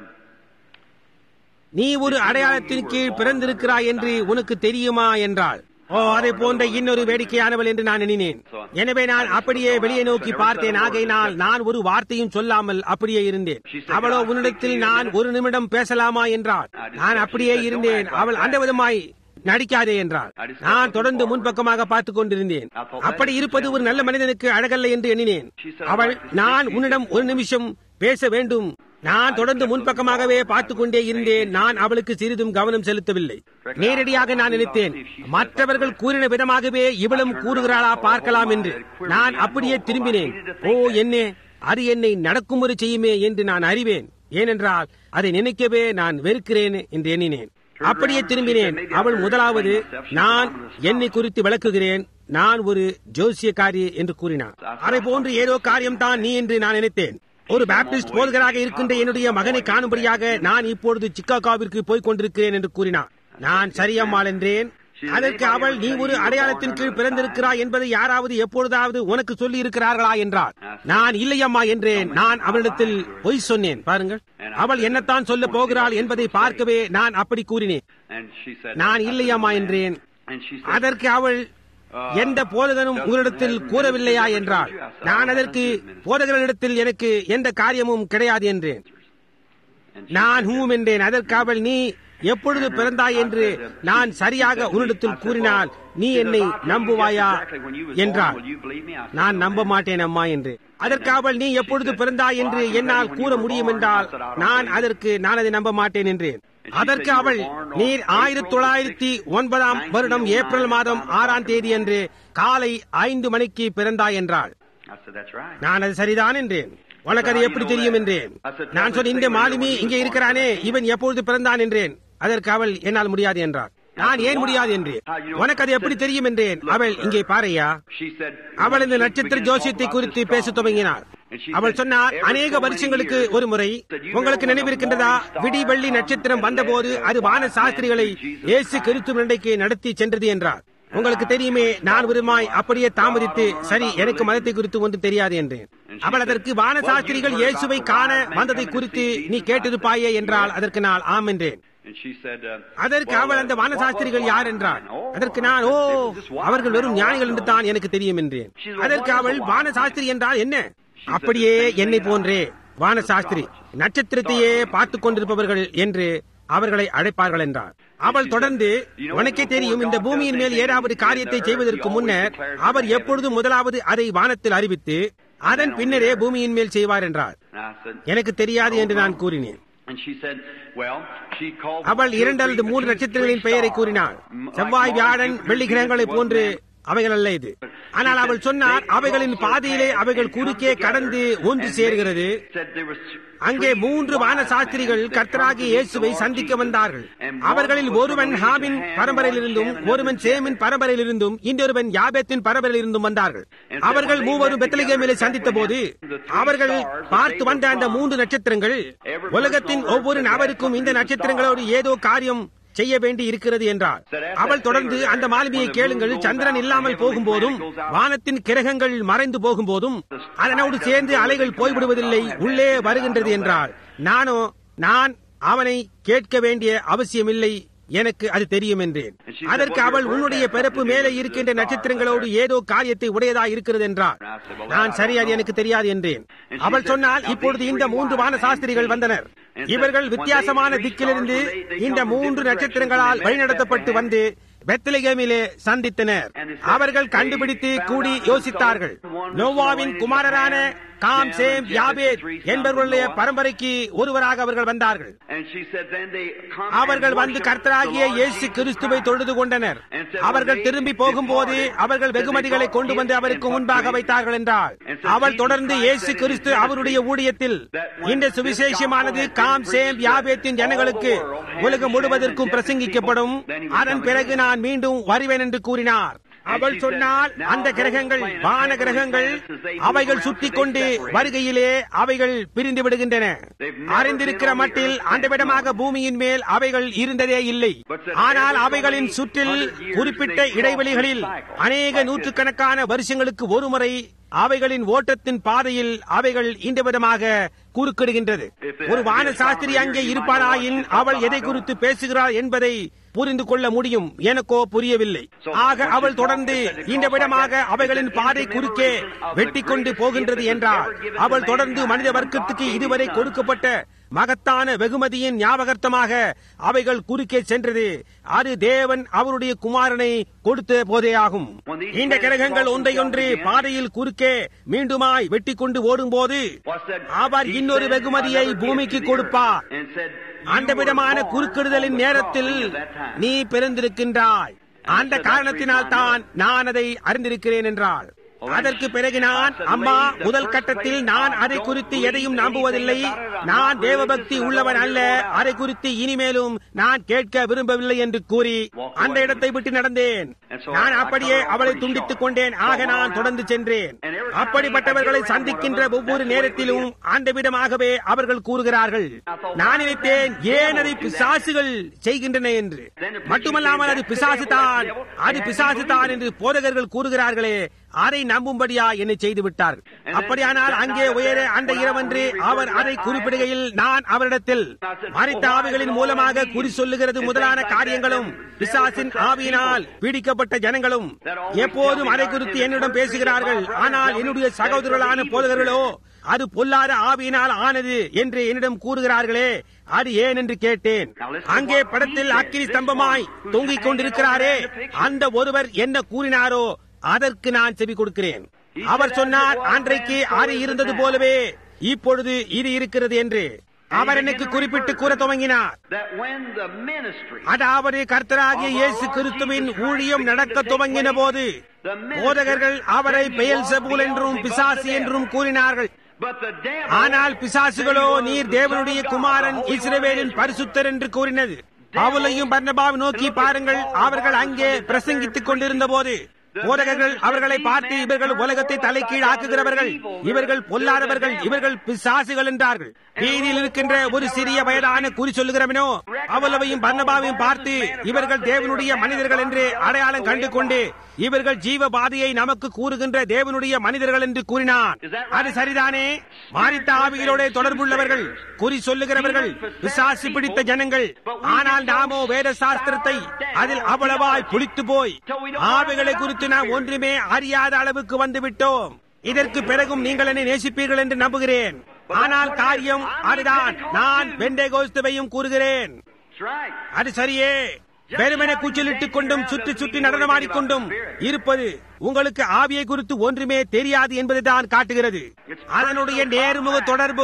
[SPEAKER 1] நீ ஒரு அடையாளத்தின் கீழ் பிறந்திருக்கிறாய் என்று உனக்கு தெரியுமா என்றாள் ஓ அதை போன்ற இன்னொரு வேடிக்கையானவள் என்று நான் எண்ணினேன் எனவே நான் அப்படியே வெளியே நோக்கி பார்த்தேன் ஆகையினால் நான் ஒரு வார்த்தையும் சொல்லாமல் அப்படியே இருந்தேன் அவளோ உன்னிடத்தில் நான் ஒரு நிமிடம் பேசலாமா என்றாள் நான் அப்படியே இருந்தேன் அவள் அந்த விதமாய் நடிக்காதே என்றாள் நான் தொடர்ந்து முன்பக்கமாக பார்த்துக் கொண்டிருந்தேன் அப்படி இருப்பது ஒரு நல்ல மனிதனுக்கு அழகல்ல என்று எண்ணினேன் அவள் நான் உன்னிடம் ஒரு நிமிஷம் பேச வேண்டும் நான் தொடர்ந்து முன்பக்கமாகவே பார்த்து கொண்டே இருந்தேன் நான் அவளுக்கு சிறிதும் கவனம் செலுத்தவில்லை நேரடியாக நான் நினைத்தேன் மற்றவர்கள் கூறின விதமாகவே இவளும் கூறுகிறாளா பார்க்கலாம் என்று நான் அப்படியே திரும்பினேன் ஓ என்னே அது என்னை நடக்கும்படி செய்யுமே என்று நான் அறிவேன் ஏனென்றால் அதை நினைக்கவே நான் வெறுக்கிறேன் என்று எண்ணினேன் அப்படியே திரும்பினேன் அவள் முதலாவது நான் என்னை குறித்து விளக்குகிறேன் நான் ஒரு ஜோசியக்காரி என்று கூறினார் அதை போன்று ஏதோ காரியம்தான் நீ என்று நான் நினைத்தேன் ஒரு பாப்டிஸ்ட் போதகராக இருக்கின்ற என்னுடைய மகனை காணும்படியாக நான் இப்பொழுது சிக்காகோவிற்கு போய்க் கொண்டிருக்கிறேன் என்று கூறினார் நான் சரியம்மாள் என்றேன் அதற்கு அவள் நீ ஒரு அடையாளத்தின் கீழ் பிறந்திருக்கிறாய் என்பதை யாராவது எப்பொழுதாவது உனக்கு சொல்லி இருக்கிறார்களா என்றார் நான் இல்லையம்மா என்றேன் நான் அவளிடத்தில் பொய் சொன்னேன் பாருங்கள் அவள் என்னத்தான் சொல்ல போகிறாள் என்பதை பார்க்கவே நான் அப்படி கூறினேன்
[SPEAKER 2] And she said,
[SPEAKER 1] நான் இல்லையம்மா என்றேன்
[SPEAKER 2] and she said,
[SPEAKER 1] அதற்கு அவள் எந்த போதகனும் உங்களிடத்தில் கூறவில்லையா என்றாள் நான் அதற்கு போதகர்களிடத்தில் எனக்கு எந்த காரியமும் கிடையாது என்றேன்
[SPEAKER 2] and she
[SPEAKER 1] நான் ஹூம் என்றேன் அதற்கு அவள் நீ எப்பொழுது பிறந்தாய் என்று நான் சரியாக உன்னிடத்தில் கூறினால் நீ என்னை நம்புவாயா என்றாள் நான் நம்ப மாட்டேன் அம்மா என்று அதற்கு அவள் நீ எப்பொழுது பிறந்தாய் என்று என்னால் கூற முடியும் என்றால் நான் அதற்கு நான் அதை நம்ப மாட்டேன் என்றேன் அதற்கு அவள் நீர் ஆயிரத்தி தொள்ளாயிரத்தி ஒன்பதாம் வருடம் ஏப்ரல் மாதம் ஆறாம் தேதி அன்று காலை ஐந்து மணிக்கு பிறந்தாய் என்றாள்
[SPEAKER 2] I said, that's right.
[SPEAKER 1] நான் அது சரிதான் என்றேன் உனக்கு அது எப்படி தெரியும் என்றேன் நான் சொன்ன இந்த மாலுமி இங்கே இருக்கிறானே இவன் எப்பொழுது பிறந்தான் என்றேன் அதற்கு அவள் என்னால் முடியாது என்றார் நான் ஏன் முடியாது என்றேன் உனக்கு அது எப்படி தெரியும் என்றேன் அவள் இங்கே பாரையா
[SPEAKER 2] She said,
[SPEAKER 1] அவள் இந்த நட்சத்திர ஜோசியத்தை குறித்து பேசத் துவங்கினார் அவள் சொன்னார் அநேக வருஷங்களுக்கு ஒரு முறை உங்களுக்கு நினைவிருக்கின்றதா விடி வெள்ளி நட்சத்திரம் வந்தபோது அது வான சாஸ்திரிகளை இயேசு கிறிஸ்து நிலைக்கு நடத்தி சென்றது என்றார் உங்களுக்கு தெரியுமே நான் விரும்பாய் அப்படியே தாமதித்து சரி எனக்கு மதத்தை குறித்து ஒன்று தெரியாது என்றேன் அவள் அதற்கு வான சாஸ்திரிகள் இயேசுவை காண வந்ததை குறித்து நீ கேட்டிருப்பாயே என்றால் அதற்கு நான் ஆம் என்றேன்
[SPEAKER 2] and she said, uh,
[SPEAKER 1] அதற்கு
[SPEAKER 2] well,
[SPEAKER 1] அவள்
[SPEAKER 2] uh,
[SPEAKER 1] அந்த வானசாஸ்திரிகள் யார் என்றார் அதற்கு நான் ஓ அவர்கள் வெறும் ஞானிகள் என்று தான் எனக்கு தெரியும் என்றேன் அதற்கு அவள் வானசாஸ்திரி என்றால் என்ன அப்படியே என்னை போன்றே வானசாஸ்திரி நட்சத்திரத்தையே பார்த்துக் கொண்டிருப்பவர்கள் என்று அவர்களை அழைப்பார்கள் என்றார் அவள் தொடர்ந்து உனக்கே தெரியும் இந்த பூமியின் மேல் ஏதாவது காரியத்தை செய்வதற்கு முன்னர் அவர் எப்பொழுதும் முதலாவது அதை வானத்தில் அறிவித்து அதன் பின்னரே பூமியின் மேல் செய்வார் என்றார்
[SPEAKER 2] And I said,
[SPEAKER 1] எனக்கு தெரியாது என்று நான் கூறினேன்
[SPEAKER 2] and she said, well, she called
[SPEAKER 1] அவள் இரண்டு அல்லது மூன்று நட்சத்திரங்களின் பெயரை கூறினாள் செவ்வாய் வியாழன் வெள்ளி கிரகங்களை போன்று அவைகள் அல்ல இது ஆனால் அவள் சொன்னார் அவைகளின் பாதையிலே அவைகள் குறுக்கே கடந்து ஒன்று சேர்கிறது
[SPEAKER 2] said there was
[SPEAKER 1] அங்கே மூன்று வான சாஸ்திரிகள் கர்த்தராகிய இயேசுவை சந்திக்க வந்தார்கள் அவர்களில் ஒருவன் ஹாமின் பரம்பரையிலிருந்தும் ஒருவன் சேமின் பரம்பரையிலிருந்தும் இன்னொருவன் யாபேத்தின் பரம்பரையிலிருந்தும் வந்தார்கள் அவர்கள் மூவரும் பெத்தலகேமிலே சந்தித்த போது அவர்கள் பார்த்து வந்த அந்த மூன்று நட்சத்திரங்கள் உலகத்தின் ஒவ்வொரு நபருக்கும் இந்த நட்சத்திரங்களோடு ஏதோ காரியம் செய்ய வேண்டி இருக்கிறது என்றார் அவள் தொடர்ந்து அந்த மாலுமியை கேளுங்கள் சந்திரன் இல்லாமல் போகும்போதும் வானத்தின் கிரகங்கள் மறைந்து போகும்போதும் அதனோடு சேர்ந்து அலைகள் போய்விடுவதில்லை உள்ளே வருகின்றது என்றார் நானோ நான் அவனை கேட்க வேண்டிய அவசியமில்லை எனக்கு அது தெரியும் என்றேன் அதற்கு அவள் உன்னுடைய பிறப்பு மேலே இருக்கின்ற நட்சத்திரங்களோடு ஏதோ காரியத்தை உடையதா இருக்கிறது என்றார் நான் சரி அது எனக்கு தெரியாது என்றேன் அவள் சொன்னால் இப்பொழுது இந்த மூன்று வான சாஸ்திரிகள் வந்தனர் இவர்கள் வித்தியாசமான திக்கிலிருந்து இந்த மூன்று நட்சத்திரங்களால் வழிநடத்தப்பட்டு வந்து பெத்லகேமிலே சந்தித்தனர் அவர்கள் கண்டுபிடித்து கூடி யோசித்தார்கள் நோவாவின் குமாரரான காம் சேம் யாபேத் என்பவர்களுடைய பரம்பரைக்கு ஒருவராக அவர்கள் வந்தார்கள்
[SPEAKER 2] And she said, then they come
[SPEAKER 1] அவர்கள்
[SPEAKER 2] and
[SPEAKER 1] வந்து
[SPEAKER 2] worship
[SPEAKER 1] கர்த்தராகிய
[SPEAKER 2] the Lord
[SPEAKER 1] இயேசு
[SPEAKER 2] Jesus
[SPEAKER 1] கிறிஸ்துவை
[SPEAKER 2] Christ.
[SPEAKER 1] தொழுது கொண்டனர் அவர்கள் திரும்பி போகும்போது அவர்கள் வெகுமதிகளை கொண்டு வந்து அவருக்கு முன்பாக வைத்தார்கள் என்றார் அவள் தொடர்ந்து இயேசு கிறிஸ்து அவருடைய ஊழியத்தில் இந்த சுவிசேஷமானது காம் சேம் யாபேத்தின் ஜனங்களுக்கு உலகம் முழுவதற்கும் பிரசங்கிக்கப்படும் அதன் பிறகு நான் மீண்டும் வருவேன் என்று கூறினார் அவள் சொன்னால் அந்த கிரகங்கள் வான கிரகங்கள் அவைகள் சுற்றி கொண்டு வருகையிலே அவைகள் பிரிந்து விடுகின்றன அறிந்திருக்கிற மட்டில் அந்த விடமாக பூமியின் மேல் அவைகள் இருந்ததே இல்லை ஆனால் அவைகளின் சுற்றில் குறிப்பிட்ட இடைவெளிகளில் அநேக நூற்றுக்கணக்கான வருஷங்களுக்கு ஒருமுறை அவைகளின் ஓட்டத்தின் பாதையில் அவைகள் இந்த விதமாக குறுக்கிடுகின்றது ஒரு வான சாஸ்திரி அங்கே இருப்பானாயின் அவள் எதை குறித்து பேசுகிறாள் என்பதை புரிந்து கொள்ள முடியும் எனக்கோ புரியவில்லை ஆக அவள் தொடர்ந்து இந்த விடமாக அவைகளின் பாதை குறுக்கே வெட்டி கொண்டு போகின்றது என்றார் அவள் தொடர்ந்து மனித வர்க்கத்துக்கு இதுவரை கொடுக்கப்பட்ட மகத்தான வெகுமதியின் ஞாபகார்த்தமாக அவைகள் குறுக்கே சென்றது அது தேவன் அவருடைய குமாரனை கொடுத்த போதே ஆகும் இந்த கிரகங்கள் ஒன்றையொன்று பாதையில் குறுக்கே மீண்டுமாய் வெட்டி கொண்டு ஓடும்போது அவர் இன்னொரு வெகுமதியை பூமிக்கு கொடுப்பார் அந்த விதமான குறுக்கிடுதலின் நேரத்தில் நீ பிறந்திருக்கின்றாய் அந்த காரணத்தினால் தான் நான் அதை அறிந்திருக்கிறேன் என்றாள் அதற்கு பிறகு நான் அம்மா முதல் கட்டத்தில் நான் அதை குறித்து எதையும் நம்புவதில்லை நான் தேவபக்தி உள்ளவன் அல்ல அதை குறித்து இனிமேலும் நான் கேட்க விரும்பவில்லை என்று கூறி அந்த இடத்தை விட்டு நடந்தேன் நான் அப்படியே அவளை துண்டித்துக் கொண்டேன் ஆக நான் தொடர்ந்து சென்றேன் அப்படிப்பட்டவர்களை சந்திக்கின்ற ஒவ்வொரு நேரத்திலும் அந்த விதமாகவே அவர்கள் கூறுகிறார்கள் நான் நினைத்தேன் ஏன் அதை பிசாசுகள் செய்கின்றன என்று மட்டுமல்லாமல் அது பிசாசு தான் அது பிசாசு தான் என்று போதகர்கள் கூறுகிறார்களே அதை நம்பும்படியா என்னை செய்து விட்டார் அப்படியானால் அங்கே உயரே அந்த இரவன்று அவர் அதை குறிப்பிடுகையில் நான் அவரிடத்தில் மறித்த ஆவிகளின் மூலமாக குறி சொல்லுகிறது முதலான காரியங்களும் பிசாசின் ஆவியினால் பீடிக்கப்பட்ட ஜனங்களும் எப்போதும் அதை குறித்து என்னிடம் பேசுகிறார்கள் ஆனால் என்னுடைய சகோதரர்களான போதகர்களோ அது பொல்லாத ஆவியினால் ஆனது என்று என்னிடம் கூறுகிறார்களே அது ஏன் என்று கேட்டேன் அங்கே படத்தில் அக்கினி ஸ்தம்பமாய் தொங்கிக் கொண்டிருக்கிறாரே அந்த ஒருவர் என்ன கூறினாரோ அதற்கு நான் செவி கொடுக்கிறேன் அவர் சொன்னார் அன்றைக்கு அது இருந்தது போலவே இப்பொழுது இது இருக்கிறது என்று அவர் எனக்கு குறிப்பிட்டு கூற துவங்கினார் அதாவது கர்த்தராகிய இயேசு கிறிஸ்துவின் ஊழியம் நடக்க துவங்கின போது போதகர்கள் அவரை பெயல் செபூல் என்றும் பிசாசு என்றும் கூறினார்கள் ஆனால் பிசாசுகளோ நீர் தேவனுடைய குமாரன் இஸ்ரவேலின் பரிசுத்தர் என்று கூறினது பவுலையும் பர்ணபாவை நோக்கி பாருங்கள் அவர்கள் அங்கே பிரசங்கித்துக் கொண்டிருந்த போது போதகர்கள் அவர்களை பார்த்து இவர்கள் உலகத்தை தலைக்கீழ் ஆக்குகிறவர்கள் இவர்கள் பொல்லாதவர்கள் இவர்கள் பிசாசுகள் என்றார்கள் வீதியில் இருக்கின்ற ஒரு சிறிய வயதான குறி சொல்லுகிறவனோ அவளவையும் பர்ணபாவையும் பார்த்து இவர்கள் தேவனுடைய மனிதர்கள் என்று அடையாளம் கண்டு கொண்டு இவர்கள் ஜீவ பாதையை நமக்கு கூறுகின்ற தேவனுடைய மனிதர்கள் என்று கூறினான் அது சரிதானே மாறித்த ஆவிகளோட தொடர்புள்ளவர்கள் குறி சொல்லுகிறவர்கள் விசாசி பிடித்த ஜனங்கள் ஆனால் நாமோ வேத சாஸ்திரத்தை அதில் அவ்வளவாய் புளித்து போய் ஆவிகளை குறித்து நாம் ஒன்றுமே அறியாத அளவுக்கு வந்து விட்டோம் இதற்கு பிறகும் நீங்கள் என்னை நேசிப்பீர்கள் என்று நம்புகிறேன் ஆனால் காரியம் அதுதான் நான் வெண்டை கோஸ்துவையும் கூறுகிறேன் அது சரியே வெறுமனை கூச்சலிட்டுக் கொண்டும் சுற்றி சுற்றி நடனமாடிக்கொண்டும் இருப்பது உங்களுக்கு ஆவியை குறித்து ஒன்றுமே தெரியாது என்பதை தான் காட்டுகிறது அதனுடைய நேர்முக தொடர்பு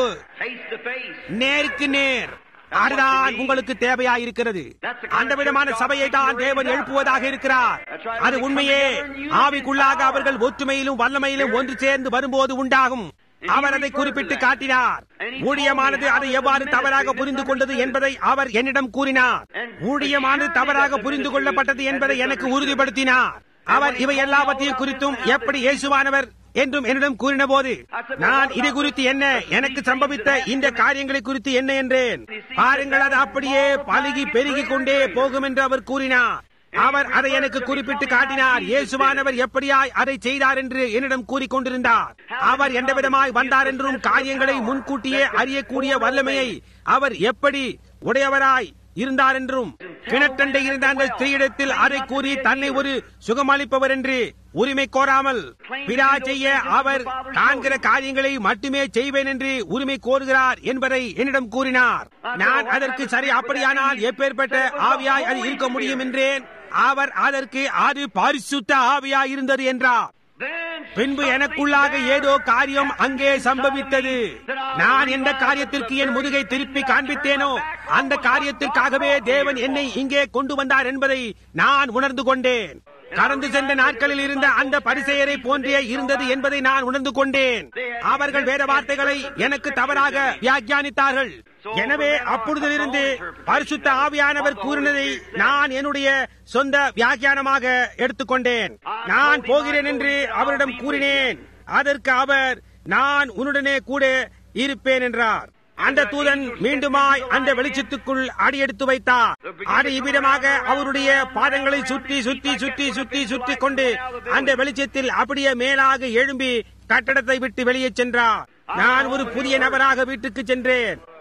[SPEAKER 1] நேருக்கு நேர் அதுதான் உங்களுக்கு தேவையா இருக்கிறது அந்த விதமான சபையை தான் தேவன் எழுப்புவதாக இருக்கிறார் அது உண்மையே ஆவிக்குள்ளாக அவர்கள் ஒற்றுமையிலும் வல்லமையிலும் ஒன்று சேர்ந்து வரும்போது உண்டாகும் அவர் அதை குறிப்பிட்டு காட்டினார் ஊழியமானது அதை எவ்வாறு தவறாக புரிந்து கொண்டது என்பதை அவர் என்னிடம் கூறினார் ஊழியமானது தவறாக புரிந்து கொள்ளப்பட்டது என்பதை எனக்கு உறுதிப்படுத்தினார் அவர் இவை எல்லாவற்றையும் குறித்தும் எப்படி இயேசுவானவர் என்றும் என்னிடம் கூறின போது நான் இது குறித்து என்ன எனக்கு சம்பவித்த இந்த காரியங்களை குறித்து என்ன என்றேன் பாருங்கள் அது அப்படியே பழுகி பெருகி கொண்டே போகும் என்று அவர் கூறினார் அவர் அதை எனக்கு குறிப்பிட்டு காட்டினார் இயேசுவானவர் எப்படியாய் அதை செய்தார் என்று என்னிடம் கூறிக்கொண்டிருந்தார் அவர் எந்த விதமாய் வந்தார் என்றும் காரியங்களை முன்கூட்டியே அறியக்கூடிய வல்லமையை அவர் எப்படி உடையவராய் இருந்தார் என்றும் கிணற்றண்டை இருந்த அந்த ஸ்திரீயிடத்தில் அதை கூறி தன்னை ஒரு சுகமளிப்பவர் என்று உரிமை கோராமல் பிதா செய்ய அவர் காண்கிற காரியங்களை மட்டுமே செய்வேன் என்று உரிமை கோருகிறார் என்பதை என்னிடம் கூறினார் நான் அதற்கு சரி அப்படியானால் எப்பேற்பட்ட ஆவியாய் அது இருக்க முடியும் என்றேன் அவர் அதற்கு அது பரிசுத்த ஆவியாய் இருந்தது என்றார் பின்பு எனக்குள்ளாக ஏதோ காரியம் அங்கே சம்பவித்தது நான் எந்த காரியத்திற்கு என் முதுகை திருப்பி காண்பித்தேனோ அந்த காரியத்திற்காகவே தேவன் என்னை இங்கே கொண்டு வந்தார் என்பதை நான் உணர்ந்து கொண்டேன் கடந்து சென்ற நாட்களில் இருந்த அந்த பரிசெயரை போன்றே இருந்தது என்பதை நான் உணர்ந்து கொண்டேன் அவர்கள் வேத வார்த்தைகளை எனக்கு தவறாக வியாக்கியானித்தார்கள் எனவே அப்பொழுதிலிருந்து பரிசுத்த ஆவியானவர் கூறினதை நான் என்னுடைய சொந்த வியாக்கியானமாக எடுத்துக்கொண்டேன் நான் போகிறேன் என்று அவரிடம் கூறினேன் அதற்கு அவர் நான் உன்னுடனே கூட இருப்பேன் என்றார் அந்த தூதன் மீண்டுமாய் அந்த வெளிச்சத்துக்குள் அடியெடுத்து வைத்தார் அது இவ்விதமாக அவருடைய பாதங்களை சுற்றி சுற்றி சுற்றி சுற்றி சுற்றி கொண்டு அந்த வெளிச்சத்தில் அப்படியே மேலாக எழும்பி கட்டடத்தை விட்டு வெளியே சென்றார் நான் ஒரு புதிய நபராக வீட்டுக்கு சென்றேன்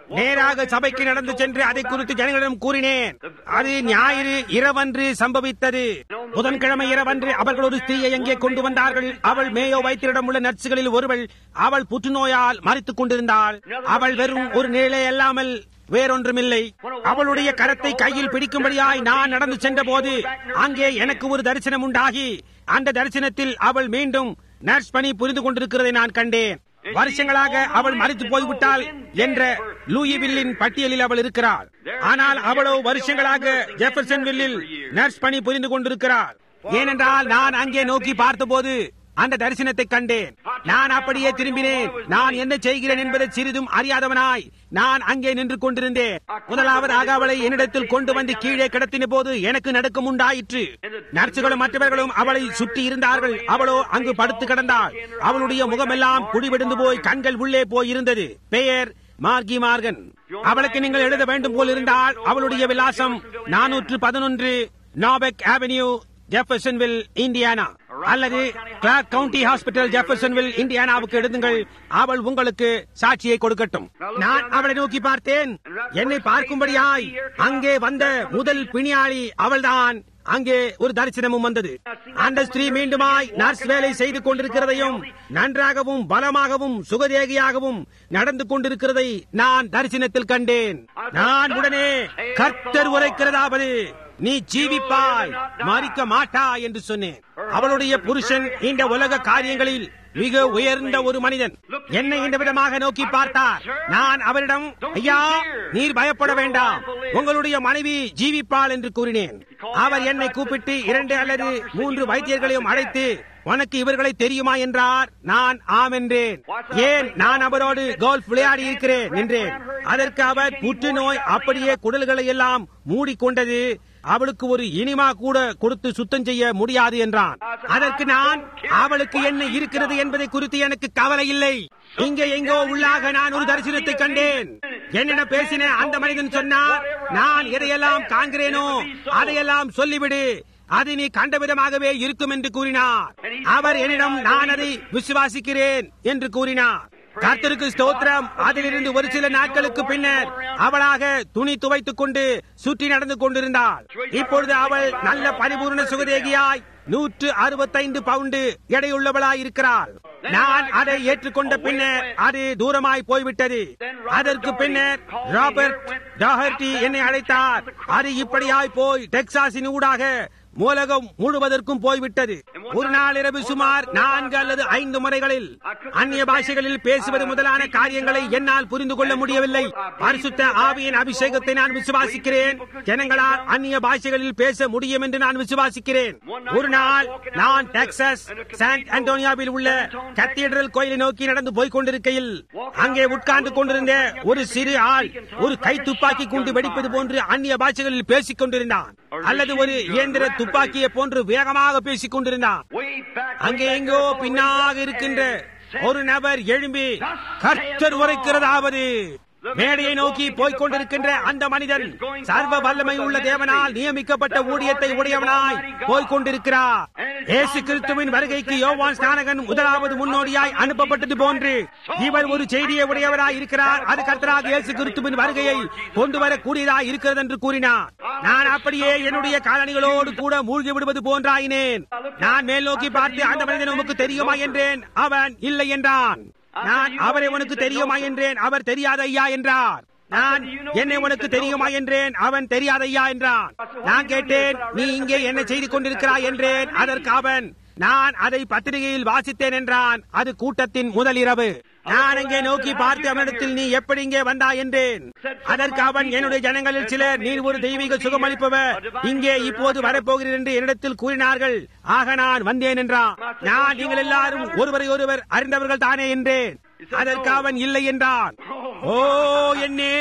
[SPEAKER 1] நேராக சபைக்கு நடந்து சென்று அதை குறித்து ஜனங்களிடம் கூறினேன் அது ஞாயிறு இரவன்று சம்பவித்தது புதன்கிழமை இரவன்று அவர்கள் ஒரு ஸ்திரீயை எங்கே கொண்டு வந்தார்கள் அவள் மேயோ வைத்திரிடம் உள்ள நர்சுகளில் ஒருவள் அவள் புற்றுநோயால் மறித்துக் கொண்டிருந்தாள் அவள் வெறும் ஒரு நிலை அல்லாமல் வேறொன்றுமில்லை அவளுடைய கரத்தை கையில் பிடிக்கும்படியாய் நான் நடந்து சென்ற போது அங்கே எனக்கு ஒரு தரிசனம் உண்டாகி அந்த தரிசனத்தில் அவள் மீண்டும் நர்ஸ் பணி புரிந்து கொண்டிருக்கிறதை நான் கண்டேன் வருஷங்களாக அவள் மறித்து போய்விட்டாள் என்ற லூயிவில்லின் பட்டியலில் அவள் இருக்கிறாள் ஆனால் அவளோ வருஷங்களாக ஜெஃபர்சன்வில்லில் நர்ஸ் பணி புரிந்து கொண்டிருக்கிறாள் ஏனென்றால் நான் அங்கே நோக்கி பார்த்தபோது அந்த தரிசனத்தை கண்டேன் நான் அப்படியே திரும்பினேன் நான் என்ன செய்கிறேன் என்பதை சிறிதும் அறியாதவனாய் நான் அங்கே நின்று கொண்டிருந்தேன் முதலாவதாக அவளை என்னிடத்தில் கொண்டு வந்து கீழே கிடத்தின போது எனக்கு நடுக்கம் உண்டாயிற்று நர்சுகளும் மற்றவர்களும் அவளை சுற்றி இருந்தார்கள் அவளோ அங்கு படுத்து கிடந்தாள் அவளுடைய முகமெல்லாம் குடிவிடுந்து போய் கண்கள் உள்ளே போய் இருந்தது பெயர் மார்கி மார்கன் அவளுக்கு நீங்கள் எழுத வேண்டும் போல் இருந்தால் அவளுடைய விலாசம் நானூற்று பதினொன்று நாபெக் அவென்யூ ஜெஃபர்சன்வில் இந்தியானா அல்லது கிளார்க் கவுண்டி ஹாஸ்பிட்டல் ஜெஃபர்சன்வில் இந்தியானாவுக்கு எழுதுங்கள் அவள் உங்களுக்கு சாட்சியை கொடுக்கட்டும் நான் அவளை நோக்கி பார்த்தேன் என்னை பார்க்கும்படியாய் அங்கே வந்த முதல் பிணியாளி அவள்தான் அங்கே ஒரு தரிசனமும் வந்தது அந்த ஸ்திரீ மீண்டுமாய் நர்ஸ் வேலை செய்து கொண்டிருக்கிறதையும் நன்றாகவும் பலமாகவும் சுகதேகியாகவும் நடந்து கொண்டிருக்கிறதை நான் தரிசனத்தில் கண்டேன் நான் உடனே கர்த்தர் உரைக்கிறதாவது நீ ஜீவிப்பாய் மறிக்க மாட்டாய் என்று சொன்னேன் அவளுடைய புருஷன் இந்த உலக காரியங்களில் மிக உயர்ந்த ஒரு மனிதன் என்னை இந்த விதமாக நோக்கி பார்த்தார் நான் அவரிடம் ஐயா நீர் பயப்பட வேண்டாம் உங்களுடைய மனைவி ஜீவிப்பாள் என்று கூறினேன் அவர் என்னை கூப்பிட்டு இரண்டு அல்லது மூன்று வைத்தியர்களையும் அழைத்து உனக்கு இவர்களை தெரியுமா என்றார் நான் ஆம் என்றேன் ஏன் நான் அவரோடு கோல்ஃப் விளையாடி இருக்கிறேன் என்றேன் அதற்கு அவர் புற்றுநோய் அப்படியே குடல்களை எல்லாம் மூடிக்கொண்டது அவளுக்கு ஒரு இனிமா கூட கொடுத்து சுத்தம் செய்ய முடியாது என்றான் அதற்கு நான் அவளுக்கு என்ன இருக்கிறது என்பதை குறித்து எனக்கு கவலை இல்லை இங்கே எங்கோ உள்ளாக நான் ஒரு தரிசனத்தை கண்டேன் என்னிடம் பேசின அந்த மனிதன் சொன்னார் நான் எதையெல்லாம் காண்கிறேனோ அதையெல்லாம் சொல்லிவிடு அது நீ கண்ட விதமாகவே இருக்கும் என்று கூறினார் அவர் என்னிடம் நான் அதை விசுவாசிக்கிறேன் என்று கூறினார் கர்த்தருக்கு ஸ்தோத்திரம் அதிலிருந்து ஒரு சில நாட்களுக்கு பின்னர் அவளாக துணி துவைத்துக் கொண்டு சுற்றி நடந்து கொண்டிருந்தாள் இப்பொழுது அவள் நல்ல பரிபூர்ண சுகதேகியாய் நூற்று அறுபத்தைந்து பவுண்டு எடையுள்ளவளாய் இருக்கிறாள் நான் அதை ஏற்றுக்கொண்ட பின்னர் அது தூரமாய் போய்விட்டது அதற்கு பின்னர் ராபர்ட் டாஹர்டி என்னை அழைத்தார் அது இப்படியாய் போய் டெக்சாஸின் ஊடாக மூலகம் முழுவதற்கும் போய்விட்டது ஒரு நாள் இரவு சுமார் நான்கு அல்லது ஐந்து முறைகளில் அந்நிய பாஷைகளில் பேசுவது முதலான காரியங்களை என்னால் புரிந்து கொள்ள முடியவில்லை பரிசுத்த ஆவியின் அபிஷேகத்தை நான் விசுவாசிக்கிறேன் ஜனங்களால் அந்நிய பாஷைகளில் பேச முடியும் என்று நான் விசுவாசிக்கிறேன் ஒரு நாள் நான் டெக்சாஸ் சாண்ட் அண்டோனியாவில் உள்ள கத்தீட்ரல் கோயிலை நோக்கி நடந்து போய் கொண்டிருக்கையில் அங்கே உட்கார்ந்து கொண்டிருந்த ஒரு சிறு ஆள் ஒரு கை துப்பாக்கி குண்டு வெடிப்பது போன்று அந்நிய பாஷைகளில் பேசிக் கொண்டிருந்தான் அல்லது ஒரு இயந்திர துப்பாக்கியை போன்று வேகமாக பேசிக் கொண்டிருந்தான் அங்கே எங்கோ பின்னாக இருக்கின்ற ஒரு நபர் எழும்பி கர்த்தர் உரைக்கிறதாவது மேடையை நோக்கி போய்க் கொண்டிருக்கின்ற அந்த மனிதன் சர்வ வல்லமை உள்ள தேவனால் நியமிக்கப்பட்ட ஊழியத்தை உடையவனாய் போய்க் கொண்டிருக்கிறார் இயேசு கிறிஸ்துவின் வருகைக்கு யோவான் ஸ்நானகன் முதலாவது முன்னோடியாய் அனுப்பப்பட்டது போன்று இவர் ஒரு செய்தியை உடையவராய் இருக்கிறார் அது கர்த்தராக இயேசு கிறிஸ்துவின் வருகையை கொண்டு வரக்கூடியதாய் இருக்கிறது என்று கூறினார் நான் அப்படியே என்னுடைய காலணிகளோடு கூட மூழ்கி விடுவது போன்றாயினேன் நான் மேல் நோக்கி பார்த்து அந்த மனிதன் உமக்கு தெரியுமா என்றேன் அவன் இல்லை என்றான் நான் அவரை உனக்கு தெரியுமா என்றேன் அவர் தெரியாத ஐயா என்றார் நான் என்னை உனக்கு தெரியுமா என்றேன் அவன் தெரியாத ஐயா என்றான் நான் கேட்டேன் நீ இங்கே என்ன செய்து கொண்டிருக்கிறாய் என்றேன் அதற்கு அவன் நான் அதை பத்திரிகையில் வாசித்தேன் என்றான் அது கூட்டத்தின் முதல் இரவு நான் அங்கே நோக்கி பார்த்து அவனிடத்தில் நீ எப்படி இங்கே வந்தாய் என்றேன் அதற்கு அவன் என்னுடைய ஜனங்களில் சிலர் நீர் ஒரு தெய்வீக சுகமளிப்பவர் இங்கே இப்போது வரப்போகிறீர் என்று என்னிடத்தில் கூறினார்கள் ஆக நான் வந்தேன் என்றான் நான் நீங்கள் எல்லாரும் ஒருவரை ஒருவர் அறிந்தவர்கள் தானே என்றேன் அதற்கு அவன் இல்லை என்றான் ஓ என்னே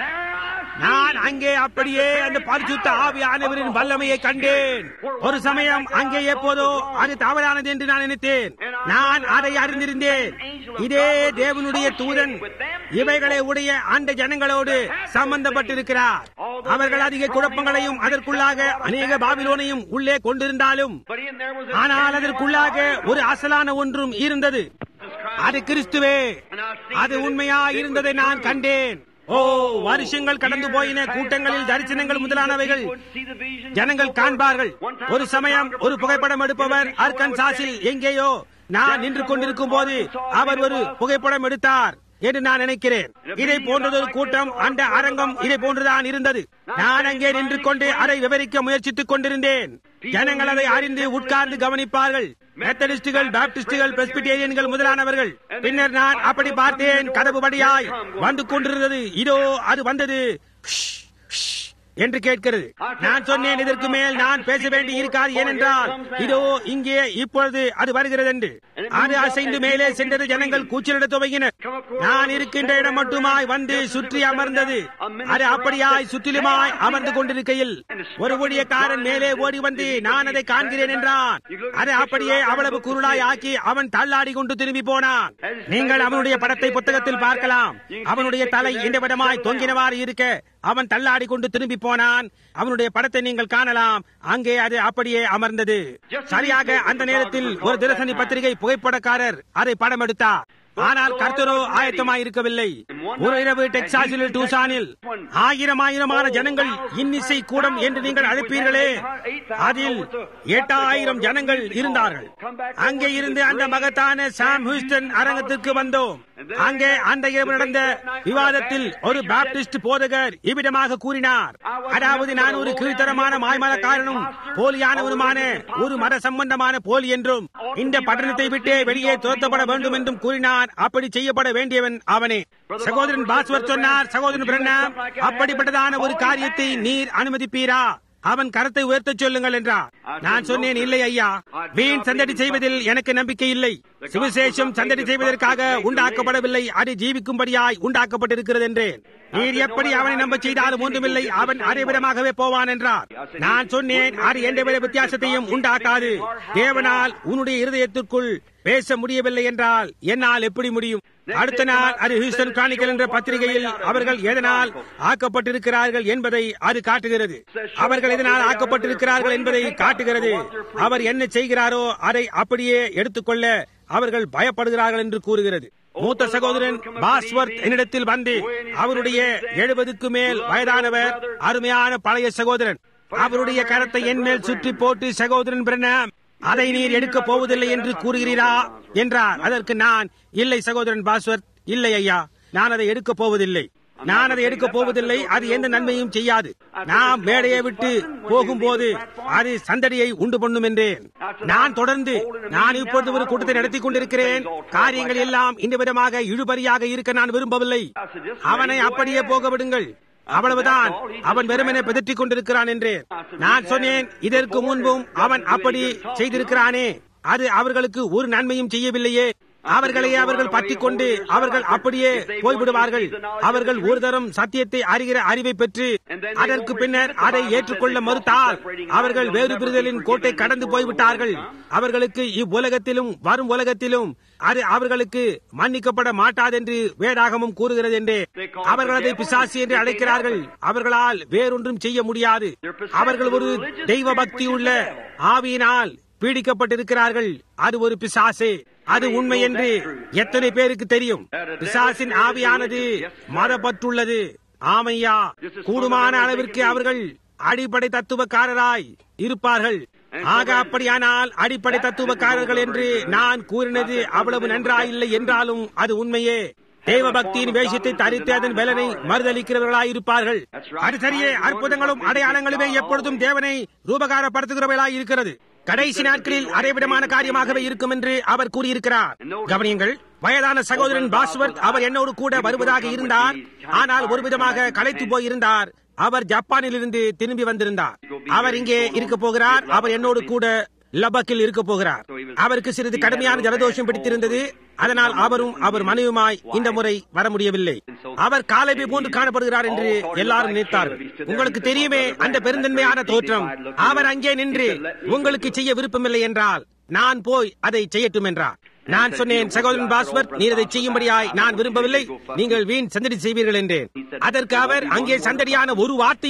[SPEAKER 1] நான் அங்கே அப்படியே அந்த பரிசுத்த ஆவியானவரின் வல்லமையை கண்டேன் ஒரு சமயம் அங்கே எப்போதோ அது தவறானது என்று நான் நினைத்தேன் நான் அதை அறிந்திருந்தேன் இதே தேவனுடைய தூதன் இவைகளை உடைய அந்த ஜனங்களோடு சம்பந்தப்பட்டிருக்கிறார் அவர்கள் அதிக குழப்பங்களையும் அதற்குள்ளாக அநேக பாபிலோனையும் உள்ளே கொண்டிருந்தாலும் ஆனால் அதற்குள்ளாக ஒரு அசலான ஒன்றும் இருந்தது அது கிறிஸ்துவே அது உண்மையா இருந்ததை நான் கண்டேன் ஓ வருஷங்கள் கடந்து போயின கூட்டங்களில் தரிசனங்கள் முதலானவைகள் ஜனங்கள் காண்பார்கள் ஒரு சமயம் ஒரு புகைப்படம் எடுப்பவர் அர்கன்சாஸில் எங்கேயோ நான் நின்று கொண்டிருக்கும் போது அவர் ஒரு புகைப்படம் எடுத்தார் என்று நான் நினைக்கிறேன் இதை போன்றதொரு கூட்டம் அந்த அரங்கம் இதை போன்றுதான் இருந்தது நான் அங்கே நின்று கொண்டு அதை விவரிக்க முயற்சித்துக் கொண்டிருந்தேன் ஜனங்கள் அதை அறிந்து உட்கார்ந்து கவனிப்பார்கள் மெத்தடிஸ்டுகள் பாப்டிஸ்டுகள் பிரஸ்பிடேரியன்கள் முதலானவர்கள் பின்னர் நான் அப்படி பார்த்தேன் கதவு படியாய் வந்து கொண்டிருந்தது இதோ அது வந்தது என்று கேட்கிறது நான் சொன்னேன் இதற்கு மேல் நான் பேச வேண்டி இருக்காது ஏனென்றால் இதோ இங்கே இப்பொழுது அது வருகிறது என்று அது அசைந்து மேலே சென்றது ஜனங்கள் கூச்சலிட துவங்கினர் நான் இருக்கின்ற இடம் மட்டுமாய் வந்து சுற்றி அமர்ந்தது அது அப்படியாய் சுற்றிலுமாய் அமர்ந்து கொண்டிருக்கையில் ஒரு ஊழியக்காரன் மேலே ஓடி வந்து நான் அதை காண்கிறேன் என்றான் அது அப்படியே அவ்வளவு குருளாய் ஆக்கி அவன் தள்ளாடி கொண்டு திரும்பி போனான் நீங்கள் அவனுடைய படத்தை புத்தகத்தில் பார்க்கலாம் அவனுடைய தலை இந்த விடமாய் தொங்கினவாறு இருக்க அவன் தள்ளாடி கொண்டு திரும்பி போனான் அவனுடைய படத்தை நீங்கள் காணலாம் அங்கே அது அப்படியே அமர்ந்தது சரியாக அந்த நேரத்தில் ஒரு தினசனி பத்திரிகை புகைப்படக்காரர் அதை படம் எடுத்தார் ஆனால் கர்த்தரோ ஆயத்தமாய் இருக்கவில்லை ஒரு இரவு டெக்சாஸில் டூசானில் ஆயிரம் ஆயிரமான ஜனங்கள் இன்னிசை கூடம் என்று நீங்கள் அழைப்பீர்களே அதில் எட்டாயிரம் ஜனங்கள் இருந்தார்கள் அங்கே இருந்து அந்த மகத்தான சாம் ஹூஸ்டன் அரங்கத்திற்கு வந்தோம் அங்கே அந்த இரவு நடந்த விவாதத்தில் ஒரு பாப்டிஸ்ட் போதகர் இவ்விடமாக கூறினார் அதாவது நான் ஒரு கீழ்த்தரமான மாய்மலக்காரனும் போலியானவனுமான ஒரு மத சம்பந்தமான போலி என்றும் இந்த பட்டணத்தை விட்டு வெளியே துரத்தப்பட வேண்டும் என்றும் கூறினார் அப்படி செய்யப்பட வேண்டியவன் அவனே சகோதரன் பாஸ்வர் சொன்னார் சகோதரன் பிரண்ணாம் அப்படிப்பட்டதான ஒரு காரியத்தை நீர் அனுமதிப்பீரா அவன் கரத்தை உயர்த்த சொல்லுங்கள் என்றார் நான் சொன்னேன் இல்லை ஐயா வீண் சந்தடி செய்வதில் எனக்கு நம்பிக்கை இல்லை சுவிசேஷம் சந்தடி செய்வதற்காக உண்டாக்கப்படவில்லை அது ஜீவிக்கும்படியாய் உண்டாக்கப்பட்டிருக்கிறது என்றேன் நீர் எப்படி அவனை நம்ப செய்தாலும் ஒன்றுமில்லை அவன் அரைவிடமாகவே போவான் என்றார் நான் சொன்னேன் அது எந்தவித வித்தியாசத்தையும் உண்டாக்காது தேவனால் உன்னுடைய இருதயத்திற்குள் பேச முடியவில்லை என்றால் என்னால் எப்படி முடியும் அடுத்த நாள் அது ஹியூஸ்டன் கிரானிக்கல் என்ற பத்திரிகையில் அவர்கள் எதனால் ஆக்கப்பட்டிருக்கிறார்கள் என்பதை அது காட்டுகிறது அவர்கள் எதனால் ஆக்கப்பட்டிருக்கிறார்கள் என்பதை காட்டுகிறது அவர் என்ன செய்கிறாரோ அதை அப்படியே எடுத்துக்கொள்ள அவர்கள் பயப்படுகிறார்கள் என்று கூறுகிறது மூத்த சகோதரன் பாஸ்வர்த் என்னிடத்தில் வந்து அவருடைய எழுபதுக்கு மேல் வயதானவர் அருமையான பழைய சகோதரன் அவருடைய கரத்தை என் மேல் சுற்றி போட்டு சகோதரன் பிரணாம் அதை நீர் எடுக்கப் போவதில்லை என்று கூறுகிறீரா என்றார் அதற்கு நான் இல்லை சகோதரன் பாஸ்வர்த் இல்லை ஐயா நான் அதை எடுக்கப் போவதில்லை நான் அதை எடுக்கப் போவதில்லை அது எந்த நன்மையும் செய்யாது நாம் மேடையை விட்டு போகும்போது அது சந்தடியை உண்டு பண்ணும் என்றேன் நான் தொடர்ந்து நான் இப்பொழுது ஒரு கூட்டத்தை நடத்தி கொண்டிருக்கிறேன் காரியங்கள் எல்லாம் இந்த விதமாக இழுபறியாக இருக்க நான் விரும்பவில்லை அவனை அப்படியே போக விடுங்கள் அவ்வளவுதான் அவன் வெறுமனே பிதற்றிக் கொண்டிருக்கிறான் என்றேன் நான் சொன்னேன் இதற்கு முன்பும் அவன் அப்படி செய்திருக்கிறானே அது அவர்களுக்கு ஒரு நன்மையும் செய்யவில்லையே அவர்களை அவர்கள் பற்றிக் கொண்டு அவர்கள் அப்படியே போய்விடுவார்கள் அவர்கள் ஒரு தரம் சத்தியத்தை அறிகிற அறிவை பெற்று அதற்கு பின்னர் அதை ஏற்றுக்கொள்ள மறுத்தால் அவர்கள் வேறு பிரிதலின் கோட்டை கடந்து போய்விட்டார்கள் அவர்களுக்கு இவ்வுலகத்திலும் வரும் உலகத்திலும் அது அவர்களுக்கு மன்னிக்கப்பட மாட்டாதென்று வேதாகமும் கூறுகிறது என்றே அவர்கள் அதை பிசாசி என்று அழைக்கிறார்கள் அவர்களால் வேறொன்றும் செய்ய முடியாது அவர்கள் ஒரு தெய்வ பக்தியுள்ள ஆவியினால் பீடிக்கப்பட்டிருக்கிறார்கள் அது ஒரு பிசாசே அது உண்மை என்று எத்தனை பேருக்கு தெரியும் பிசாசின் ஆவியானது மதப்பட்டுள்ளது ஆமையா கூடுமான அளவிற்கு அவர்கள் அடிப்படை தத்துவக்காரராய் இருப்பார்கள் ஆக அப்படியானால் அடிப்படை தத்துவக்காரர்கள் என்று நான் கூறினது அவ்வளவு நன்றாயில்லை என்றாலும் அது உண்மையே தேவ பக்தியின் வேஷத்தை தரித்து அதன் பலனை மறுதளிக்கிறவர்களாய் இருப்பார்கள் அது சரியே அற்புதங்களும் அடையாளங்களுமே எப்பொழுதும் தேவனை ரூபகாரப்படுத்துகிறவர்களாய் இருக்கிறது கடைசி நாட்களில் அரைவிடமான காரியமாகவே இருக்கும் என்று அவர் கூறியிருக்கிறார் கவனியங்கள் வயதான சகோதரன் பாஸ்வர்த் அவர் என்னோடு கூட வருவதாக இருந்தார் ஆனால் ஒரு விதமாக களைத்து போயிருந்தார் அவர் ஜப்பானில் இருந்து திரும்பி வந்திருந்தார் அவர் இங்கே இருக்க போகிறார் அவர் என்னோடு கூட லபக்கில் இருக்க போகிறார் அவருக்கு சிறிது கடுமையான ஜலதோஷம் பிடித்திருந்தது அதனால் அவரும் அவர் மனைவியுமாய் இந்த முறை வர முடியவில்லை அவர் காலபி போன்று காணப்படுகிறார் என்று எல்லாரும் நினைத்தார்கள் உங்களுக்கு தெரியுமே அந்த பெருந்தன்மையான தோற்றம் அவர் அங்கே நின்று உங்களுக்கு செய்ய விருப்பமில்லை என்றால் நான் போய் அதை செய்யட்டும் என்றார் நான் சொன்னேன் சகோதரன் பாஸ்வர் நீர் அதை செய்யும்படியாய் நான் விரும்பவில்லை நீங்கள் வீண் சந்தடி செய்வீர்கள் என்றேன் அதற்கு அவர் அங்கே சந்தடியான ஒரு வார்த்தையும்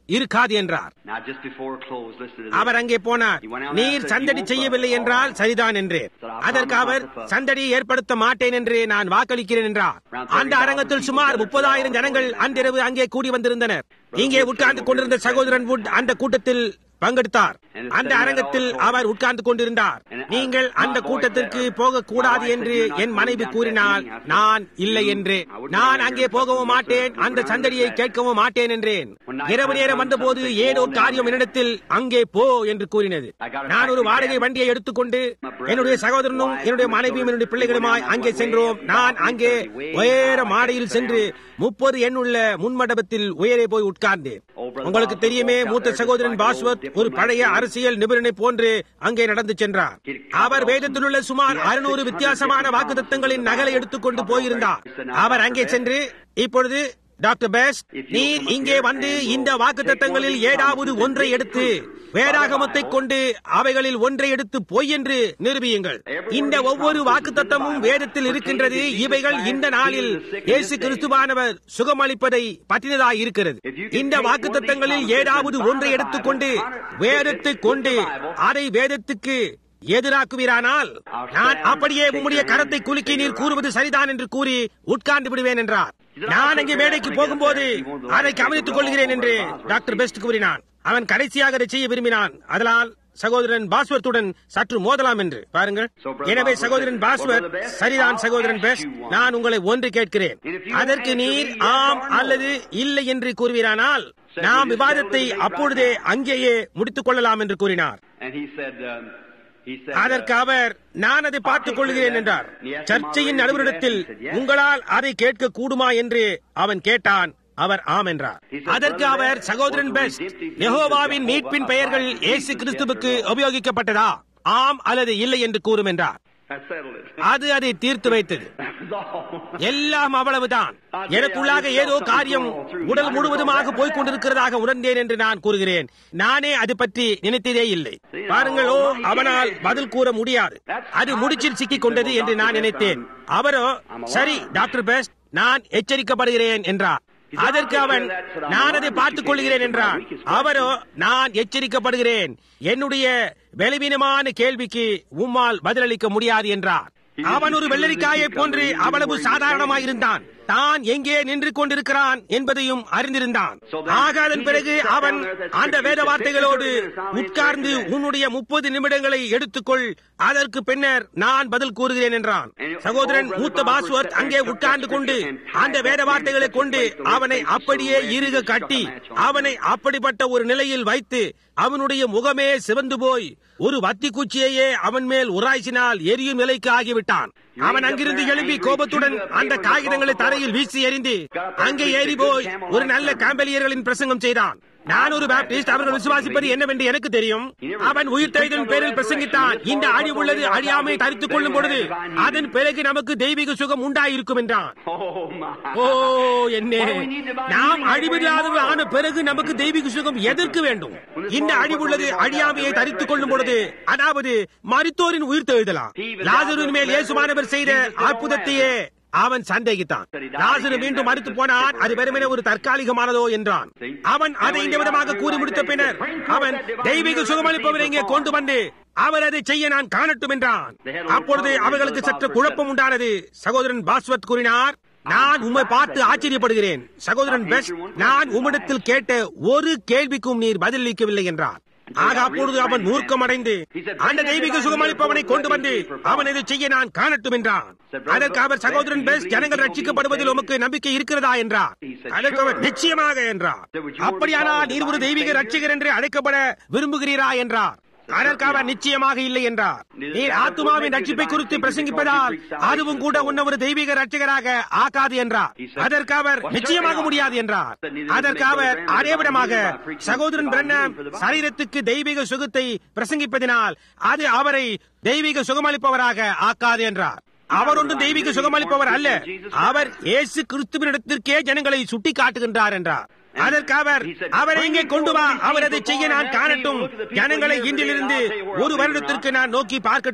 [SPEAKER 1] இருக்காது என்றார்
[SPEAKER 2] Now, just before we close, listen to this.
[SPEAKER 1] அவர் அங்கே போனார் நீர் சந்தடி செய்யவில்லை என்றால் சரிதான் என்றேன் அதற்கு அவர் சந்தடி ஏற்படுத்த மாட்டேன் என்று நான் வாக்களிக்கிறேன் என்றார் அந்த அரங்கத்தில் சுமார் முப்பதாயிரம் ஜனங்கள் அன்றிரவு அங்கே கூடி வந்திருந்தனர் இங்கே உட்கார்ந்து கொண்டிருந்த சகோதரன் வுட் அந்த கூட்டத்தில் பங்கெடுத்தார் அந்த அரங்கத்தில் அவர் உட்கார்ந்து கொண்டிருந்தார் நீங்கள் அந்த கூட்டத்திற்கு போக கூடாது என்று என் மனைவி கூறினால் நான் இல்லை என்றேன் நான் அங்கே போகவும் மாட்டேன் அந்த சந்தடியை கேட்கவும் மாட்டேன் என்றேன் இரவு நேரம் வந்தபோது ஏதோ காரியம் என்னிடத்தில் அங்கே போ என்று கூறினது நான் ஒரு வாடகை வண்டியை எடுத்துக்கொண்டு என்னுடைய சகோதரனும் என்னுடைய மனைவியும் என்னுடைய பிள்ளைகளுமாய் அங்கே சென்றோம் நான் அங்கே உயர மாடையில் சென்று முப்பது எண்ணுள்ள முன்மண்டபத்தில் உயரே போய் உட்கார்ந்தேன் உங்களுக்கு தெரியுமே மூத்த சகோதரன் பாஸ்வத் ஒரு பழைய அரசியல் நிபுணனை போன்று அங்கே நடந்து சென்றார் அவர் வேதத்தில் உள்ள சுமார் அறுநூறு வித்தியாசமான வாக்குத்தத்தங்களின் நகலை எடுத்துக்கொண்டு போயிருந்தார் அவர் அங்கே சென்று இப்பொழுது டாக்டர் பெஸ்ட் நீர் இங்கே வந்து இந்த வாக்குத்தத்தங்களில் ஏதாவது ஒன்றை எடுத்து வேதாகமத்தை கொண்டு அவைகளில் ஒன்றை எடுத்து பொய் என்று நிரூபியுங்கள் இந்த ஒவ்வொரு வாக்குத்தத்தமும் வேதத்தில் இருக்கின்றது இவைகள் இந்த நாளில் இயேசு கிறிஸ்துவானவர் சுகமளிப்பதை பற்றினதாய் இருக்கிறது இந்த வாக்குத்தத்தங்களில் ஏதாவது ஒன்றை எடுத்துக்கொண்டு வேதத்தை கொண்டு அதை வேதத்துக்கு எதிராக்குவீரானால் நான் அப்படியே உம்முடைய கரத்தை குலுக்கி நீர் கூறுவது சரிதான் என்று கூறி உட்கார்ந்து விடுவேன் என்றார் நான் அங்கே மேடைக்கு போகும்போது அதை கவனித்துக் கொள்கிறேன் என்று டாக்டர் பெஸ்ட் கூறினான் அவன் கடைசியாக அதை செய்ய விரும்பினான் அதனால் சகோதரன் பாஸ்வர்த்துடன் சற்று மோதலாம் என்று பாருங்கள் எனவே சகோதரன் பாஸ்வர்த் சரிதான் சகோதரன் பெஸ்ட் நான் உங்களை ஒன்று கேட்கிறேன் அதற்கு நீர் ஆம் அல்லது இல்லை என்று கூறுவீரானால் நாம் விவாதத்தை அப்பொழுதே அங்கேயே முடித்துக் கொள்ளலாம் என்று கூறினார்
[SPEAKER 2] And he said, um, he said,
[SPEAKER 1] அதற்கு
[SPEAKER 2] uh,
[SPEAKER 1] அவர் நான் அதை பார்த்துக் கொள்கிறேன் என்றார் சர்ச்சையின் நடுவரிடத்தில் உங்களால் அதை கேட்க கூடுமா என்று அவன் கேட்டான் அவர் ஆம் என்றார் அதற்கு அவர் சகோதரன் பெஸ்ட் யெகோவாவின் மீட்பின் பெயர்கள் இயேசு கிறிஸ்துவுக்கு உபயோகிக்கப்பட்டதா ஆம் அல்லது இல்லை என்று கூறும் என்றார்
[SPEAKER 2] that settled it.
[SPEAKER 1] அது அதை தீர்த்து வைத்தது
[SPEAKER 2] That was all.
[SPEAKER 1] எல்லாம் அவ்வளவுதான் எனக்குள்ளாக ஏதோ காரியம் உடல் முழுவதுமாக போய்க் கொண்டிருக்கிறதாக உணர்ந்தேன் என்று நான் கூறுகிறேன் நானே அது பற்றி நினைத்ததே இல்லை பாருங்களோ அவனால் பதில் கூற முடியாது அது முடிச்சில் சிக்கிக் கொண்டது என்று நான் நினைத்தேன் அவரோ சரி டாக்டர் பெஸ்ட் நான் எச்சரிக்கப்படுகிறேன் என்றார் அதற்கு அவன் நான் அதை பார்த்துக் கொள்கிறேன் என்றான் அவரோ நான் எச்சரிக்கப்படுகிறேன் என்னுடைய பலவீனமான கேள்விக்கு உம்மால் பதிலளிக்க முடியாது என்றார் அவன் ஒரு வெள்ளரிக்காயை போன்று அவ்வளவு சாதாரணமாயிருந்தான் தான் எங்கே நின்று கொண்டிருக்கிறான் என்பதையும் அறிந்திருந்தான் ஆக அதன் பிறகு அவன் அந்த வேத வார்த்தைகளோடு உட்கார்ந்து உன்னுடைய முப்பது நிமிடங்களை எடுத்துக்கொள் அதற்கு பின்னர் நான் பதில் கூறுகிறேன் என்றான் சகோதரன் மூத்த பாஸ்வர்த் அங்கே உட்கார்ந்து கொண்டு அந்த வேத வார்த்தைகளை கொண்டு அவனை அப்படியே இறுக கட்டி அவனை அப்படிப்பட்ட ஒரு நிலையில் வைத்து அவனுடைய முகமே சிவந்து போய் ஒரு வத்தி குச்சியையே அவன் மேல் உராய்ச்சினால் எரியும் நிலைக்கு ஆகிவிட்டான் அவன் அங்கிருந்து எழும்பி கோபத்துடன் அந்த காகிதங்களை தரையில் வீசி எறிந்து அங்கே ஏறி போய் ஒரு நல்ல காம்பலியர்களின் பிரசங்கம் செய்தான் நான் ஒரு பாப்டிஸ்ட் அவர்கள் விசுவாசிப்பது என்னவென்று எனக்கு தெரியும் அவன் உயிர் தெளிதலின் பேரில் பிரசங்கித்தான் இந்த அழிவுள்ளது அழியாமை தரித்துக் கொள்ளும் பொழுது அதன் பிறகு நமக்கு தெய்வீக சுகம் உண்டாயிருக்கும் என்றான்
[SPEAKER 2] Oh, my.
[SPEAKER 1] ஓ என்ன நாம் அழிவில்லாதவர்கள் ஆன பிறகு நமக்கு தெய்வீக சுகம் எதற்கு வேண்டும் இந்த அழிவுள்ளது அழியாமையை தரித்துக் கொள்ளும் பொழுது அதாவது மருத்துவரின் உயிர் தெழுதலாம் லாசரின் மேல் இயேசுமானவர் செய்த அற்புதத்தையே அவன் சந்தேகித்தான் லாசரு மீண்டும் மறுத்து போனான் அது வெறுமனே ஒரு தற்காலிகமானதோ என்றான் அவன் அதை இந்த விதமாக கூறி முடித்த பின்னர் அவன் தெய்வீக சுகமளிப்பவரை இங்கே கொண்டு வந்து அவர் அதை செய்ய நான் காணட்டும் என்றான் அப்பொழுது அவர்களுக்கு சற்று குழப்பம் உண்டானது சகோதரன் பாஸ்வத் கூறினார் நான் உம்மை பார்த்து ஆச்சரியப்படுகிறேன் சகோதரன் பெஸ்ட் நான் உம்மிடத்தில் கேட்ட ஒரு கேள்விக்கும் நீர் பதிலளிக்கவில்லை என்றார் ஆக அப்பொழுது அவன் மூர்க்கமடைந்து அந்த தெய்வீக சுகமளிப்பவனை கொண்டு வந்து அவன் இதை செய்ய நான் காணட்டும் என்றான் அதற்கு அவர் சகோதரன் பெஸ்ட் ஜனங்கள் ரட்சிக்கப்படுவதில் உமக்கு நம்பிக்கை இருக்கிறதா என்றார் அதற்கு அவர் நிச்சயமாக என்றார் அப்படியானால் நீர் ஒரு தெய்வீக ரட்சிகர் என்று அழைக்கப்பட விரும்புகிறீரா என்றார் அதற்கு அவர் நிச்சயமாக இல்லை என்றார் நீர் ஆத்துமாவின் ரட்சிப்பை குறித்து பிரசங்கிப்பதால் அதுவும் கூட உன்னை ஒரு தெய்வீக ரட்சகராக ஆக்காது என்றார் அதற்கு அவர் நிச்சயமாக முடியாது என்றார் அதற்கு அவர் அதே விடமாக சகோதரன் பிரண்ணம் சரீரத்துக்கு தெய்வீக சுகத்தை பிரசங்கிப்பதினால் அது அவரை தெய்வீக சுகமளிப்பவராக ஆக்காது என்றார் அவர் ஒன்றும் தெய்வீக சுகமளிப்பவர் அல்ல அவர் இயேசு கிறிஸ்துவினிடத்திற்கே ஜனங்களை சுட்டி காட்டுகின்றார் என்றார் அதற்கு அவர் அவரை இங்கே கொண்டு வா அவர் அதை செய்ய நான் காணட்டும் ஜனங்களை இன்றிலிருந்து ஒரு வருடத்திற்கு நான் நோக்கி பார்க்கட்டும்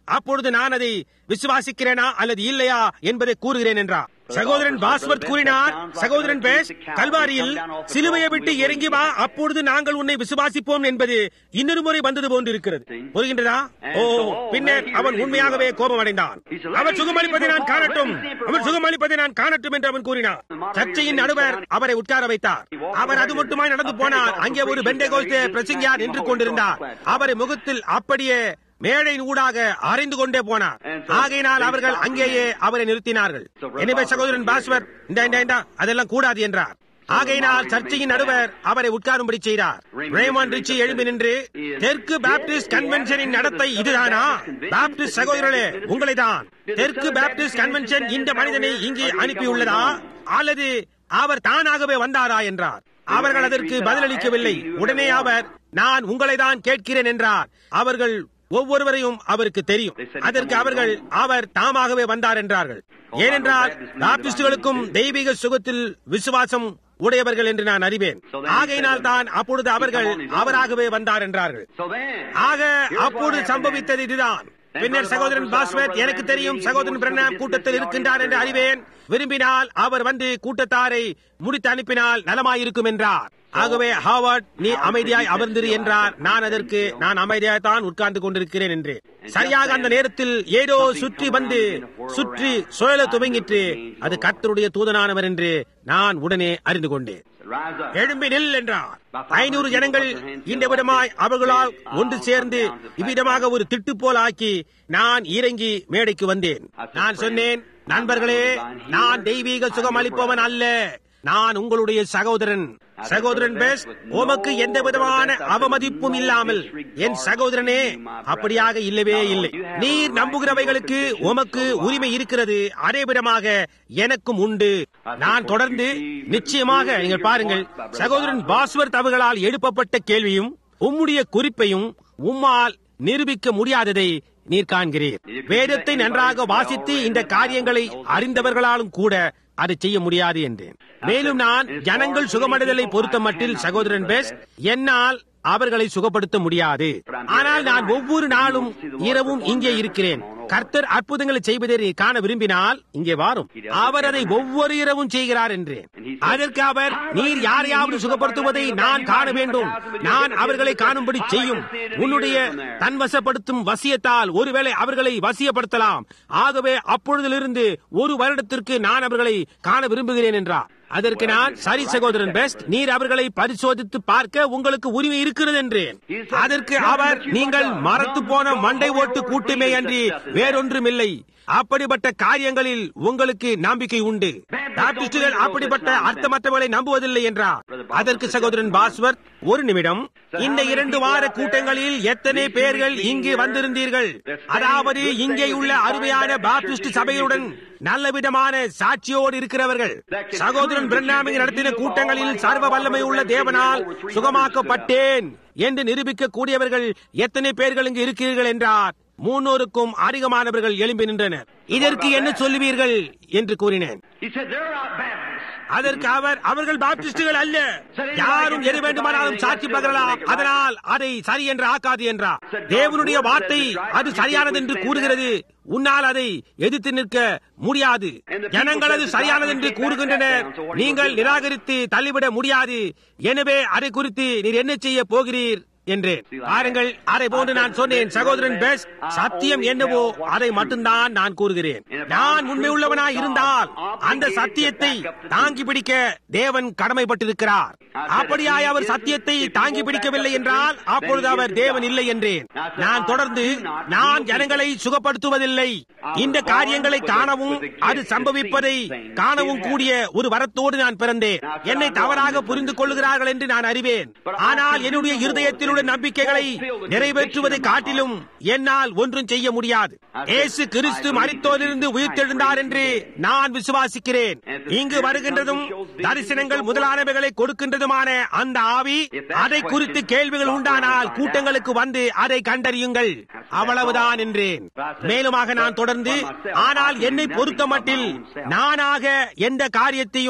[SPEAKER 1] அப்பொழுது நான் அதை விசுவாசிக்கிறேனா அல்லது இல்லையா என்பதை கூறுகிறேன் என்றார் சகோதரன் பாஸ்வர்த் கூறினார் சகோதரன் பேஸ் கல்வாரியில் சிலுவையை விட்டு இறங்கி வா அப்பொழுது நாங்கள் உன்னை விசுவாசிப்போம் என்பது இன்னொரு முறை வந்தது போன்று இருக்கிறது புரிகின்றதா ஓ பின்னர் அவன் உண்மையாகவே கோபம் அடைந்தான் அவர் சுகமளிப்பதை நான் காணட்டும் அவர் சுகமளிப்பதை நான் காணட்டும் என்று அவன் கூறினார் சர்ச்சையின் நடுவர் அவரை உட்கார வைத்தார் அவர் அது மட்டுமாய் நடந்து போனார் அங்கே ஒரு பெண்டை கோஸ்தே பிரசங்கியார் நின்று கொண்டிருந்தார் அவரை முகத்தில் அப்படியே மேடையின் ஊடாக அறைந்து கொண்டே போனார் ஆகையினால் அவர்கள் அங்கேயே அவரை நிறுத்தினார்கள் எனவே சகோதரன் பாஸ்வர் இந்த இந்த, இந்த அதெல்லாம் கூடாது என்றார் ஆகையினால் சர்ச்சையின் நடுவர் அவரை உட்காரும்படி செய்தார் ரேமான் ரிச்சி எழும்பி நின்று தெற்கு பாப்டிஸ்ட் கன்வென்ஷனின் நடத்தை இதுதானா பாப்டிஸ்ட் சகோதரர்களே உங்களை தான் தெற்கு பாப்டிஸ்ட் கன்வென்ஷன் இந்த மனிதனை இங்கே அனுப்பியுள்ளதா அல்லது அவர் தானாகவே வந்தாரா என்றார் அவர்கள் அதற்கு பதிலளிக்கவில்லை உடனே அவர் நான் உங்களை தான் கேட்கிறேன் என்றார் அவர்கள் ஒவ்வொருவரையும் அவருக்கு தெரியும் அதற்கு அவர்கள் அவர் தாமாகவே வந்தார் என்றார்கள் ஏனென்றால் பாப்டிஸ்டுகளுக்கும் தெய்வீக சுகத்தில் விசுவாசம் உடையவர்கள் என்று நான் அறிவேன் ஆகையினால் தான் அப்பொழுது அவர்கள் அவராகவே வந்தார் என்றார்கள்
[SPEAKER 2] So then,
[SPEAKER 1] ஆக அப்போது சம்பவித்தது இதுதான் பின்னர் சகோதரன் பாஸ்வத் எனக்கு தெரியும் சகோதரன் பிரண்ணாம் கூட்டத்தில் இருக்கின்றார் என்று அறிவேன் விரும்பினால் அவர் வந்து கூட்டத்தாரை முடித்து அனுப்பினால் நலமாயிருக்கும் என்றார் ஆகவே ஹாவர்ட் நீ அமைதியாய் அமர்ந்திரு என்றார் நான் அதற்கு நான் அமைதியாய் தான் உட்கார்ந்து கொண்டிருக்கிறேன் என்று சரியாக அந்த நேரத்தில் ஏதோ சுற்றி வந்து சுற்றி சுழல துவங்கிற்று அது கர்த்தருடைய தூதனானவர் என்று நான் உடனே அறிந்து கொண்டேன்
[SPEAKER 2] rise up.
[SPEAKER 1] எழும்பி நில் என்றார் ஐநூறு ஜனங்கள் இந்த விதமாய் அவர்களால் ஒன்று சேர்ந்து இவ்விதமாக ஒரு திட்டு போல் ஆக்கி நான் இறங்கி மேடைக்கு வந்தேன் நான் சொன்னேன் நண்பர்களே நான் தெய்வீக சுகம் அளிப்பவன் அல்ல நான் உங்களுடைய சகோதரன் சகோதரன் பேஸ் உமக்கு எந்த விதமான அவமதிப்பும் இல்லாமல் என் சகோதரனே அப்படியாக இல்லவே இல்லை நீர் நம்புகிறவைகளுக்கு உமக்கு உரிமை இருக்கிறது அதே விதமாக எனக்கும் உண்டு நான் தொடர்ந்து நிச்சயமாக நீங்கள் பாருங்கள் சகோதரன் பாஸ்வர்த் அவர்களால் எழுப்பப்பட்ட கேள்வியும் உம்முடைய குறிப்பையும் உம்மால் நிரூபிக்க முடியாததை நீர் காண்கிறீர் வேதத்தை நன்றாக வாசித்து இந்த காரியங்களை அறிந்தவர்களாலும் கூட அதை செய்ய முடியாது என்றேன் மேலும் நான் ஜனங்கள் சுகமடைதலை பொறுத்த மட்டில் சகோதரன் பெஸ் என்னால் அவர்களை சுகப்படுத்த முடியாது ஆனால் நான் ஒவ்வொரு நாளும் இரவும் இங்கே இருக்கிறேன் கர்த்தர் அற்புதங்களை செய்வதை நீ காண விரும்பினால் இங்கே வாரும் அவர் அதை ஒவ்வொரு இரவும் செய்கிறார் என்றேன் அதற்கு அவர் நீர் யாரையாவது சுகப்படுத்துவதை நான் காண வேண்டும் நான் அவர்களை காணும்படி செய்யும் உன்னுடைய தன்வசப்படுத்தும் வசியத்தால் ஒருவேளை அவர்களை வசியப்படுத்தலாம் ஆகவே அப்பொழுதிலிருந்து ஒரு வருடத்திற்கு நான் அவர்களை காண விரும்புகிறேன் என்றார் அதற்கு நான் சரி சகோதரன் பெஸ்ட் நீர் அவர்களை பரிசோதித்து பார்க்க உங்களுக்கு உரிமை இருக்கிறது என்றேன் அதற்கு அவர் நீங்கள் மறத்து போன மண்டை ஓட்டு கூட்டுமே அன்றி வேறொன்றுமில்லை அப்படிப்பட்ட காரியங்களில் உங்களுக்கு நம்பிக்கை உண்டு பாப்டிஸ்டுகள் அப்படிப்பட்ட அர்த்தமற்றவர்களை நம்புவதில்லை என்றார் அதற்கு சகோதரன் பாஸ்வர் ஒரு நிமிடம் இந்த இரண்டு வார கூட்டங்களில் எத்தனை பேர்கள் இங்கு வந்திருந்தீர்கள் அதாவது இங்கே உள்ள அருமையான பாப்டிஸ்ட் சபையுடன் நல்ல விதமான சாட்சியோடு இருக்கிறவர்கள் சகோதரன் பிரண்ணாமிங் நடத்தின கூட்டங்களில் சர்வ வல்லமை உள்ள தேவனால் சுகமாக்கப்பட்டேன் என்று நிரூபிக்க கூடியவர்கள் எத்தனை பேர்கள் இங்கு இருக்கிறீர்கள் என்றார் முன்னோருக்கும் அதிகமானவர்கள் எழும்பி நின்றனர் இதற்கு என்ன சொல்லுவீர்கள் என்று கூறினேன்
[SPEAKER 2] He said, they're not Baptists.
[SPEAKER 1] அதற்கு அவர் அவர்கள் பாப்டிஸ்டுகள் அல்ல யாரும் எது வேண்டுமானாலும் சாட்சி பகரலாம் அதனால் அதை சரி என்று ஆக்காது என்றார் தேவனுடைய வார்த்தை அது சரியானது என்று கூறுகிறது உன்னால் அதை எதிர்த்து நிற்க முடியாது ஜனங்கள் அது சரியானது என்று கூறுகின்றனர் நீங்கள் நிராகரித்து தள்ளிவிட முடியாது எனவே அதை குறித்து நீர் என்ன செய்ய போகிறீர் என்றேன் பாருங்கள் அதை போன்று நான் சொன்னேன் சகோதரன் பெஸ் சத்தியம் என்னவோ அதை மட்டும்தான் நான் கூறுகிறேன் நான் உண்மை உள்ளவனாய் இருந்தால் அந்த சத்தியத்தை தாங்கி பிடிக்க தேவன் கடமைப்பட்டிருக்கிறார் அப்படியாய் அவர் சத்தியத்தை தாங்கி பிடிக்கவில்லை என்றால் அப்பொழுது அவர் தேவன் இல்லை என்றேன் நான் தொடர்ந்து நான் ஜனங்களை சுகப்படுத்துவதில்லை இந்த காரியங்களை காணவும் அது சம்பவிப்பதை காணவும் கூடிய ஒரு வரத்தோடு நான் பிறந்தேன் என்னை தவறாக புரிந்து கொள்ளுகிறார்கள் என்று நான் அறிவேன் ஆனால் என்னுடைய இருதயத்தில் உள்ள நம்பிக்கைகளை நிறைவேற்றுவதை காட்டிலும் என்னால் ஒன்றும் செய்ய முடியாது இயேசு கிறிஸ்து மரித்தோரிலிருந்து உயிர்த்தெழுந்தார் என்று நான் விசுவாசிக்கிறேன் இங்கு வருகின்றதும் தரிசனங்கள் முதலானவைகளை கொடுக்கின்றதுமான அந்த ஆவி அதை குறித்து கேள்விகள் உண்டானால் கூட்டங்களுக்கு வந்து அதை கண்டறியுங்கள் அவ்வளவுதான் என்றேன் மேலுமாக நான் தொடர்ந்து ஆனால் என்னை பொறுத்த மட்டில் நானாக எந்த காரியத்தையும்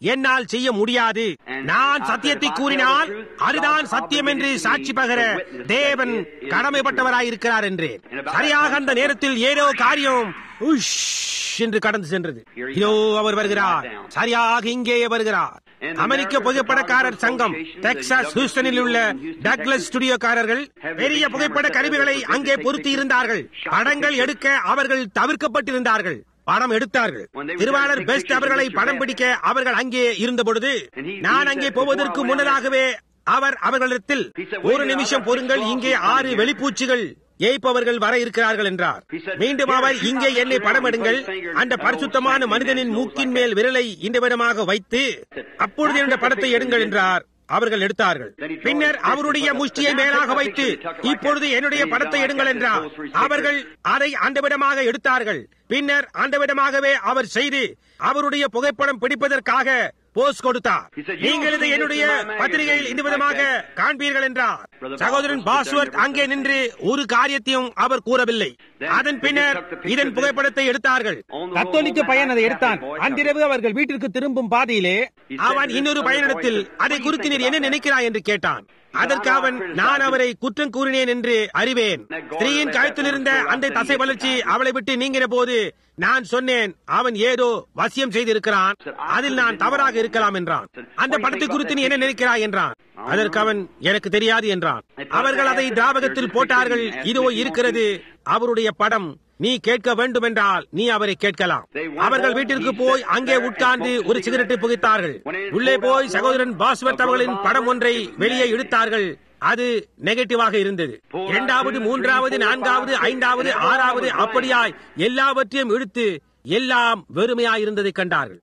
[SPEAKER 1] என்னால் செய்ய முடியாது நான் சத்தியத்தை கூறினால் அதுதான் சத்தியம் என்று சாட்சி பகர தேவன் கடமைப்பட்டவராயிருக்கிறார் என்றேன் சரியாக அந்த நேரத்தில் ஏதோ காரியம் உஷ் என்று கடந்து சென்றது இதோ அவர் வருகிறார் சரியாக இங்கே வருகிறார் அமெரிக்க புகைப்படக்காரர் சங்கம் டெக்சாஸ் ஹூஸ்டனில் உள்ள டக்லஸ் ஸ்டுடியோக்காரர்கள் பெரிய புகைப்பட கருவிகளை அங்கே பொருத்தி இருந்தார்கள் படங்கள் எடுக்க அவர்கள் தவிர்க்கப்பட்டிருந்தார்கள் படம் எடுத்தார்கள் திருவாளர் பெஸ்ட் அவர்களை படம் பிடிக்க அவர்கள் அங்கே இருந்த பொழுது நான் அங்கே போவதற்கு முன்னதாகவே அவர் அவர்களிடத்தில் ஒரு நிமிஷம் பொறுங்கள் இங்கே ஆறு வெளிப்பூச்சிகள் ஏய்ப்பவர்கள் வர இருக்கிறார்கள் என்றார் மீண்டும் அவர் இங்கே என்னை படம் எடுங்கள் அந்த பரிசுத்தமான மனிதனின் மூக்கின் மேல் விரலை இந்த விதமாக வைத்து அப்பொழுது இந்த படத்தை எடுங்கள் என்றார் அவர்கள் எடுத்தார்கள் பின்னர் அவருடைய முஷ்டியை மேலாக வைத்து இப்பொழுது என்னுடைய படத்தை எடுங்கள் என்றார் அவர்கள் அதை அந்த விதமாக எடுத்தார்கள் பின்னர் அந்த விதமாகவே அவர் செய்து அவருடைய புகைப்படம் பிடிப்பதற்காக போஸ் கொடுத்தார் நீங்கள் இதை என்னுடைய பத்திரிகையில் இந்த விதமாக காண்பீர்கள் என்றார் சகோதரன் பாஸ்வர்ட் அங்கே நின்று ஒரு காரியத்தையும் அவர் கூறவில்லை அதன் பின்னர் இதன் புகைப்படத்தை எடுத்தார்கள் கத்தோலிக்க பையன் அதை எடுத்தான் அன்றிரவு அவர்கள் வீட்டிற்கு திரும்பும் பாதையிலே அவன் இன்னொரு பயனிடத்தில் அதை குறித்து நீர் என்ன நினைக்கிறாய் என்று கேட்டான் அதற்கு அவன் நான் அவரை குற்றம் கூறினேன் என்று அறிவேன் ஸ்திரீயின் கழுத்தில் இருந்த அந்த தசை வளர்ச்சி அவளை விட்டு நீங்கின போது நான் சொன்னேன் அவன் ஏதோ வசியம் செய்திருக்கிறான் அதில் நான் தவறாக இருக்கலாம் என்றான் அந்த படத்தை குறித்து நீ என்ன நினைக்கிறாய் என்றான் அதற்கு அவன் எனக்கு தெரியாது என்றான் அவர்கள் அதை திராவகத்தில் போட்டார்கள் இதோ இருக்கிறது அவருடைய படம் நீ கேட்க வேண்டும் என்றால் நீ அவரை கேட்கலாம் அவர்கள் வீட்டிற்கு போய் அங்கே உட்கார்ந்து ஒரு சிகரெட்டை புகைத்தார்கள் உள்ளே போய் சகோதரன் பாஸ்வத் அவர்களின் படம் ஒன்றை வெளியே இழுத்தார்கள் அது நெகட்டிவாக இருந்தது இரண்டாவது மூன்றாவது நான்காவது ஐந்தாவது ஆறாவது அப்படியாய் எல்லாவற்றையும் இழுத்து எல்லாம் வெறுமையாயிருந்ததை கண்டார்கள்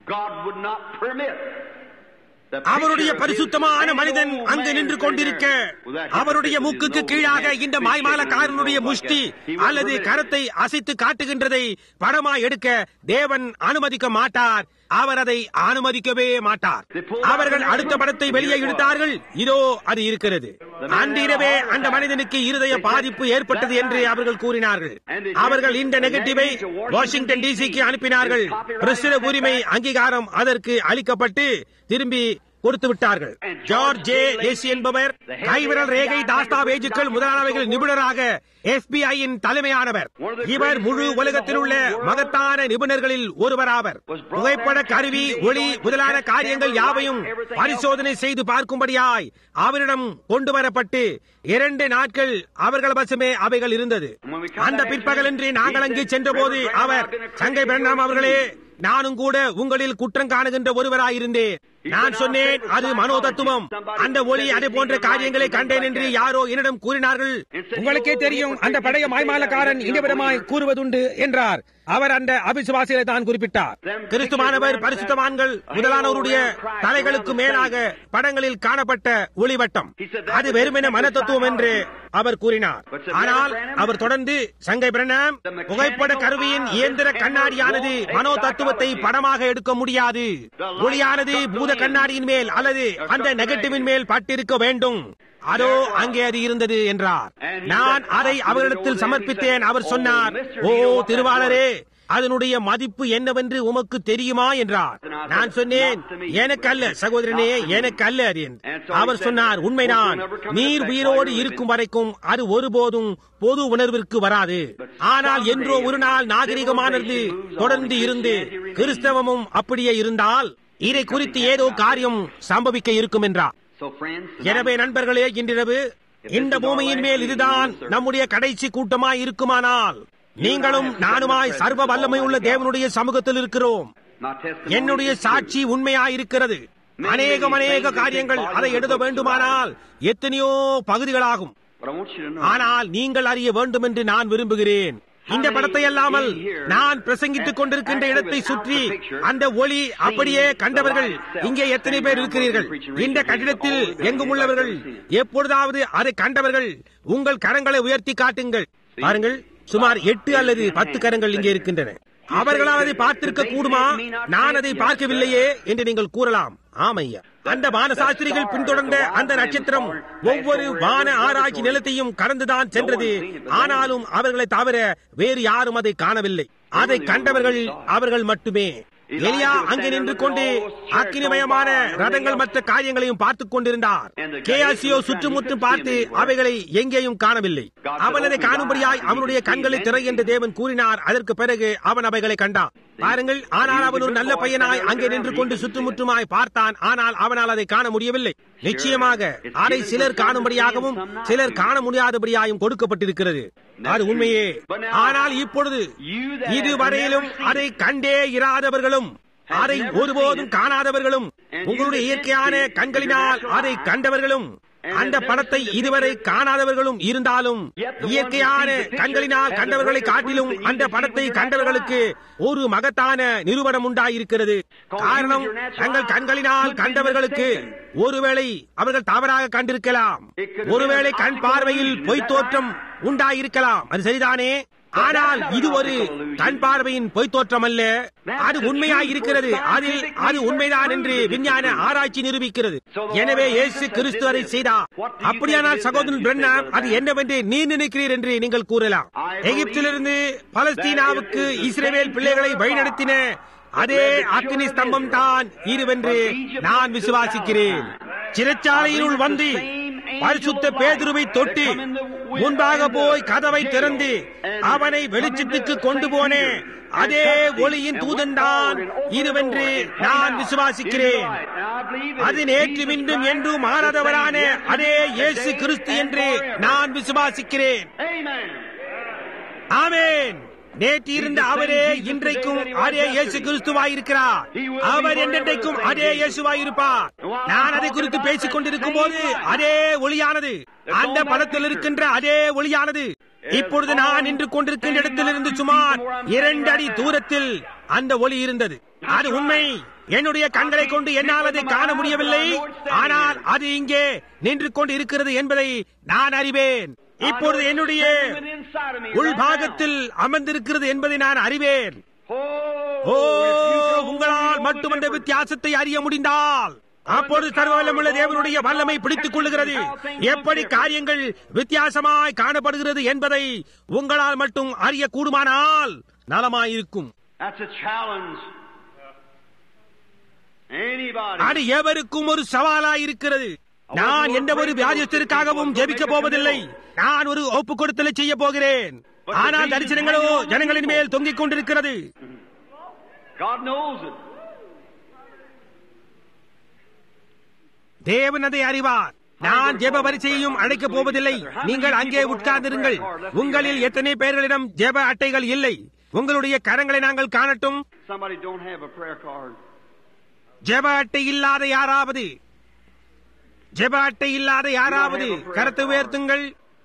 [SPEAKER 1] அவருடைய பரிசுத்தமான மனிதன் அங்கு நின்று கொண்டிருக்க அவருடைய மூக்குக்கு கீழாக இந்த மாய்மாலக்காரனுடைய முஷ்டி அல்லது கரத்தை அசைத்து காட்டுகின்றதை படமாய் எடுக்க தேவன் அனுமதிக்க மாட்டார் அவர் அதை அனுமதிக்கவே மாட்டார் அவர்கள் அடுத்த படத்தை வெளியே இழுத்தார்கள் இதோ அது இருக்கிறது அன்றிரவே அந்த மனிதனுக்கு இருதய பாதிப்பு ஏற்பட்டது என்று அவர்கள் கூறினார்கள் அவர்கள் இந்த நெகட்டிவை வாஷிங்டன் டிசிக்கு அனுப்பினார்கள் பிரசுர உரிமை அங்கீகாரம் அதற்கு அளிக்கப்பட்டு திரும்பி கொடுத்து விட்டார்கள் ஜார்ஜ் ஜே லேசி என்பவர் கைவிரல் ரேகை தாஸ்தாவேஜுக்கள் முதலானவைகள் நிபுணராக எஃபிஐயின் தலைமையானவர் இவர் முழு உலகத்தில் உள்ள மகத்தான நிபுணர்களில் ஒருவராவர் புகைப்பட கருவி ஒளி முதலான காரியங்கள் யாவையும் பரிசோதனை செய்து பார்க்கும்படியாய் அவரிடம் கொண்டு வரப்பட்டு இரண்டு நாட்கள் அவர்கள் வசமே அவைகள் இருந்தது அந்த பிற்பகலன்றி நாங்கள் அங்கே சென்றபோது அவர் சங்கை பிரணாம் அவர்களே நானும் கூட உங்களில் குற்றம் காணுகின்ற ஒருவராயிருந்தேன் நான் சொன்னேன் அது மனோ தத்துவம் அந்த ஒளி அதே போன்ற காரியங்களை கண்டேன் என்று யாரோ என்னிடம் கூறினார்கள் உங்களுக்கே தெரியும் அந்த பழைய மாய்மாலக்காரன் இந்த விதமாய் கூறுவதுண்டு என்றார் அவர் அந்த அபிசுவாசிகளை தான் குறிப்பிட்டார் கிறிஸ்துவானவர் பரிசுத்தவான்கள் முதலானவருடைய தலைகளுக்கு மேலாக படங்களில் காணப்பட்ட ஒளிவட்டம் அது வெறுமென மன தத்துவம் என்று அவர் கூறினார் ஆனால் அவர் தொடர்ந்து சங்கை பிரணம் புகைப்பட கருவியின் இயந்திர கண்ணாடியானது மனோ தத்துவத்தை படமாக எடுக்க முடியாது ஒளியானது பூத கண்ணாடியின் மேல் அல்லது அந்த நெகட்டிவின் மேல் பட்டிருக்க வேண்டும் அதோ அங்கே அது இருந்தது என்றார் நான் அதை அவரிடத்தில் சமர்ப்பித்தேன் அவர் சொன்னார் ஓ திருவாளரே அதனுடைய மதிப்பு என்னவென்று உமக்கு தெரியுமா என்றார் நான் சொன்னேன் எனக்கு அல்ல சகோதரனே எனக்கு அல்ல அது அவர் சொன்னார் உண்மைதான் நீர் உயிரோடு இருக்கும் வரைக்கும் அது ஒருபோதும் பொது உணர்விற்கு வராது ஆனால் என்றோ ஒரு நாள் நாகரிகமானது தொடர்ந்து இருந்து கிறிஸ்தவமும் அப்படியே இருந்தால் இதை குறித்து ஏதோ காரியம் சம்பவிக்க இருக்கும் என்றார் எனவே நண்பர்களே இன்றிரவு இந்த பூமியின் மேல் இதுதான் நம்முடைய கடைசி கூட்டமாய் இருக்குமானால் நீங்களும் நானுமாய் சர்வ வல்லமை உள்ள தேவனுடைய சமூகத்தில் இருக்கிறோம் என்னுடைய சாட்சி உண்மையாயிருக்கிறது அநேகம் அநேக காரியங்கள் அதை எழுத வேண்டுமானால் எத்தனையோ பகுதிகளாகும் ஆனால் நீங்கள் அறிய வேண்டும் என்று நான் விரும்புகிறேன் இந்த படத்தை அல்லாமல் நான் பிரசங்கித்துக் கொண்டிருக்கின்ற இடத்தை சுற்றி அந்த ஒளி அப்படியே கண்டவர்கள் இங்கே எத்தனை பேர் இருக்கிறீர்கள் இந்த கட்டிடத்தில் எங்கும் உள்ளவர்கள் எப்பொழுதாவது அதை கண்டவர்கள் உங்கள் கரங்களை உயர்த்தி காட்டுங்கள் பாருங்கள் சுமார் எட்டு அல்லது பத்து கரங்கள் இங்கே இருக்கின்றன அவர்களால் அதை பார்த்திருக்க கூடுமா நான் அதை பார்க்கவில்லையே என்று நீங்கள் கூறலாம் ஆமையா அந்த வானசாஸ்திரிகள் பின்தொடர்ந்த அந்த நட்சத்திரம் ஒவ்வொரு வான ஆராய்ச்சி நிலத்தையும் கடந்துதான் சென்றது ஆனாலும் அவர்களை தவிர வேறு யாரும் அதை காணவில்லை அதை கண்டவர்கள் அவர்கள் மட்டுமே எலியா அங்கே நின்று கொண்டு அக்கினிமயமான ரதங்கள் மற்ற காரியங்களையும் பார்த்துக் கொண்டிருந்தார் கேயாசியோ சுற்றுமுற்றும் பார்த்து அவைகளை எங்கேயும் காணவில்லை அவன் அதை காணும்படியாய் அவனுடைய கண்களை திரை என்று தேவன் கூறினார் அதற்கு பிறகு அவன் அவைகளை கண்டான் பாருங்கள் ஆனால் அவன் ஒரு நல்ல பையனாய் அங்கே நின்று கொண்டு சுற்றுமுற்றுமாய் பார்த்தான் ஆனால் அவனால் அதை காண முடியவில்லை நிச்சயமாக அதை சிலர் காணும்படியாகவும் சிலர் காண முடியாதபடியாயும் கொடுக்கப்பட்டிருக்கிறது அது உண்மையே ஆனால் இப்பொழுது இதுவரையிலும் அதை கண்டே இராதவர்களும் அதை ஒருபோதும் காணாதவர்களும் உங்களுடைய இயற்கையான கண்களினால் அதை கண்டவர்களும் அந்த படத்தை இதுவரை காணாதவர்களும் இருந்தாலும் இயற்கையான கண்களினால் கண்டவர்களை காட்டிலும் அந்த படத்தை கண்டவர்களுக்கு ஒரு மகத்தான நிறுவனம் உண்டாயிருக்கிறது காரணம் தங்கள் கண்களினால் கண்டவர்களுக்கு ஒருவேளை அவர்கள் தவறாக கண்டிருக்கலாம் ஒருவேளை கண் பார்வையில் பொய்த் தோற்றம் உண்டாயிருக்கலாம் அது சரிதானே ஆனால் இது ஒரு கண் பார்வையின் பொய்த் தோற்றம் அல்ல அது உண்மையாய் இருக்கிறது அதில் அது உண்மைதான் என்று விஞ்ஞான ஆராய்ச்சி நிரூபிக்கிறது எனவே இயேசு கிறிஸ்து அதை செய்தார் அப்படியானால் சகோதரன் பிரண்ணாம் அது என்னவென்று நீ நினைக்கிறீர் என்று நீங்கள் கூறலாம் எகிப்திலிருந்து பலஸ்தீனாவுக்கு இஸ்ரேல் பிள்ளைகளை வழிநடத்தின அதே அக்னி ஸ்தம்பம் தான் இதுவென்று நான் விசுவாசிக்கிறேன் சிறைச்சாலையினுள் வந்து பரிசுத்த பேதுருவை தொட்டு முன்பாக போய் கதவை திறந்து அவனை வெளிச்சத்துக்கு கொண்டு போனே அதே ஒளியின் தூதன் தான் இதுவென்று நான் விசுவாசிக்கிறேன் அது நேற்று மீண்டும் என்றும் மாறாதவரான அதே இயேசு கிறிஸ்து என்று நான் விசுவாசிக்கிறேன் ஆமேன் நேற்று இருந்த அவரே இன்றைக்கும் அதே இயேசு கிறிஸ்துவாயிருக்கிறார் அவர் என்றென்றைக்கும் அதே இயேசுவாயிருப்பார் நான் அதை குறித்து பேசிக் கொண்டிருக்கும் போது அதே ஒளியானது அந்த படத்தில் இருக்கின்ற அதே ஒளியானது இப்பொழுது நான் நின்று கொண்டிருக்கின்ற இடத்திலிருந்து சுமார் இரண்டு அடி தூரத்தில் அந்த ஒளி இருந்தது அது உண்மை என்னுடைய கண்களை கொண்டு என்னால் அதை காண முடியவில்லை ஆனால் அது இங்கே நின்று கொண்டு இருக்கிறது என்பதை நான் அறிவேன் இப்பொழுது என்னுடைய உள்பாகத்தில் அமர்ந்திருக்கிறது என்பதை நான் அறிவேன் ஓ உங்களால் மட்டும் அந்த வித்தியாசத்தை அறிய முடிந்தால் அப்பொழுது சர்வவல்லமுள்ள தேவனுடைய வல்லமை பிடித்துக் கொள்ளுகிறது எப்படி காரியங்கள் வித்தியாசமாய் காணப்படுகிறது என்பதை உங்களால் மட்டும் அறிய கூடுமானால் நலமாயிருக்கும்
[SPEAKER 2] That's a challenge. Anybody.
[SPEAKER 1] அது எவருக்கும் ஒரு சவாலாய் இருக்கிறது நான் எந்த ஒரு வியாதியத்திற்காகவும் ஜெபிக்க போவதில்லை நான் ஒரு ஒப்பு கொடுத்தலை செய்ய போகிறேன் ஆனால் தரிசனங்களோ ஜனங்களின் மேல் தொங்கிக் கொண்டிருக்கிறது
[SPEAKER 2] God knows it.
[SPEAKER 1] தேவன் அதை அறிவார் நான் ஜெப வரிசையையும் அழைக்கப் போவதில்லை நீங்கள் அங்கே உட்கார்ந்திருங்கள் உங்களில் எத்தனை பேர்களிடம் ஜெப அட்டைகள் இல்லை உங்களுடைய கரங்களை நாங்கள் காணட்டும்
[SPEAKER 2] Somebody don't have a prayer card.
[SPEAKER 1] ஜெப அட்டை இல்லாத யாராவது ஜெப அட்டை இல்லாத யாராவது கருத்து உயர்த்துங்கள்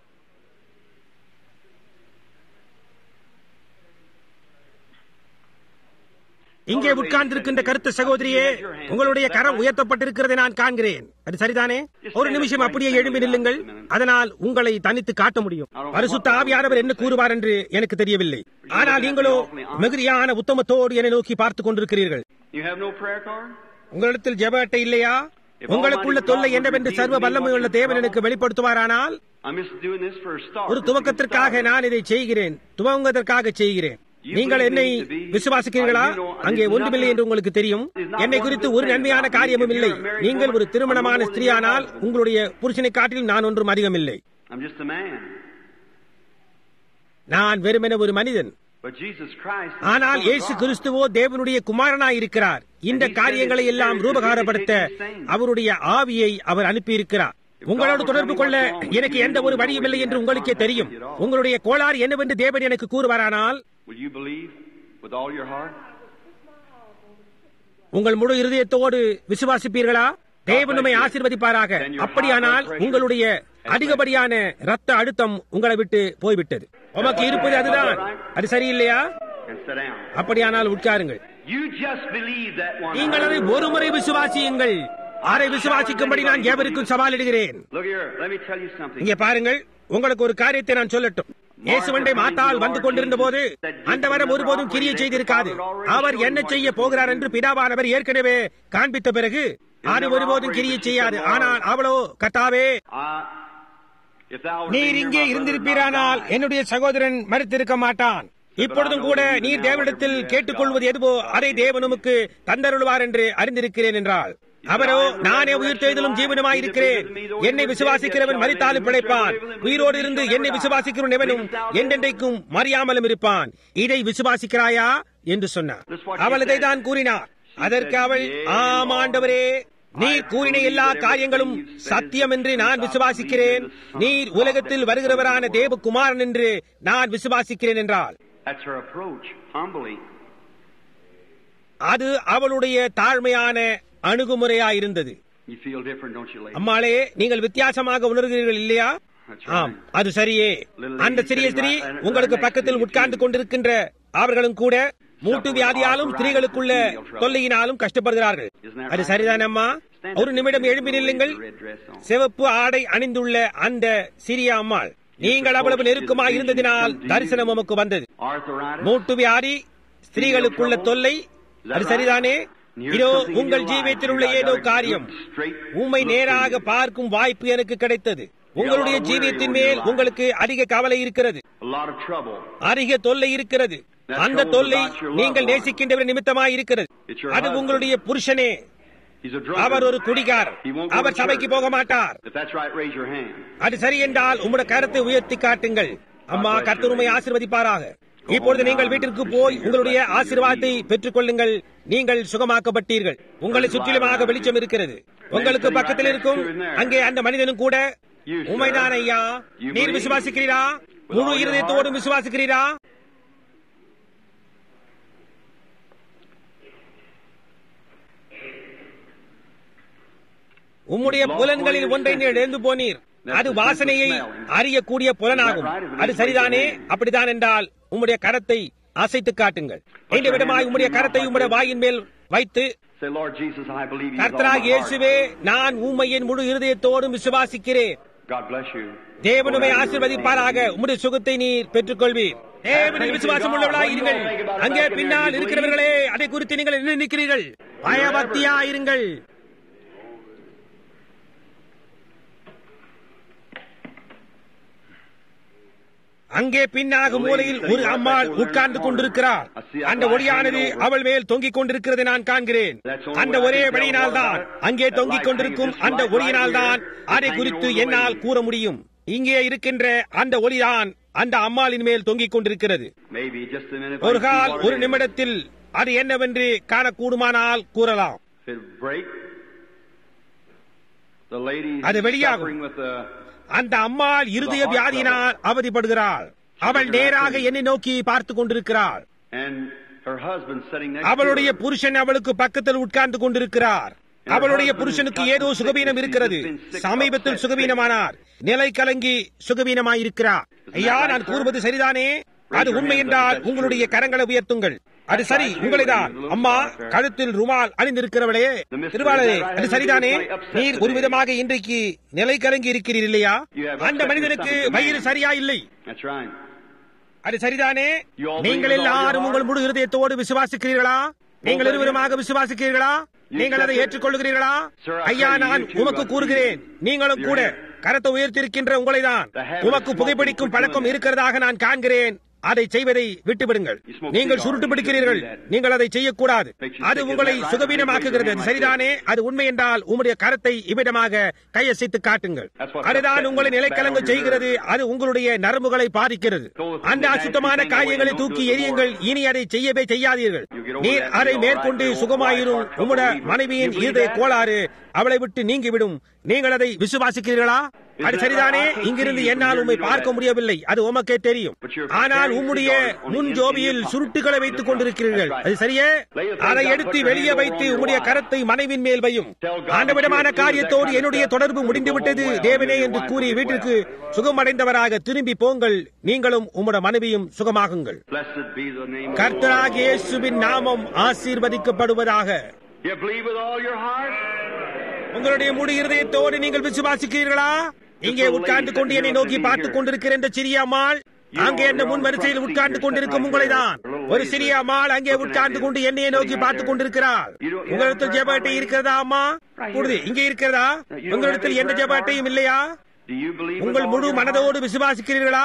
[SPEAKER 1] இங்கே உட்கார்ந்திருக்கின்ற கருத்து சகோதரியே உங்களுடைய கரம் உயர்த்தப்பட்டிருக்கிறதை நான் காண்கிறேன் அது சரிதானே ஒரு நிமிஷம் அப்படியே எழும்பி நில்லுங்கள் அதனால் உங்களை தனித்து காட்ட முடியும் பரிசுத்த ஆவியானவர் என்ன கூறுவார் என்று எனக்கு தெரியவில்லை ஆனால் நீங்களோ மிகுதியான உத்தமத்தோடு என்னை நோக்கி பார்த்துக் கொண்டிருக்கிறீர்கள்
[SPEAKER 2] You have no prayer card?
[SPEAKER 1] உங்களிடத்தில் ஜெப அட்டை இல்லையா உங்களுக்குள்ள தொல்லை என்னவென்று சர்வ வல்லமையுள்ள தேவன் எனக்கு வெளிப்படுத்துவாரானால்
[SPEAKER 2] I'm just doing this for a start.
[SPEAKER 1] ஒரு துவக்கத்திற்காக நான் இதை செய்கிறேன் துவங்குவதற்காக செய்கிறேன் நீங்கள் என்னை விசுவாசிக்கிறீர்களா அங்கே ஒன்றுமில்லை என்று உங்களுக்கு தெரியும் என்னை குறித்து ஒரு நன்மையான காரியமும் இல்லை நீங்கள் ஒரு திருமணமான ஸ்திரீயானால் உங்களுடைய புருஷனை காட்டிலும் நான் ஒன்றும் அதிகமில்லை
[SPEAKER 2] I'm just a man.
[SPEAKER 1] நான் வெறுமென ஒரு மனிதன்
[SPEAKER 2] But Jesus Christ. is
[SPEAKER 1] ஆனால்
[SPEAKER 2] the Son of
[SPEAKER 1] இயேசு
[SPEAKER 2] God.
[SPEAKER 1] கிறிஸ்துவோ தேவனுடைய குமாரனாய் இருக்கிறார் இந்த காரியங்களை எல்லாம் ரூபகாரப்படுத்த அவருடைய ஆவியை அவர் அனுப்பியிருக்கிறார் உங்களோடு தொடர்பு கொள்ள எனக்கு எந்த ஒரு வழியும் இல்லை என்று உங்களுக்கே தெரியும் உங்களுடைய கோளாறு என்னவென்று தேவன் எனக்கு கூறுவாரானால்
[SPEAKER 2] Will you believe with all your heart?
[SPEAKER 1] உங்கள் முழு இருதயத்தோடு விசுவாசிப்பீர்களா தேவன் உம்மை ஆசீர்வதிப்பாராக அப்படியானால் உங்களுடைய அதிகப்படியான ரத்த அழுத்தம் உங்களை விட்டு போய்விட்டது உமக்கு இருப்பது அதுதான் அது சரியில்லையா
[SPEAKER 2] And sit down.
[SPEAKER 1] அப்படியானால் உட்காருங்கள்
[SPEAKER 2] You just believe that one.
[SPEAKER 1] நீங்கள் அதை ஒருமுறை விசுவாசியுங்கள் அதை விசுவாசிக்கும்படி நான் எவருக்கும் சவாலிடுகிறேன்
[SPEAKER 2] Look here. Let me tell you something.
[SPEAKER 1] இங்கே பாருங்கள் உங்களுக்கு ஒரு காரியத்தை நான் சொல்லட்டும் இயேசுவண்டை மாத்தால் வந்து கொண்டிருந்த போது அந்த வரம் ஒருபோதும் கிரியை செய்திருக்காது அவர் என்ன செய்ய போகிறார் என்று பிதாவானவர் ஏற்கனவே காண்பித்த பிறகு அது ஒருபோதும் கிரியை செய்யாது ஆனால் அவளோ கத்தாவே
[SPEAKER 2] I, if thou wert
[SPEAKER 1] நீர்
[SPEAKER 2] here,
[SPEAKER 1] இங்கே
[SPEAKER 2] my brother
[SPEAKER 1] இருந்திருப்பீரானால்
[SPEAKER 2] would not die.
[SPEAKER 1] என்னுடைய சகோதரன் மறித்திருக்க மாட்டான் இப்பொழுதும் கூட நீர் தேவனிடத்தில் கேட்டுக்கொள்வது எதுவோ அதை தேவன் உமக்கு தந்தருள்வார் என்று அறிந்திருக்கிறேன் என்றால் அவரோ நானே உயிர் செய்தலும் ஜீவனமாய் இருக்கிறேன் என்னை விசுவாசிக்கிறவன் மறித்தாலும் பிழைப்பான் உயிரோடு இருந்து என்னை விசுவாசிக்கிறவன் எவனும் என்றென்றைக்கும் மறியாமலும் இருப்பான் இதை விசுவாசிக்கிறாயா என்று சொன்னார் அவள் இதை தான் கூறினார் அதற்கு அவள் ஆம் ஆண்டவரே நீர் கூறின எல்லா காரியங்களும் சத்தியம் என்று நான் விசுவாசிக்கிறேன் நீர் உலகத்தில் வருகிறவரான தேவகுமாரன் என்று நான் விசுவாசிக்கிறேன் என்றால்
[SPEAKER 2] That's her approach, humbly.
[SPEAKER 1] அது அவளுடைய தாழ்மையான அணுகுமுறையாயிருந்தது
[SPEAKER 2] You feel different, don't you, lady?
[SPEAKER 1] அம்மாளே நீங்கள் வித்தியாசமாக உணர்கிறீர்கள் இல்லையா
[SPEAKER 2] That's
[SPEAKER 1] ஆம்
[SPEAKER 2] right.
[SPEAKER 1] அது சரியே அந்த சிறிய ஸ்திரீ உங்களுக்கு பக்கத்தில் உட்கார்ந்து கொண்டிருக்கின்ற அவர்களும் கூட மூட்டு வியாதியாலும் ஸ்திரீகளுக்குள்ள தொல்லையினாலும் கஷ்டப்படுகிறார்கள் அது சரிதான் அம்மா ஒரு நிமிடம் எழும்பி நில்லுங்கள்
[SPEAKER 2] Red dress on.
[SPEAKER 1] சிவப்பு ஆடை அணிந்துள்ள அந்த சிறிய அம்மாள் நீங்கள் அவ்வளவு நெருக்கமாக இருந்ததினால் தரிசனம் உமக்கு வந்தது
[SPEAKER 2] Arthritis.
[SPEAKER 1] மூட்டு வியாதி ஸ்திரீகளுக்குள்ள தொல்லை அது சரிதானே இதோ உங்கள் ஜீவியத்தில் உள்ள ஏதோ காரியம் உம்மை நேராக பார்க்கும் வாய்ப்பு எனக்கு கிடைத்தது உங்களுடைய ஜீவியத்தின் மேல் உங்களுக்கு அதிக கவலை இருக்கிறது
[SPEAKER 2] A lot of trouble.
[SPEAKER 1] அதிக தொல்லை இருக்கிறது அந்த தொல்லை நீங்கள் நேசிக்கின்றவர் நிமித்தமாய் இருக்கிறது அது உங்களுடைய புருஷனே
[SPEAKER 2] He's a drunkard.
[SPEAKER 1] அவர் ஒரு குடிகாரர்
[SPEAKER 2] He won't go
[SPEAKER 1] our
[SPEAKER 2] to
[SPEAKER 1] சபைக்கு
[SPEAKER 2] church.
[SPEAKER 1] போக மாட்டார்
[SPEAKER 2] If that's right, raise your hand.
[SPEAKER 1] அது சரி என்றால் உம்முடைய கருத்தை உயர்த்தி காட்டுங்கள் அம்மா கர்த்தருமை ஆசிர்வதிப்பாராக இப்பொழுது நீங்கள் வீட்டிற்கு போய் உங்களுடைய ஆசீர்வாதத்தை பெற்றுக் கொள்ளுங்கள் நீங்கள் சுகமாக்கப்பட்டீர்கள் உங்களை சுற்றிலுமாக வெளிச்சம் இருக்கிறது உங்களுக்கு பக்கத்தில் இருக்கும் அங்கே அந்த மனிதனும் கூட உண்மைதான் ஐயா நீர் விசுவாசிக்கிறீரா முழு இருதயத்தோடு விசுவாசிக்கிறீரா உம்முடைய புலன்களில் ஒன்றை நீர் இழந்து போனீர் அது வாசனையை அறியக்கூடிய புலனாகும் அது சரிதானே அப்படித்தான் என்றால் உம்முடைய கரத்தை அசைத்து காட்டுங்கள் இந்த விடமாய் உம்முடைய கரத்தை உம்முடைய வாயின் மேல் வைத்து
[SPEAKER 2] Say, Lord Jesus, I believe you with all
[SPEAKER 1] கர்த்தராக
[SPEAKER 2] my heart.
[SPEAKER 1] இயேசுவே நான் உம்மையின் முழு இருதயத்தோடும் விசுவாசிக்கிறேன்
[SPEAKER 2] God bless you.
[SPEAKER 1] தேவனுமை ஆசிர்வதிப்பாராக உம்முடைய சுகத்தை நீர் பெற்றுக்கொள்வீர் தேவனில் விசுவாசம் உள்ளவர்களாய் இருங்கள் அங்கே பின்னால் இருக்கிறவர்களே அதை குறித்து நீங்கள் என்ன நினைக்கிறீர்கள் பயபக்தியா இருங்கள் அங்கே பின்னாக மூலையில் ஒரு அம்மாள் உட்கார்ந்து கொண்டிருக்கிறார் அந்த ஒளியானது அவள் மேல் தொங்கிக் கொண்டிருக்கிறதை நான் காண்கிறேன் அந்த ஒரே வழியினால் தான் அங்கே தொங்கிக் கொண்டிருக்கும் அந்த ஒளியினால் தான் அதை குறித்து என்னால் கூற முடியும் இங்கே இருக்கின்ற அந்த ஒளிதான் அந்த அம்மாளின் மேல் தொங்கிக் கொண்டிருக்கிறது
[SPEAKER 2] Maybe just a minute.
[SPEAKER 1] ஒரு கால் ஒரு நிமிடத்தில் அது என்னவென்று காணக்கூடுமானால் கூறலாம்
[SPEAKER 2] If it break, the lady
[SPEAKER 1] அது வெளியாகும்.
[SPEAKER 2] suffering with the
[SPEAKER 1] அந்த அம்மாள் இருதய வியாதியினால் அவதிப்படுகிறாள் அவள் நேராக என்னை நோக்கி பார்த்துக் கொண்டிருக்கிறாள்
[SPEAKER 2] and her husband sitting next
[SPEAKER 1] அவளுடைய
[SPEAKER 2] to her.
[SPEAKER 1] புருஷன் அவளுக்கு பக்கத்தில் உட்கார்ந்து கொண்டிருக்கிறார் அவளுடைய புருஷனுக்கு ஏதோ சுகவீனம் இருக்கிறது சமீபத்தில் சுகவீனமானார் நிலை கலங்கி சுகவீனமாயிருக்கிறார் ஐயா நான் கூறுவது சரிதானே அது உண்மை என்றால் உங்களுடைய கரங்களை உயர்த்துங்கள் அது சரி உங்களைதான் அம்மா கழுத்தில் ருமால் அணிந்திருக்கிறவளே திருவாளரே அது சரிதானே நீர் ஒரு விதமாக இன்றைக்கு நிலை கலங்கி இருக்கிறீர் இல்லையா அந்த மனிதனுக்கு வயிறு சரியா இல்லை
[SPEAKER 2] That's right.
[SPEAKER 1] அது சரிதானே நீங்கள் எல்லாரும் உங்கள் முழு இருதயத்தோடு விசுவாசிக்கிறீர்களா நீங்கள் இருவருமாக விசுவாசிக்கிறீர்களா நீங்கள் அதை ஏற்றுக்கொள்கிறீர்களா ஐயா நான் உமக்கு கூறுகிறேன் நீங்களும் கூட கரத்தை உயர்த்திருக்கின்ற உங்களைதான் உமக்கு புகைப்பிடிக்கும் பழக்கம் இருக்கிறதாக நான் காண்கிறேன் அதை செய்வதை விட்டுவிடுங்கள் நீங்கள் சுருட்டு பிடிக்கிறீர்கள் நீங்கள் அதை செய்யக்கூடாது அது உங்களை சுகவீனமாக்குகிறது அது சரிதானே அது உண்மை என்றால் உம்முடைய கரத்தை இவ்விடமாக கையசைத்து காட்டுங்கள் அதுதான் உங்களை நிலைக்கலங்க செய்கிறது அது உங்களுடைய நரம்புகளை பாதிக்கிறது அந்த அசுத்தமான காரியங்களை தூக்கி எரியுங்கள் இனி அதை செய்யவே செய்யாதீர்கள் நீர் அதை மேற்கொண்டு சுகமாயிரும் உம்முடைய மனைவியின் இருதய கோளாறு அவளை விட்டு நீங்கிவிடும் நீங்கள் அதை விசுவாசிக்கிறீர்களா அது சரிதானே இங்கிருந்து என்னால் உம்மை பார்க்க முடியவில்லை அது உமக்கே தெரியும் ஆனால் உம்முடைய முன் ஜோபியில் சுருட்டுகளை வைத்துக் கொண்டிருக்கிறீர்கள் அது சரியே அதை எடுத்து வெளியே வைத்து உம்முடைய கரத்தை மனைவின் மேல் வையும் ஆண்டவிடமான காரியத்தோடு என்னுடைய தொடர்பு முடிந்துவிட்டது தேவனே என்று கூறி வீட்டிற்கு சுகமடைந்தவராக திரும்பி போங்கள் நீங்களும் உம்முடைய மனைவியும் சுகமாகுங்கள்
[SPEAKER 2] Blessed be the name of the Lord.
[SPEAKER 1] கர்த்தராகிய இயேசுவின் நாமம் ஆசீர்வதிக்கப்படுவதாக
[SPEAKER 2] You believe with all your heart?
[SPEAKER 1] உங்களுடைய முழு இருதயத்தோடு நீங்கள் விசுவாசிக்கிறீர்களா இங்கே உட்கார்ந்து கொண்டு என்னை நோக்கி பார்த்துக் கொண்டிருக்கிற இந்த சிறிய அம்மாள் அங்கே அந்த முன் வரிசையில் உட்கார்ந்து கொண்டிருக்கும் உங்களைதான் ஒரு சிறிய அம்மாள் அங்கே உட்கார்ந்து கொண்டு என்னையை நோக்கி பார்த்துக் கொண்டிருக்கிறாள் உங்களிடத்தில் ஜெபாட்டை இருக்கிறதா அம்மா புரியுது இங்கே இருக்கிறதா உங்களிடத்தில் எந்த ஜெபாட்டையும் இல்லையா
[SPEAKER 2] Do you believe with
[SPEAKER 1] உங்கள்
[SPEAKER 2] all
[SPEAKER 1] முழு
[SPEAKER 2] your
[SPEAKER 1] மனதோடு விசுவாசிக்கிறீர்களா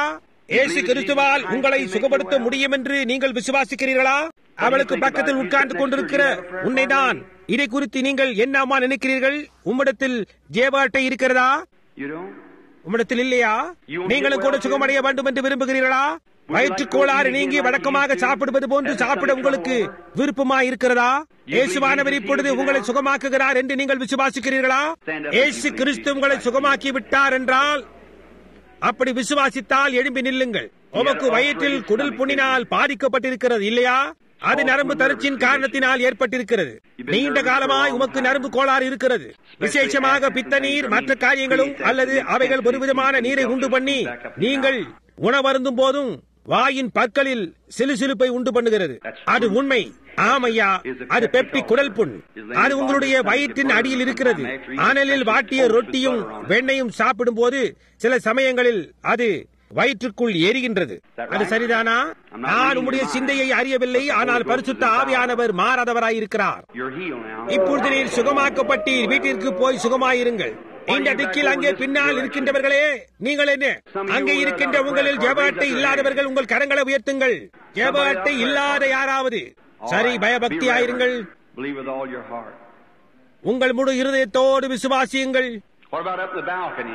[SPEAKER 1] இயேசு கிறிஸ்துவால் உங்களை சுகப்படுத்த முடியும் என்று நீங்கள் விசுவாசிக்கிறீர்களா அவளுக்கு பக்கத்தில் உட்கார்ந்து கொண்டிருக்கிற உன்னைதான் இதை குறித்து நீங்கள் என்னமா நினைக்கிறீர்கள் உம்மிடத்தில் ஜேப அட்டை இருக்கிறதா
[SPEAKER 2] You don't?
[SPEAKER 1] உம்மிடத்தில் இல்லையா நீங்களும் கூட சுகமடைய வேண்டும் என்று விரும்புகிறீர்களா வயிற்றுக் கோளாறு நீங்கி வழக்கமாக சாப்பிடுவது போன்று சாப்பிட உங்களுக்கு விருப்பமா இருக்கிறதா இயேசுவானவர் இப்பொழுது உங்களை சுகமாக்குகிறார் என்று நீங்கள் விசுவாசிக்கிறீர்களா இயேசு கிறிஸ்து உங்களை சுகமாக்கி விட்டார் என்றால் அப்படி விசுவாசித்தால் எழும்பி நில்லுங்கள் உமக்கு வயிற்றில் குடல் புண்ணினால் பாதிக்கப்பட்டிருக்கிறது இல்லையா அது நரம்பு தளர்ச்சியின் காரணத்தினால் ஏற்பட்டிருக்கிறது நீண்ட காலமாய் உமக்கு நரம்பு கோளாறு இருக்கிறது விசேஷமாக பித்த நீர் மற்ற காரியங்களும் அல்லது அவைகள் ஒருவிதமான நீரை உண்டு பண்ணி நீங்கள் உணவருந்தும் போதும் வாயின் பற்களில் சிலுசிலுப்பை உண்டு பண்ணுகிறது அது உண்மை ஆமையா அது பெப்டி குடல் புண் அது உங்களுடைய வயிற்றின் அடியில் இருக்கிறது அனலில் வாட்டிய ரொட்டியும் வெண்ணையும் சாப்பிடும் போது சில சமயங்களில் அது வயிற்றுக்குள் எரிகின்றது அது சரிதானா நான் உம்முடைய சிந்தையை அறியவில்லை ஆனால் பரிசுத்த ஆவியானவர் மாறாதவராய் இருக்கிறார்
[SPEAKER 2] You're healed now.
[SPEAKER 1] இப்பொழுது நீர் சுகமாக்கப்பட்டீர் வீட்டிற்கு போய் சுகமாயிருங்கள் இந்த திக்கில் அங்கே பின்னால் இருக்கின்றவர்களே நீங்கள் என்ன அங்கே இருக்கின்ற உங்களில் ஜெப அட்டை இல்லாதவர்கள் உங்கள் கரங்களை உயர்த்துங்கள் ஜெப அட்டை இல்லாத யாராவது சரி பயபக்தி ஆயிருங்கள்
[SPEAKER 2] Believe with all your heart.
[SPEAKER 1] உங்கள் முழு இருதயத்தோடு விசுவாசியுங்கள்
[SPEAKER 2] What about up in the balcony?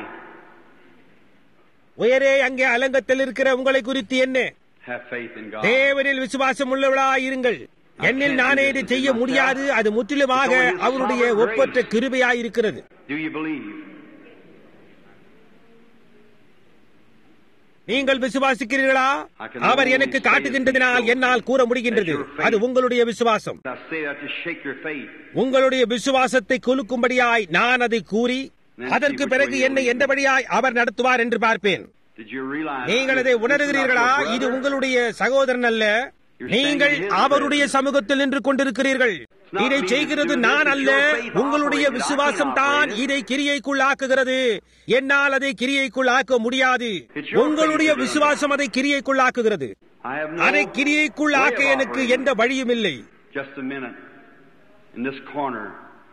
[SPEAKER 1] உயரே அங்கே அலங்கத்தில் இருக்கிற உங்களை குறித்து என்ன
[SPEAKER 2] Have faith in God.
[SPEAKER 1] தேவனில் விசுவாசம் உள்ளவளாயிருங்கள் என்னில் நானே இதை செய்ய முடியாது அது முற்றிலுமாக அவருடைய ஒப்பற்ற கிருபையாயிருக்கிறது
[SPEAKER 2] Do you believe?
[SPEAKER 1] நீங்கள் விசுவாசிக்கிறீர்களா அவர் எனக்கு காட்டுகின்றதினால் என்னால் கூற முடிகின்றது அது உங்களுடைய விசுவாசம்
[SPEAKER 2] I say that to shake your faith.
[SPEAKER 1] உங்களுடைய விசுவாசத்தை குலுக்கும்படியாய் நான் அதை கூறி அதற்கு பிறகு என்னை எந்தபடியாய் அவர் நடத்துவார் என்று பார்ப்பேன்
[SPEAKER 2] Did you realize?
[SPEAKER 1] நீங்கள் அதை உணர்கிறீர்களா இது உங்களுடைய சகோதரன் அல்ல நீங்கள் அவருடைய சமூகத்தில் நின்று கொண்டிருக்கிறீர்கள் இதை செய்கிறது நான் அல்ல உங்களுடைய விசுவாசம் தான் இதை கிரியைக்குள் ஆக்குகிறது என்னால் அதை கிரியைக்குள் ஆக்க முடியாது உங்களுடைய விசுவாசம் அதை கிரியைக்குள் ஆக்குகிறது
[SPEAKER 2] I have
[SPEAKER 1] அதை
[SPEAKER 2] no
[SPEAKER 1] கிரியைக்குள் ஆக்க
[SPEAKER 2] way of
[SPEAKER 1] எனக்கு
[SPEAKER 2] operating.
[SPEAKER 1] எந்த வழியும் இல்லை
[SPEAKER 2] Just a minute. In this corner.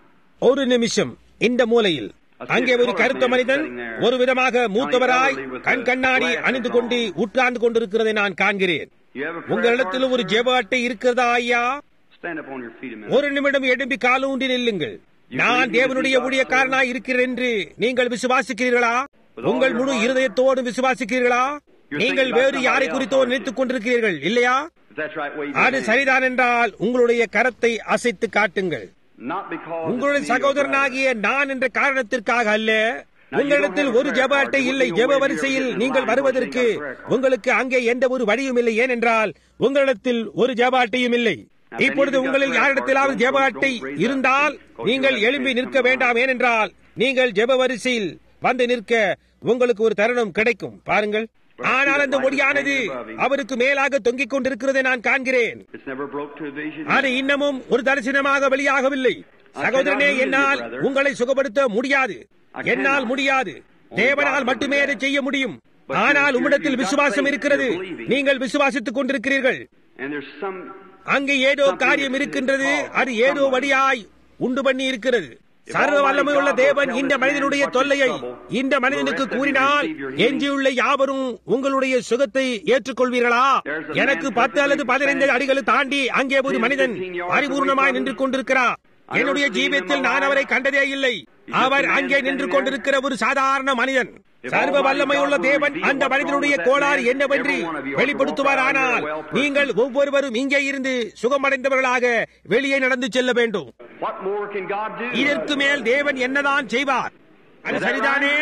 [SPEAKER 1] ஒரு நிமிஷம் இந்த மூலையில் அங்கே ஒரு கருத்த மனிதன் ஒரு விதமாக மூத்தவராய் கண் கண்ணாடி அணிந்து கொண்டு உட்கார்ந்து கொண்டிருக்கிறதை நான் காண்கிறேன்
[SPEAKER 2] You have a prayer
[SPEAKER 1] உங்களிடத்தில்
[SPEAKER 2] card?
[SPEAKER 1] ஒரு ஜெப அட்டை இருக்கிறதா ஐயா
[SPEAKER 2] Stand up on your feet a minute.
[SPEAKER 1] ஒரு நிமிடம் எழும்பி காலூன்றி நில்லுங்கள் நான் தேவனுடைய ஊழியக்காரனாய் இருக்கிறேன் என்று நீங்கள் விசுவாசிக்கிறீர்களா உங்கள் முழு இருதயத்தோடு விசுவாசிக்கிறீர்களா நீங்கள் வேறு யாரை குறித்தோ நினைத்துக் கொண்டிருக்கிறீர்கள் இல்லையா
[SPEAKER 2] If that's right, wave your
[SPEAKER 1] அது
[SPEAKER 2] hand.
[SPEAKER 1] சரிதான் என்றால் உங்களுடைய கரத்தை அசைத்து காட்டுங்கள்
[SPEAKER 2] Not because
[SPEAKER 1] உங்களுடைய
[SPEAKER 2] it's me, your
[SPEAKER 1] சகோதரனாகிய நான் என்ற காரணத்திற்காக அல்ல உங்களிடத்தில் ஒரு ஜெப அட்டை இல்லை ஜெப வரிசையில் நீங்கள் வருவதற்கு உங்களுக்கு அங்கே எந்த ஒரு வழியும் இல்லை ஏனென்றால் உங்களிடத்தில் ஒரு ஜெப அட்டையும் இல்லை இப்பொழுது உங்களில் யாரிடத்திலாவது ஜெப அட்டை இருந்தால் நீங்கள் எழும்பி நிற்க வேண்டாம் ஏனென்றால் நீங்கள் ஜெப வரிசையில் வந்து நிற்க உங்களுக்கு ஒரு தருணம் கிடைக்கும் பாருங்கள் ஆனால் அந்த முடியானது அவருக்கு மேலாக தொங்கிக் கொண்டிருக்கிறதை நான் காண்கிறேன்
[SPEAKER 2] It's never broke to a vision.
[SPEAKER 1] அது இன்னமும் ஒரு தரிசனமாக வெளியாகவில்லை சகோதரனே என்னால் உங்களை சுகப்படுத்த முடியாது என்னால் முடியாது தேவனால் மட்டுமே அதை செய்ய முடியும் ஆனால் உம்மிடத்தில் விசுவாசம் இருக்கிறது நீங்கள் விசுவாசித்துக் கொண்டிருக்கிறீர்கள்
[SPEAKER 2] And there's some
[SPEAKER 1] அங்கே ஏதோ காரியம் இருக்கின்றது அது ஏதோ வழியாய் உண்டு பண்ணி இருக்கிறது சர்வ வல்லமை உள்ள தேவன் இந்த மனிதனுடைய தொல்லையை இந்த மனிதனுக்கு கூறினால் எஞ்சியுள்ள யாவரும் உங்களுடைய சுகத்தை ஏற்றுக்கொள்வீர்களா எனக்கு பத்து அல்லது பதினைந்து அடிகளை தாண்டி அங்கே ஒரு மனிதன் பரிபூர்ணமாய் நின்று கொண்டிருக்கிறார் என்னுடைய ஜீவியத்தில் நான் அவரை கண்டதே இல்லை அவர் அங்கே நின்று கொண்டிருக்கிற ஒரு சாதாரண மனிதன் சர்வ வல்லமையுள்ள தேவன் அந்த மனிதனுடைய கோளாறு என்னவென்று வெளிப்படுத்துவாரானால் நீங்கள் ஒவ்வொருவரும் இங்கே இருந்து சுகமடைந்தவர்களாக வெளியே நடந்து செல்ல வேண்டும்
[SPEAKER 2] What more can God do?
[SPEAKER 1] இதற்கு மேல் தேவன் என்னதான் செய்வார் அது சரிதானே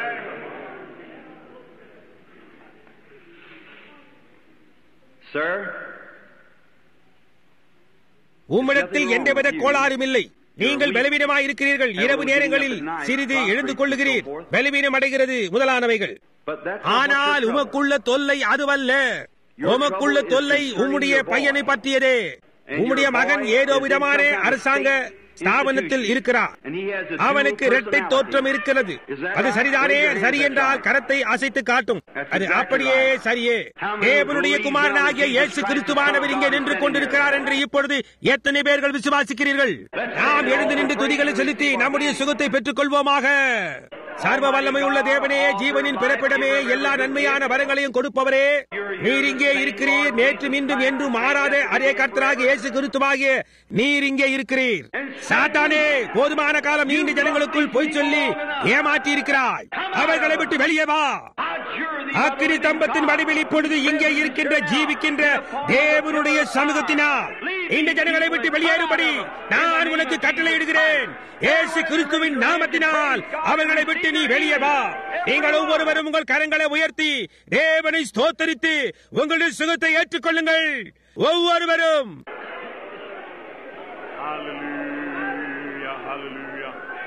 [SPEAKER 2] Sir,
[SPEAKER 1] உம்மிடத்தில் எந்தவித கோளாறும் இல்லை நீங்கள் பலவீனமாய் இருக்கிறீர்கள் இரவு நேரங்களில் சிறிது எழுந்து கொள்ளுகிறீர் பலவீனம் அடைகிறது முதலானவைகள்
[SPEAKER 2] but that's
[SPEAKER 1] ஆனால் உமக்குள்ள தொல்லை அதுவல்ல உமக்குள்ள தொல்லை உம்முடைய பையனை பற்றியதே உம்முடைய மகன் ஏதோ விதமான அரசாங்க ஸ்தாபனத்தில் இருக்கிறார்
[SPEAKER 2] And he has a
[SPEAKER 1] அவனுக்கு
[SPEAKER 2] dual
[SPEAKER 1] இரட்டை
[SPEAKER 2] personality.
[SPEAKER 1] தோற்றம் இருக்கிறது அது சரிதானே சரி என்றால் கரத்தை அசைத்து காட்டும் அது அப்படியே சரியே தேவனுடைய குமாரனாகிய இயேசு கிறிஸ்துவானவர் இங்கே நின்று கொண்டிருக்கிறார் என்று இப்பொழுது எத்தனை பேர்கள் விசுவாசிக்கிறீர்கள் நாம் எழுந்து நின்று துதிகளை செலுத்தி நம்முடைய சுகத்தை பெற்றுக் கொள்வோமாக சர்வ வல்லமையுள்ள தேவனே ஜீவனின் பிறப்பிடமே எல்லா நன்மையான வரங்களையும் கொடுப்பவரே நீர் இங்கே இருக்கிறீர் நேற்று இன்றும் என்றும் மாறாத அதே கர்த்தராக இயேசு கிறிஸ்துவாகிய நீர் இங்கே இருக்கிறீர் சாத்தானே போதுமான காலம் நீண்ட ஜனங்களுக்குள் பொய் சொல்லி ஏமாற்றி இருக்கிறாய் அவர்களை விட்டு வெளியே வா அக்கினி தம்பத்தின் வடிவில் இப்பொழுது இங்கே இருக்கின்ற ஜீவிக்கின்ற தேவனுடைய சமூகத்தினால் இந்த ஜனங்களை விட்டு வெளியேறும்படி நான் உனக்கு கட்டளையிடுகிறேன் ஏசு கிறிஸ்துவின் நாமத்தினால் அவர்களை விட்டு நீ வெளியே வா நீங்கள் ஒவ்வொருவரும் உங்கள் கரங்களை உயர்த்தி தேவனை ஸ்தோத்தரித்து உங்களுடைய சுகத்தை ஏற்றுக்கொள்ளுங்கள் ஒவ்வொருவரும்
[SPEAKER 3] Hallelujah, hallelujah.